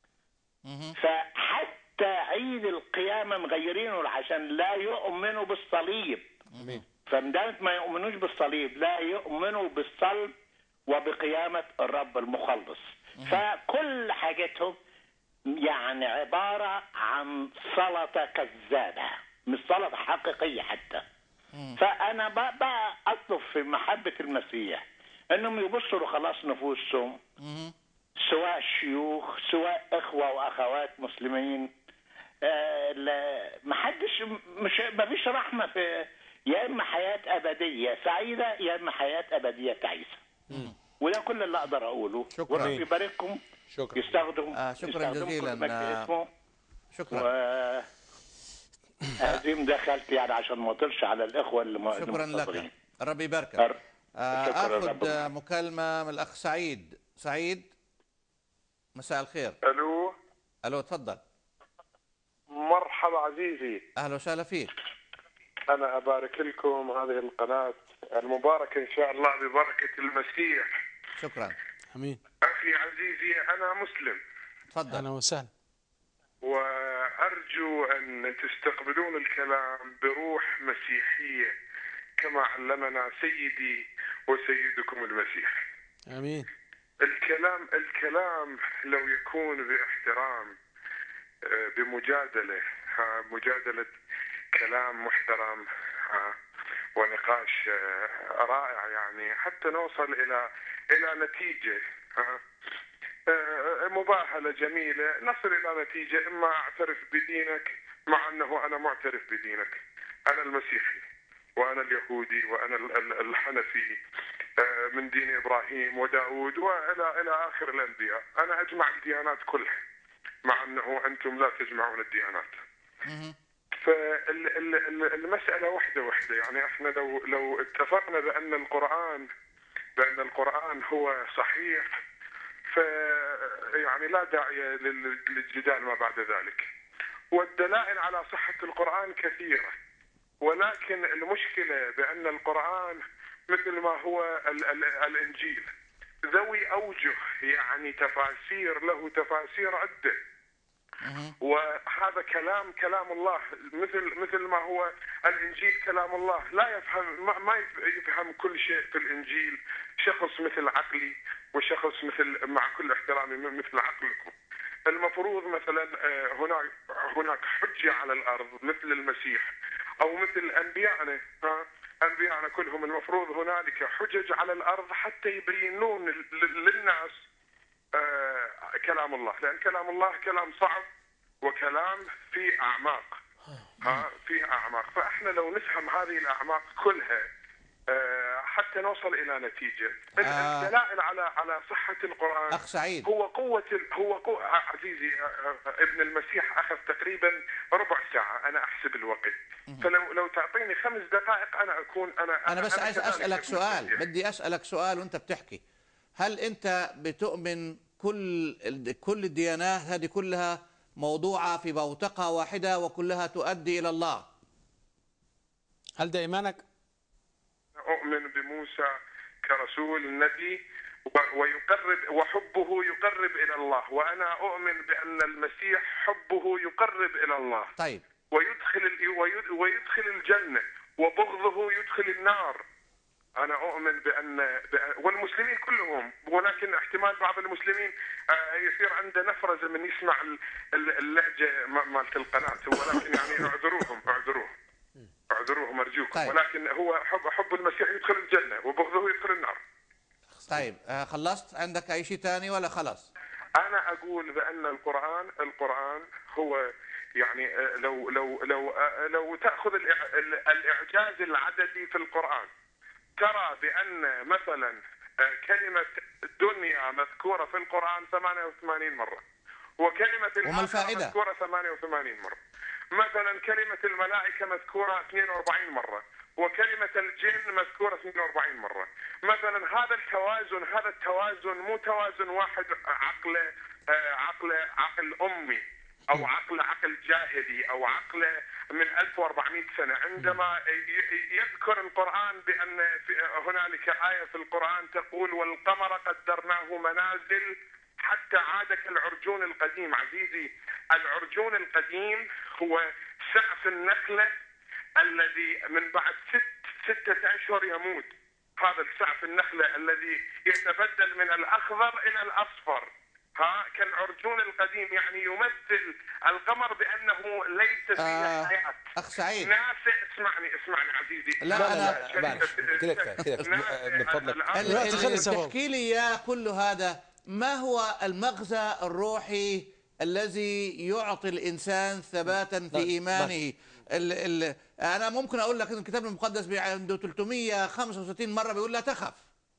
فحتى عيد القيامه مغيرينه عشان لا يؤمنوا بالصليب امين فمدامة ما يؤمنوش بالصليب لا يؤمنوا بالصلب وبقيامة الرب المخلص فكل حاجتهم يعني عبارة عن سلطة كذابة مش سلطة حقيقية حتى فأنا بقى, بقى أطلب في محبة المسيح أنهم يبصوا لخلاص نفوسهم سواء شيوخ سواء إخوة وأخوات مسلمين آه، لا- ما حدش مش ما فيش رحمه في يا اما حياه ابديه سعيده يا اما حياه ابديه تعيسه وده كل اللي اقدر اقوله شكراً. ورب يبارككم شكرا يستخدم آه، شكراً يستخدمكم جزيلاً. بمجد آه، اسمه شكرا و هذه دخلت يعني عشان ما اطلش على الاخوه اللي م- شكرا المنتظرين. لك الرب يباركك أر- آه، شكراً اخذ رب. آه، مكالمه من الاخ سعيد سعيد مساء الخير الو الو تفضل مرحبا عزيزي اهلا وسهلا فيك انا ابارك لكم هذه القناه المباركه ان شاء الله ببركه المسيح شكرا امين اخي عزيزي انا مسلم تفضل اهلا وسهلا وارجو ان تستقبلون الكلام بروح مسيحيه كما علمنا سيدي وسيدكم المسيح امين الكلام الكلام لو يكون باحترام آه، بمجادله ها، مجادله كلام محترم ها، ونقاش آه، رائع يعني حتى نوصل الى الى نتيجه ها. آه، مباهله جميله نصل الى نتيجه اما اعترف بدينك مع انه انا معترف بدينك انا المسيحي وانا اليهودي وانا ال- ال- الحنفي آه، من دين ابراهيم وداود والى الى اخر الانبياء انا اجمع الديانات كلها مع انه انتم لا تجمعون الديانات فالمسألة واحدة واحدة يعني احنا لو لو اتفقنا بأن القرآن بأن القرآن هو صحيح ف يعني لا داعي لل- للجدال ما بعد ذلك والدلائل على صحة القرآن كثيرة ولكن المشكلة بأن القرآن مثل ما هو ال ال الإنجيل ذوي أوجه يعني تفاسير له تفاسير عدة وهذا كلام كلام الله مثل مثل ما هو الانجيل كلام الله لا يفهم ما, ما يف- يفهم كل شيء في الانجيل شخص مثل عقلي وشخص مثل مع كل احترامي م- مثل عقلكم المفروض مثلا آه، هناك هناك حجه على الارض مثل المسيح او مثل انبيائنا ها انبيائنا كلهم المفروض هنالك حجج على الارض حتى يبينون لل- للناس آه، كلام الله لأن كلام الله كلام صعب وكلام فيه أعماق ها فيه أعماق فإحنا لو نفهم هذه الأعماق كلها آه، حتى نوصل إلى نتيجة آه. الدلائل على على صحة القرآن أخ سعيد. هو قوة ال- هو قوة عزيزي آه، آه، ابن المسيح أخذ تقريبا ربع ساعة أنا أحسب الوقت فلو لو تعطيني خمس دقائق أنا أكون أنا أنا بس عايز كذلك أسألك ابن سؤال المسيح. بدي أسألك سؤال وأنت بتحكي هل أنت بتؤمن كل كل الديانات هذه كلها موضوعة في بوتقة واحدة وكلها تؤدي إلى الله هل ده ايمانك؟ أؤمن بموسى كرسول نبي و- ويقرب وحبه يقرب إلى الله وأنا أؤمن بأن المسيح حبه يقرب إلى الله طيب ويدخل ال- ويد- ويدخل الجنة وبغضه يدخل النار أنا أؤمن بأن بأن- والمسلمين كلهم ولكن احتمال بعض المسلمين آه، يصير عنده نفرزة من يسمع ال- ال- اللهجة م- مالت القناة ولكن يعني اعذروهم اعذروهم اعذروهم أرجوكم طيب. ولكن هو حب حب المسيح يدخل الجنة وبغضه يدخل النار طيب آه، خلصت عندك أي شيء تاني ولا خلاص انا اقول بان القران القران هو يعني آه، لو لو لو آه، لو تاخذ الإع- ال- الاعجاز العددي في القران ترى بان مثلا آه، كلمه دنيا مذكوره في القران 88 مره وكلمه وما الآخرة الفائدة؟ مذكوره 88 مره مثلا كلمه الملائكه مذكوره 42 مره وكلمة الجن مذكورة 42 مرة مثلا هذا التوازن هذا التوازن مو توازن واحد عقله آه، عقله عقل أمي أو عقل عقل جاهلي أو عقل من 1400 سنة عندما ي- ي- يذكر القرآن بأن في- هنالك آية في القرآن تقول والقمر قدرناه منازل حتى عاد كالعرجون القديم عزيزي العرجون القديم هو سقف النخلة الذي من بعد ست ستة أشهر يموت هذا السقف النخلة الذي يتبدل من الأخضر إلى الأصفر ها كالعرجون القديم يعني يمثل القمر بأنه ليس فيه آه، حياة أخ سعيد ناسع اسمعني اسمعني عزيزي لا، لا أنا- لا لا معلش كده كفايه كده ناسع من فضلك الأمر. ال- الوقت ال- خلص اللي أهو. بتحكي لي اياه كل هذا ما هو المغزى الروحي الذي يعطي الانسان ثباتا في نعم، ايمانه ال ال انا ممكن اقول لك ان الكتاب المقدس بي- عنده 365 مره بيقول لا تخف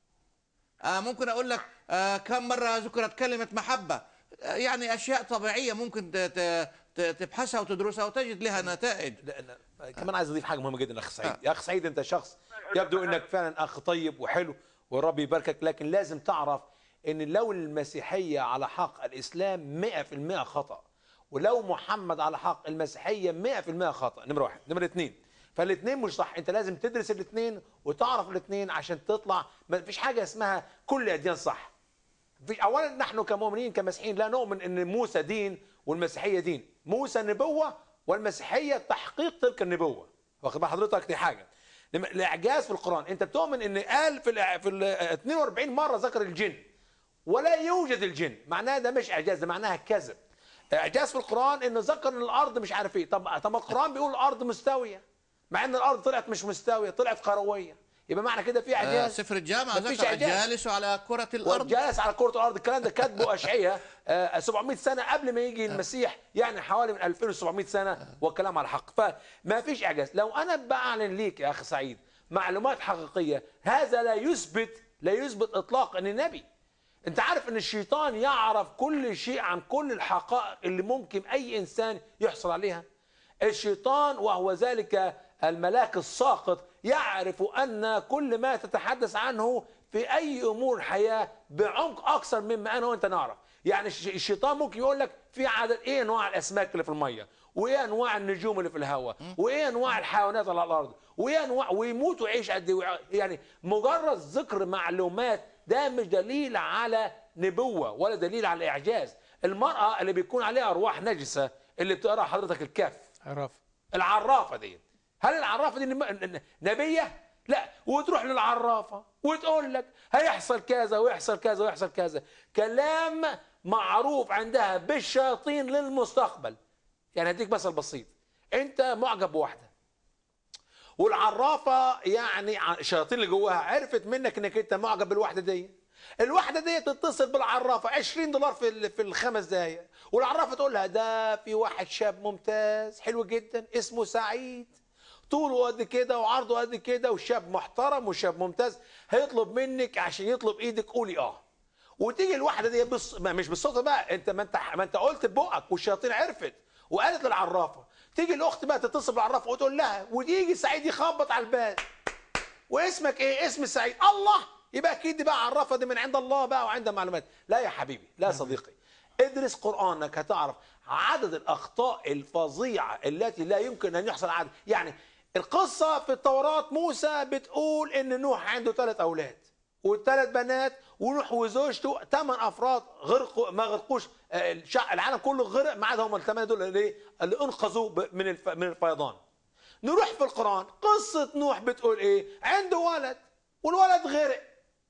آه ممكن اقول لك آه كم مره ذكرت كلمه محبه آه يعني اشياء طبيعيه ممكن ت- ت- ت- تبحثها وتدرسها وتجد لها نتائج لا لا كمان عايز اضيف حاجه مهمه جدا اخ سعيد يا اخ سعيد انت شخص يبدو انك فعلا اخ طيب وحلو والرب يباركك لكن لازم تعرف ان لو المسيحيه على حق الاسلام 100% خطا ولو محمد على حق المسيحيه 100% خطا نمره واحد نمره اثنين فالاثنين مش صح انت لازم تدرس الاثنين وتعرف الاثنين عشان تطلع ما فيش حاجه اسمها كل اديان صح في اولا نحن كمؤمنين كمسيحيين لا نؤمن ان موسى دين والمسيحيه دين موسى نبوه والمسيحيه تحقيق تلك النبوه واخد بال حضرتك دي حاجه لما- الاعجاز في القران انت بتؤمن ان قال في ال في ال 42 مره ذكر الجن ولا يوجد الجن معناها ده مش اعجاز ده معناها كذب اعجاز في القران ان ذكر ان الارض مش عارف ايه طب طب ما القران بيقول الارض مستويه مع ان الارض طلعت مش مستويه طلعت كرويه يبقى معنى كده في آه، اعجاز سفر الجامعة مفيش ذكر إعجاز. الجالس على كرة الأرض وجالس على كرة الأرض الكلام ده كاتبه أشعية آه، 700 سنة قبل ما يجي المسيح يعني حوالي من 2700 سنة والكلام على حق فما فيش إعجاز لو أنا بعلن ليك يا أخي سعيد معلومات حقيقية هذا لا يثبت لا يثبت إطلاق أن نبي أنت عارف أن الشيطان يعرف كل شيء عن كل الحقائق اللي ممكن أي إنسان يحصل عليها الشيطان وهو ذلك الملاك الساقط يعرف أن كل ما تتحدث عنه في أي أمور الحياة بعمق أكثر مما أنا وأنت نعرف يعني الش- الشيطان ممكن يقول لك في عدد إيه أنواع الأسماك اللي في المية وإيه أنواع النجوم اللي في الهواء وإيه أنواع الحيوانات اللي على الأرض وإيه أنواع ويموت ويعيش قد إيه ويع- يعني مجرد ذكر معلومات ده مش دليل على نبوة ولا دليل على إعجاز المرأة اللي بيكون عليها أرواح نجسة اللي بتقرأ حضرتك الكف عرف العرافه دي هل العرافه دي نم- ن- نبيه لا وتروح للعرافه وتقول لك هيحصل كذا ويحصل كذا ويحصل كذا كلام معروف عندها بالشياطين للمستقبل يعني هديك مثل بسيط انت معجب بواحده والعرافه يعني ع- الشياطين اللي جواها عرفت منك انك انت معجب بالواحده دي الواحده دي تتصل بالعرافه 20 دولار في ال- في الخمس دقايق والعرافه تقول لها ده في واحد شاب ممتاز حلو جدا اسمه سعيد طوله قد كده وعرضه قد كده وشاب محترم وشاب ممتاز هيطلب منك عشان يطلب ايدك قولي اه وتيجي الواحده دي بص ما مش بالصدفه بقى انت ما انت ما انت قلت ببقك والشياطين عرفت وقالت للعرافه تيجي الاخت بقى تتصل بالعرافه وتقول لها وتيجي سعيد يخبط على الباب واسمك ايه اسم سعيد الله يبقى اكيد دي بقى عرفه دي من عند الله بقى وعندها معلومات لا يا حبيبي لا يا صديقي ادرس قرانك هتعرف عدد الاخطاء الفظيعه التي لا يمكن ان يحصل عدد يعني القصه في التوراه موسى بتقول ان نوح عنده ثلاث اولاد والثلاث بنات ونوح وزوجته ثمان افراد غرقوا ما غرقوش آه، الشع- العالم كله غرق ما عدا هم الثمانيه دول اللي اللي انقذوا ب- من الف- من الفيضان نروح في القرآن قصة نوح بتقول ايه عنده ولد والولد غرق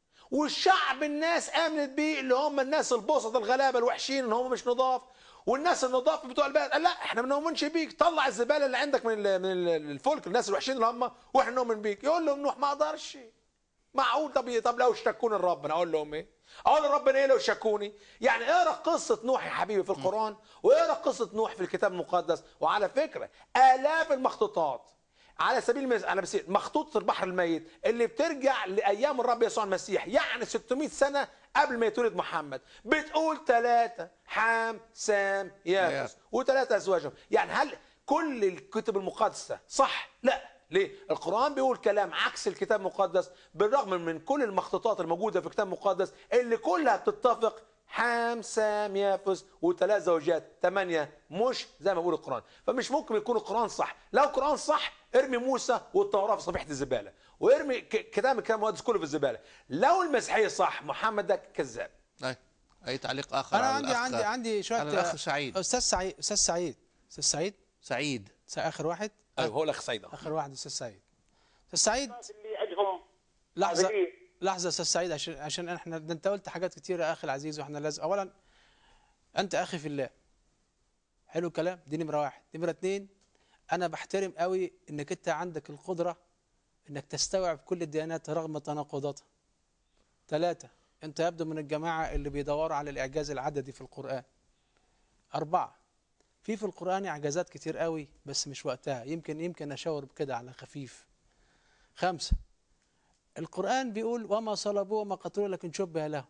والشعب الناس امنت بيه اللي هم الناس البسط الغلابه الوحشين اللي هم مش نضاف والناس النضاف بتوع البلد قال لا احنا ما نؤمنش بيك طلع الزباله اللي عندك من ال- من ال- الفلك الناس الوحشين اللي هم واحنا نؤمن بيك يقول لهم نوح ما اقدرش معقول طب طب لو اشتكوني لربنا اقول لهم ايه؟ اقول لربنا ايه لو شكوني؟ يعني اقرا قصه نوح يا حبيبي في القران واقرا قصه نوح في الكتاب المقدس وعلى فكره الاف المخطوطات على سبيل المثال انا بس مخطوطه البحر الميت اللي بترجع لايام الرب يسوع المسيح يعني 600 سنه قبل ما يتولد محمد بتقول ثلاثه حام سام يافس وثلاثه ازواجهم يعني هل كل الكتب المقدسه صح؟ لا ليه؟ القرآن بيقول كلام عكس الكتاب المقدس بالرغم من كل المخطوطات الموجودة في الكتاب المقدس اللي كلها بتتفق حام سام يافس وثلاث زوجات ثمانية مش زي ما بيقول القرآن فمش ممكن يكون القرآن صح لو القرآن صح ارمي موسى والتوراة في صفيحة الزبالة وارمي ك- كتاب الكتاب المقدس كله في الزبالة لو المسيحية صح محمد ده كذاب طيب اي تعليق اخر انا على عندي الأخ- عندي عندي شويه على الاخ سعيد استاذ سعيد استاذ سعيد استاذ سعيد سعيد سا- اخر واحد ايوه هو الاخ سيد اخر واحد استاذ سعيد استاذ سعيد اللي عندهم لحظه عملية. لحظه استاذ سعيد عشان عشان احنا ده انت قلت حاجات كتيره يا اخي العزيز واحنا لازم اولا انت اخي في الله حلو الكلام دي نمره واحد نمره اتنين انا بحترم قوي انك انت عندك القدره انك تستوعب كل الديانات رغم تناقضاتها ثلاثة انت يبدو من الجماعة اللي بيدوروا على الاعجاز العددي في القرآن أربعة في في القرآن اعجازات كتير قوي بس مش وقتها يمكن يمكن اشاور بكده على خفيف خمسة القرآن بيقول وما صلبوه وما قتلوه لكن شبه له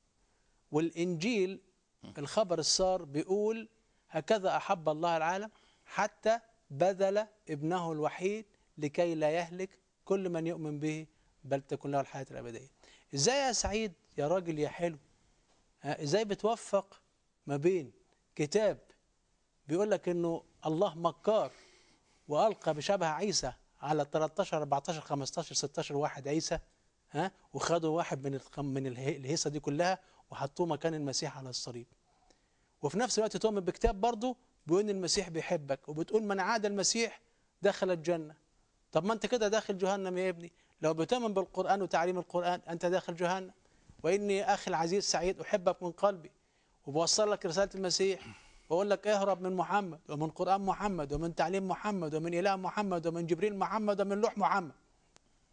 والإنجيل الخبر السار بيقول هكذا أحب الله العالم حتى بذل ابنه الوحيد لكي لا يهلك كل من يؤمن به بل تكون له الحياة الأبدية إزاي يا سعيد يا راجل يا حلو ها، إزاي بتوفق ما بين كتاب بيقول لك إنه الله مكار والقى بشبه عيسى على 13 14 15 16 واحد عيسى ها وخدوا واحد من الخم- من اله- الهيصه دي كلها وحطوه مكان المسيح على الصليب وفي نفس الوقت تؤمن بكتاب برضه بيقول ان المسيح بيحبك وبتقول من عاد المسيح دخل الجنه طب ما انت كده داخل جهنم يا ابني لو بتؤمن بالقران وتعليم القران انت داخل جهنم واني اخي العزيز سعيد احبك من قلبي وبوصل لك رساله المسيح واقول لك اهرب من محمد ومن قران محمد ومن تعليم محمد ومن اله محمد ومن جبريل محمد ومن لوح محمد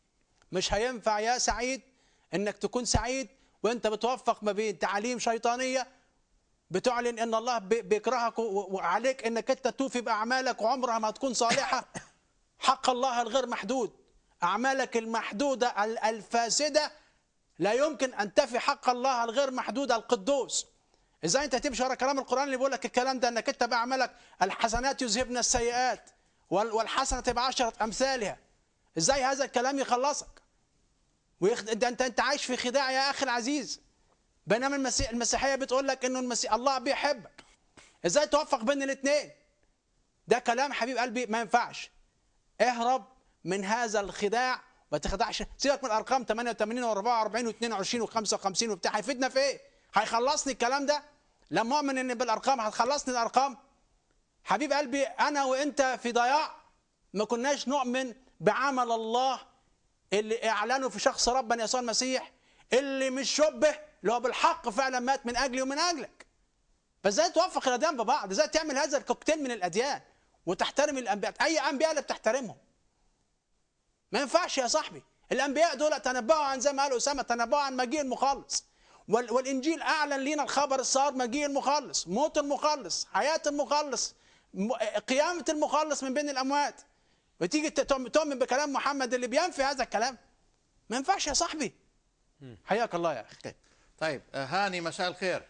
مش هينفع يا سعيد انك تكون سعيد وانت بتوفق ما بين تعاليم شيطانيه بتعلن ان الله بي- بيكرهك و- وعليك انك انت توفي باعمالك وعمرها ما تكون صالحه حق الله الغير محدود اعمالك المحدوده ال- الفاسده لا يمكن ان تفي حق الله الغير محدود القدوس ازاي انت تمشي ورا كلام القران اللي بيقول لك الكلام ده انك انت باعمالك الحسنات يذهبن السيئات وال- والحسنه بعشره امثالها ازاي هذا الكلام يخلصك ويخد... انت انت انت عايش في خداع يا اخي العزيز بينما المسيح المسيحيه بتقول لك انه المسيح الله بيحبك ازاي توفق بين الاثنين ده كلام حبيب قلبي ما ينفعش اهرب من هذا الخداع ما تخدعش سيبك من الارقام 88 و44 و22 و55 وبتاع هيفيدنا في ايه؟ هيخلصني الكلام ده؟ لما اؤمن ان بالارقام هتخلصني الارقام؟ حبيب قلبي انا وانت في ضياع ما كناش نؤمن بعمل الله اللي اعلنه في شخص ربنا يسوع المسيح اللي مش شبه اللي هو بالحق فعلا مات من اجلي ومن اجلك فازاي توفق الاديان ببعض ازاي تعمل هذا الكوكتيل من الاديان وتحترم الانبياء اي انبياء اللي بتحترمهم ما ينفعش يا صاحبي الانبياء دول تنبأوا عن زي ما قال اسامه تنبأوا عن مجيء المخلص وال- والانجيل اعلن لنا الخبر الصار مجيء المخلص موت المخلص حياه المخلص م- قيامه المخلص من بين الاموات وتيجي ت- تؤمن تؤمن بكلام محمد اللي بينفي هذا الكلام ما ينفعش يا صاحبي حياك الله يا اخي طيب آه، هاني مساء الخير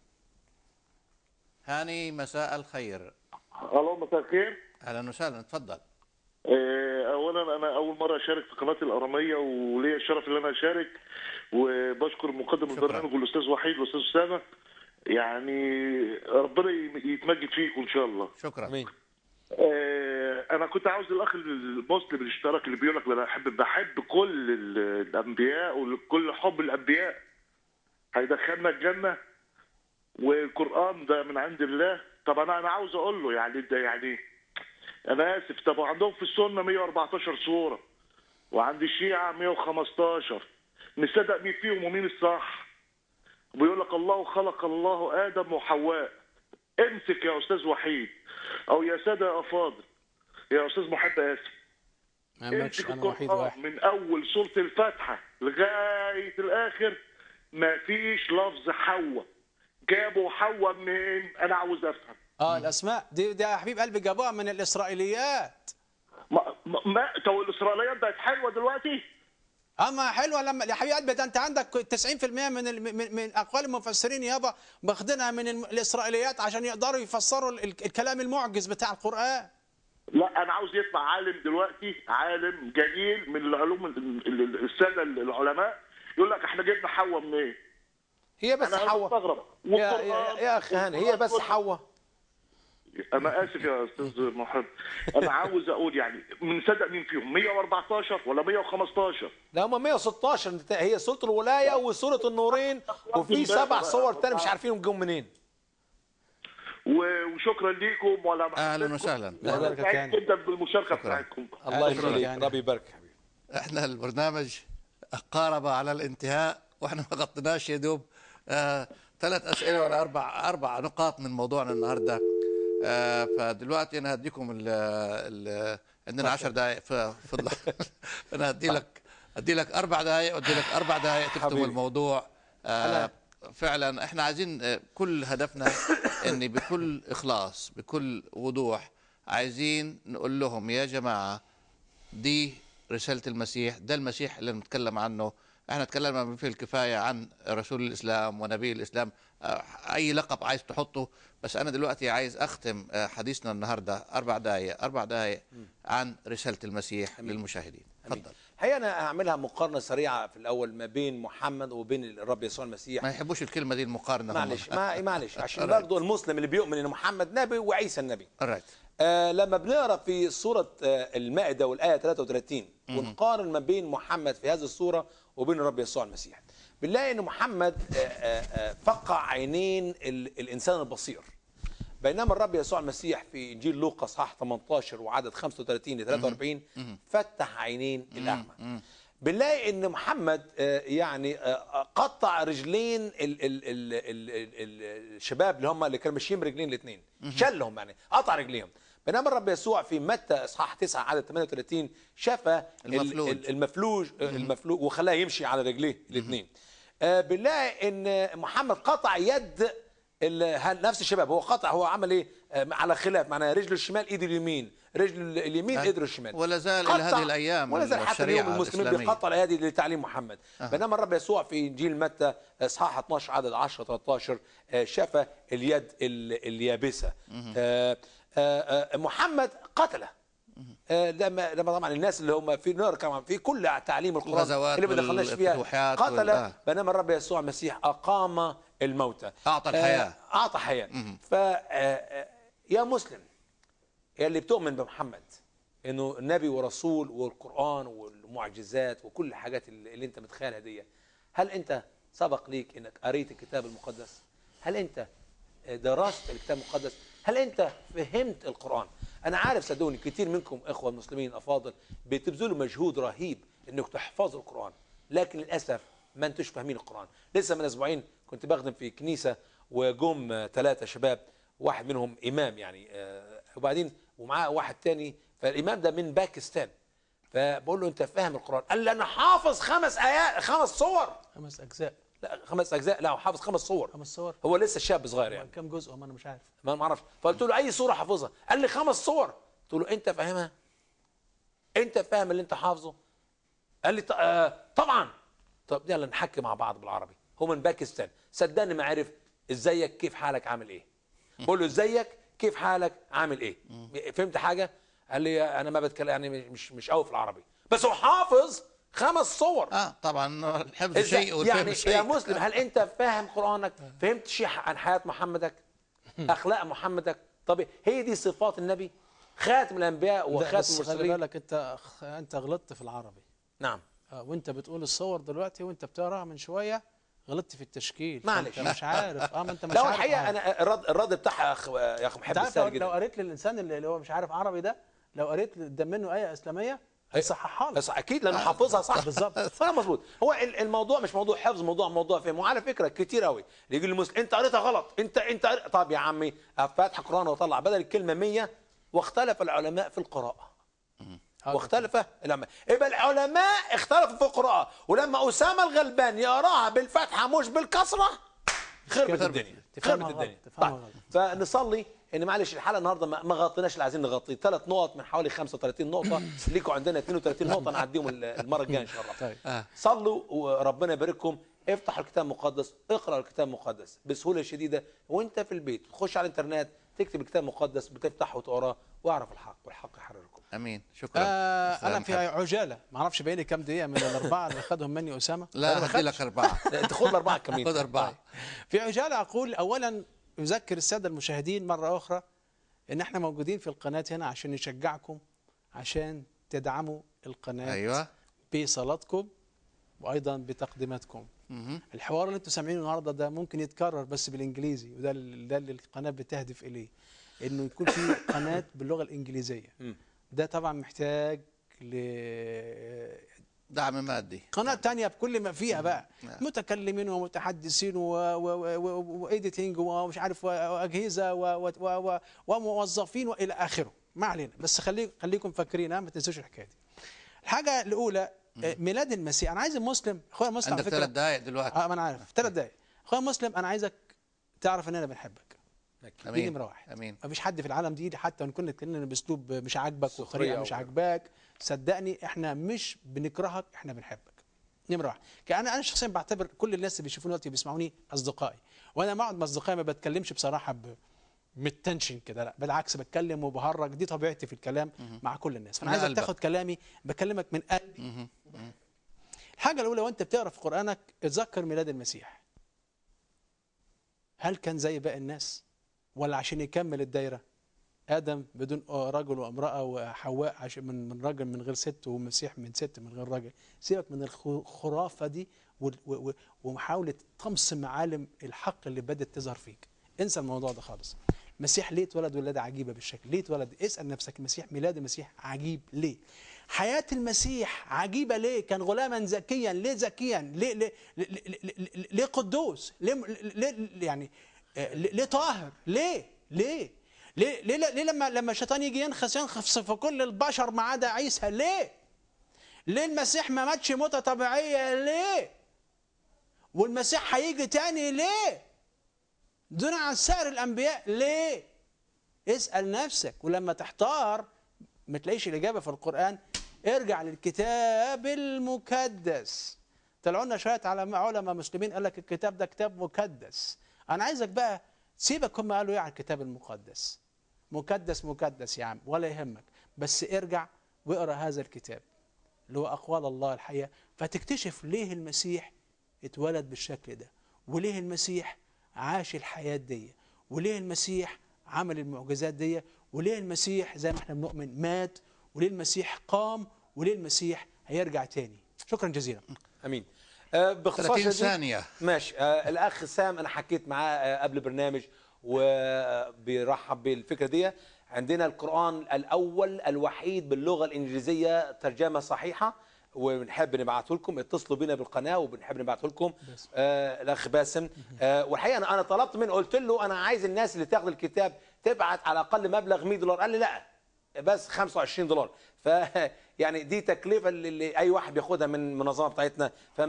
هاني مساء الخير الو مساء الخير اهلا وسهلا تفضل آه، اولا انا اول مره اشارك في قناه الاراميه وليا الشرف ان انا اشارك وبشكر مقدم البرنامج والاستاذ وحيد والاستاذ اسامه يعني ربنا يتمجد فيكم ان شاء الله شكرا امين آه، انا كنت عاوز الاخ المسلم الاشتراك اللي بيقول لك انا بحب بحب كل ال- الانبياء وكل حب الانبياء هيدخلنا الجنه والقران ده من عند الله طب انا انا عاوز اقول له يعني ده يعني انا اسف طب عندهم في السنه 114 سوره وعند الشيعه 115 نصدق مين فيهم ومين الصح بيقول لك الله خلق الله ادم وحواء امسك يا استاذ وحيد او يا ساده يا افاضل يا استاذ محب اسف ما يملكش امسك انا وحيد القرآن واحد من اول سوره الفاتحه لغايه الاخر ما فيش لفظ حواء جابوا حواء منين انا عاوز افهم اه الاسماء دي دي يا حبيب قلبي جابوها من الاسرائيليات ما, ما, ما طب الاسرائيليات بقت حلوه دلوقتي اما حلوه لما يا حبيب قلبي ده انت عندك 90% من ال- من, من اقوال المفسرين يابا واخدينها من الم- الاسرائيليات عشان يقدروا يفسروا ال- ال- الكلام المعجز بتاع القران لا انا عاوز يطلع عالم دلوقتي عالم جليل من العلوم ال- ال- الساده العلماء يقول لك احنا جبنا حواء منين؟ هي بس انا حواء مستغرب يا, يا, يا اخي هاني هي بس حواء انا اسف يا استاذ محب انا عاوز اقول يعني من صدق مين فيهم 114 ولا 115 لا هم 116 انت- هي سوره الولايه وسوره النورين وفي سبع صور تاني مش عارفين جم منين و- وشكرا ليكم ولا اهلا وسهلا الله يبارك فيك سعيد يعني. جدا بالمشاركه بتاعتكم الله شكراً يخليك يعني. ربي يبارك حبيبي احنا البرنامج قارب على الانتهاء واحنا ما غطيناش يا دوب آه ثلاث اسئله ولا اربع اربع نقاط من موضوعنا النهارده آه فدلوقتي انا هديكم ال ال عندنا 10 دقائق فضل انا هدي لك هدي لك اربع دقائق وادي لك اربع دقائق تكتبوا حبيبي. الموضوع آه فعلا احنا عايزين آه، كل هدفنا ان بكل اخلاص بكل وضوح عايزين نقول لهم يا جماعه دي رسالة المسيح ده المسيح اللي نتكلم عنه احنا تكلمنا بما فيه الكفاية عن رسول الإسلام ونبي الإسلام آه، أي لقب عايز تحطه بس أنا دلوقتي عايز أختم آه، حديثنا النهاردة أربع دقايق أربع دقايق عن رسالة المسيح للمشاهدين تفضل الحقيقه انا هعملها مقارنه سريعه في الاول ما بين محمد وبين الرب يسوع المسيح ما يحبوش الكلمة دي المقارنة هم. معلش ما معلش عشان Alright. برضه المسلم اللي بيؤمن ان محمد نبي وعيسى النبي Alright. آه لما بنقرا في سوره آه المائده والايه 33 ونقارن ما بين محمد في هذه السوره وبين الرب يسوع المسيح بنلاقي ان محمد آه آه آه فقع عينين ال الانسان البصير بينما الرب يسوع المسيح في انجيل لوقا صح 18 وعدد 35 ل 43 فتح عينين الاعمى بنلاقي ان محمد آه، يعني آه، قطع رجلين ال ال ال ال ال ال الشباب اللي هم اللي كانوا ماشيين برجلين الاثنين شلهم يعني قطع رجليهم بينما الرب يسوع في متى اصحاح 9 عدد 38 شفى ال- المفلوج. ال- المفلوج المفلوج وخلاه يمشي على رجليه الاثنين بنلاقي ان محمد قطع يد ال- هل- نفس الشباب هو قطع هو عمل ايه آه، على خلاف معناها رجله الشمال ايده اليمين رجله اليمين آه. ايده الشمال ولا زال إلى قطع- هذه الأيام ولا زال حتى اليوم الشريعة المسلمين الإسلامية. بيقطع الايادي لتعليم محمد بينما الرب يسوع في انجيل متى اصحاح 12 عدد 10 13 آه، شفى اليد ال- اليابسه آه، آه، آه، محمد قتله آه، لما لما طبعا الناس اللي هم في نار كمان في كل تعليم القران الغزوات اللي ما دخلناش فيها والفتوحات قتل وال- آه. بينما الرب يسوع المسيح اقام الموتى أعطى الحياة. آه، اعطى حياه ف آه، آه، يا مسلم يا اللي بتؤمن بمحمد انه نبي ورسول والقران والمعجزات وكل الحاجات اللي اللي انت متخيلها دي هل انت سبق ليك انك قريت الكتاب المقدس هل انت درست الكتاب المقدس هل انت فهمت القران انا عارف صدقوني كتير منكم اخوه المسلمين افاضل بتبذلوا مجهود رهيب انك تحفظوا القران لكن للاسف ما انتوش فاهمين القران لسه من اسبوعين كنت بخدم في كنيسه وجم ثلاثه شباب واحد منهم امام يعني آه، وبعدين ومعاه واحد تاني فالامام ده من باكستان فبقول له انت فاهم القران قال لي انا حافظ خمس ايات خمس صور خمس اجزاء لا خمس اجزاء لا هو حافظ خمس صور خمس صور هو لسه شاب صغير يعني كم جزء ما انا مش عارف ما ما اعرفش فقلت له اي صوره حافظها قال لي خمس صور قلت له انت فاهمها انت فاهم اللي انت حافظه قال لي ط- آه طبعا طب يلا نحكي مع بعض بالعربي هو من باكستان صدقني ما عرف ازيك كيف حالك عامل ايه بقول له ازيك كيف حالك عامل ايه فهمت حاجه قال لي انا ما بتكلم يعني مش مش قوي في العربي بس هو حافظ خمس صور اه طبعا الحفظ إزاي؟ شيء والفهم يعني شيء يا مسلم هل انت فاهم قرانك فهمت شيء عن حياه محمدك اخلاق محمدك طب هي دي صفات النبي خاتم الانبياء لا، وخاتم بس خلي المرسلين بالك انت انت غلطت في العربي نعم آه، وانت بتقول الصور دلوقتي وانت بتقراها من شويه غلطت في التشكيل معلش. انت مش عارف اه ما انت مش لو عارف الحقيقه عربي. انا الرد الرد بتاعها يا اخ يا اخ محب انت عارف السهل لو, لو جدا قريت للانسان اللي اللي هو مش عارف عربي ده لو قريت قدام منه ايه اسلاميه هيصححها لك بس اكيد لانه حافظها صح بالظبط. فانا مظبوط هو ال- الموضوع مش موضوع حفظ موضوع موضوع فهم وعلى فكره كتير قوي اللي يقول للمسلم انت قريتها غلط انت انت قريت... طب يا عمي فاتح قران وطلع بدل الكلمه 100 واختلف العلماء في القراءه واختلف العلماء يبقى العلماء اختلفوا في القراءه ولما اسامه الغلبان يقراها بالفتحه مش بالكسره خربت كده. الدنيا تفهمها خربت غلط، الدنيا تفهمها طيب. غلط. فنصلي ان معلش الحلقه النهارده ما ما غطيناش اللي عايزين نغطيه ثلاث نقط من حوالي 35 نقطه ليكوا عندنا 32 نقطه نعديهم المره الجايه ان شاء الله طيب. صلوا وربنا يبارككم افتحوا الكتاب المقدس اقرا الكتاب المقدس بسهوله شديده وانت في البيت تخش على الانترنت تكتب الكتاب المقدس بتفتحه وتقراه واعرف الحق والحق يحرركم امين شكرا آه أستاذ انا في محمد. عجاله ما اعرفش باقي لي كام دقيقه من الاربعه اللي خدهم مني اسامه أنا لا ما هدي لك خدتش. اربعه انت خد الاربعه كمان خذ اربعه في عجاله اقول اولا اذكر الساده المشاهدين مره اخرى ان احنا موجودين في القناه هنا عشان نشجعكم عشان تدعموا القناه ايوه بصلاتكم وايضا بتقديماتكم مهم. الحوار اللي انتم سامعينه النهارده ده ممكن يتكرر بس بالانجليزي وده ال- ده اللي القناه بتهدف اليه انه يكون في قناه باللغه الانجليزيه ده طبعا محتاج ل دعم مادي قناة تانية بكل ما فيها بقى نعم. متكلمين ومتحدثين وايديتنج ومش عارف و- واجهزه و- و- و- و- وموظفين والى اخره ما علينا بس خلي خليكم فاكرين ها، ما تنسوش الحكايه دي. الحاجه الاولى آه، ميلاد المسيح انا عايز المسلم اخويا المسلم على عندك فكرة- ثلاث دقائق دلوقتي اه ما انا عارف ثلاث دقائق اخويا المسلم انا عايزك تعرف ان انا بنحبك دي امين نمره واحد امين مفيش حد في العالم دي حتى وان كنا اتكلمنا باسلوب مش عاجبك سخرية وطريقه أو مش كده. عاجباك صدقني احنا مش بنكرهك احنا بنحبك نمره واحد كأنا انا شخصيا بعتبر كل الناس اللي بيشوفوني دلوقتي بيسمعوني اصدقائي وانا ما اقعد مع اصدقائي ما بتكلمش بصراحه ب متنشن كده لا بالعكس بتكلم وبهرج دي طبيعتي في الكلام مع كل الناس فانا من عايزك قلبك. تاخد كلامي بكلمك من قلبي الحاجه الاولى وانت بتقرا في قرانك اتذكر ميلاد المسيح هل كان زي باقي الناس ولا عشان يكمل الدايره ادم بدون رجل وامراه وحواء عشان من من راجل من غير ست ومسيح من ست من غير راجل سيبك من الخرافه دي وال- و- و- ومحاوله طمس معالم الحق اللي بدات تظهر فيك انسى الموضوع ده خالص المسيح ليه اتولد ولاده عجيبه بالشكل ليه اتولد اسال نفسك المسيح ميلاد المسيح عجيب ليه حياه المسيح عجيبه ليه كان غلاما ذكيا ليه ذكيا ليه ليه ليه, ليه, ليه, ليه قدوس ليه, ليه يعني آه، ليه ليه طاهر ليه ليه ليه ليه ليه لما لما الشيطان يجي ينخس ينخس في كل البشر ما عدا عيسى ليه ليه المسيح ما ماتش موتة طبيعية ليه والمسيح هيجي تاني ليه دون عن سائر الأنبياء ليه اسأل نفسك ولما تحتار ما تلاقيش الإجابة في القرآن ارجع للكتاب المقدس طلعوا لنا شوية علماء علماء مسلمين قال لك الكتاب ده كتاب مقدس أنا عايزك بقى سيبك هم قالوا ايه عن الكتاب المقدس مقدس مقدس يا عم ولا يهمك بس ارجع واقرا هذا الكتاب اللي هو أقوال الله الحية فتكتشف ليه المسيح اتولد بالشكل ده وليه المسيح عاش الحياة دي وليه المسيح عمل المعجزات دي وليه المسيح زي ما احنا بنؤمن مات وليه المسيح قام وليه المسيح هيرجع تاني شكرا جزيلا امين آه، باختصار 30 شديد- ثانية. ماشي آه الاخ سام انا حكيت معاه آه قبل برنامج وبيرحب بالفكره دي عندنا القران الاول الوحيد باللغه الانجليزيه ترجمه صحيحه وبنحب نبعته لكم اتصلوا بينا بالقناه وبنحب نبعته لكم آه الاخ باسم آه والحقيقه انا انا طلبت منه قلت له انا عايز الناس اللي تاخد الكتاب تبعت على الاقل مبلغ 100 دولار قال لي لا بس 25 دولار ف يعني دي تكلفه اللي, اللي اي واحد بياخدها من المنظمه بتاعتنا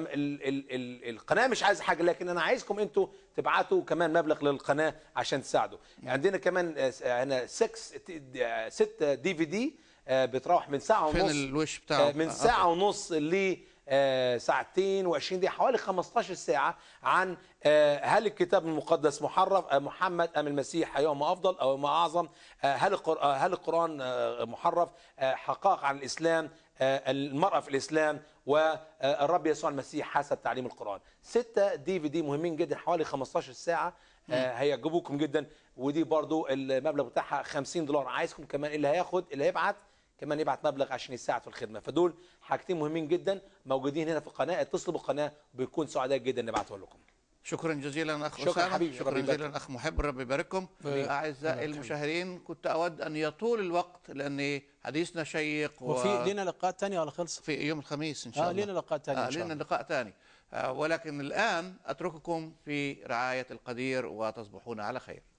فالقناه مش عايز حاجه لكن انا عايزكم انتوا تبعتوا كمان مبلغ للقناه عشان تساعدوا عندنا كمان آه، هنا 6 6 دي في دي بتروح من ساعه فين ونص الوش بتاعه؟ آه، من آه، ساعه ونص ل آه، ساعتين و20 دقيقه حوالي 15 ساعه عن آه، هل الكتاب المقدس محرف آه، محمد ام المسيح ايهما افضل او ما اعظم آه، هل القر- آه، هل القران آه، محرف آه، حقائق عن الاسلام آه، المراه في الاسلام والرب يسوع المسيح حسب تعليم القران ستة دي في دي مهمين جدا حوالي 15 ساعه آه، هيعجبوكم جدا ودي برضو المبلغ بتاعها 50 دولار عايزكم كمان اللي هياخد اللي هيبعت كمان يبعت مبلغ عشان يساعد في الخدمه فدول حاجتين مهمين جدا موجودين هنا في القناه اتصلوا بالقناه بنكون سعداء جدا نبعتهم لكم شكرا جزيلا اخ شكراً اسامه حبيبي، شكرا ربي يبارك. جزيلا اخ محب ربي يبارككم آمين. اعزائي المشاهدين كنت اود ان يطول الوقت لان حديثنا شيق وفي لينا لقاءات تانية ولا خلص في يوم الخميس ان شاء آه، الله لينا لقاء تاني إن شاء لنا الله. لقاء ثاني ولكن الان اترككم في رعايه القدير وتصبحون على خير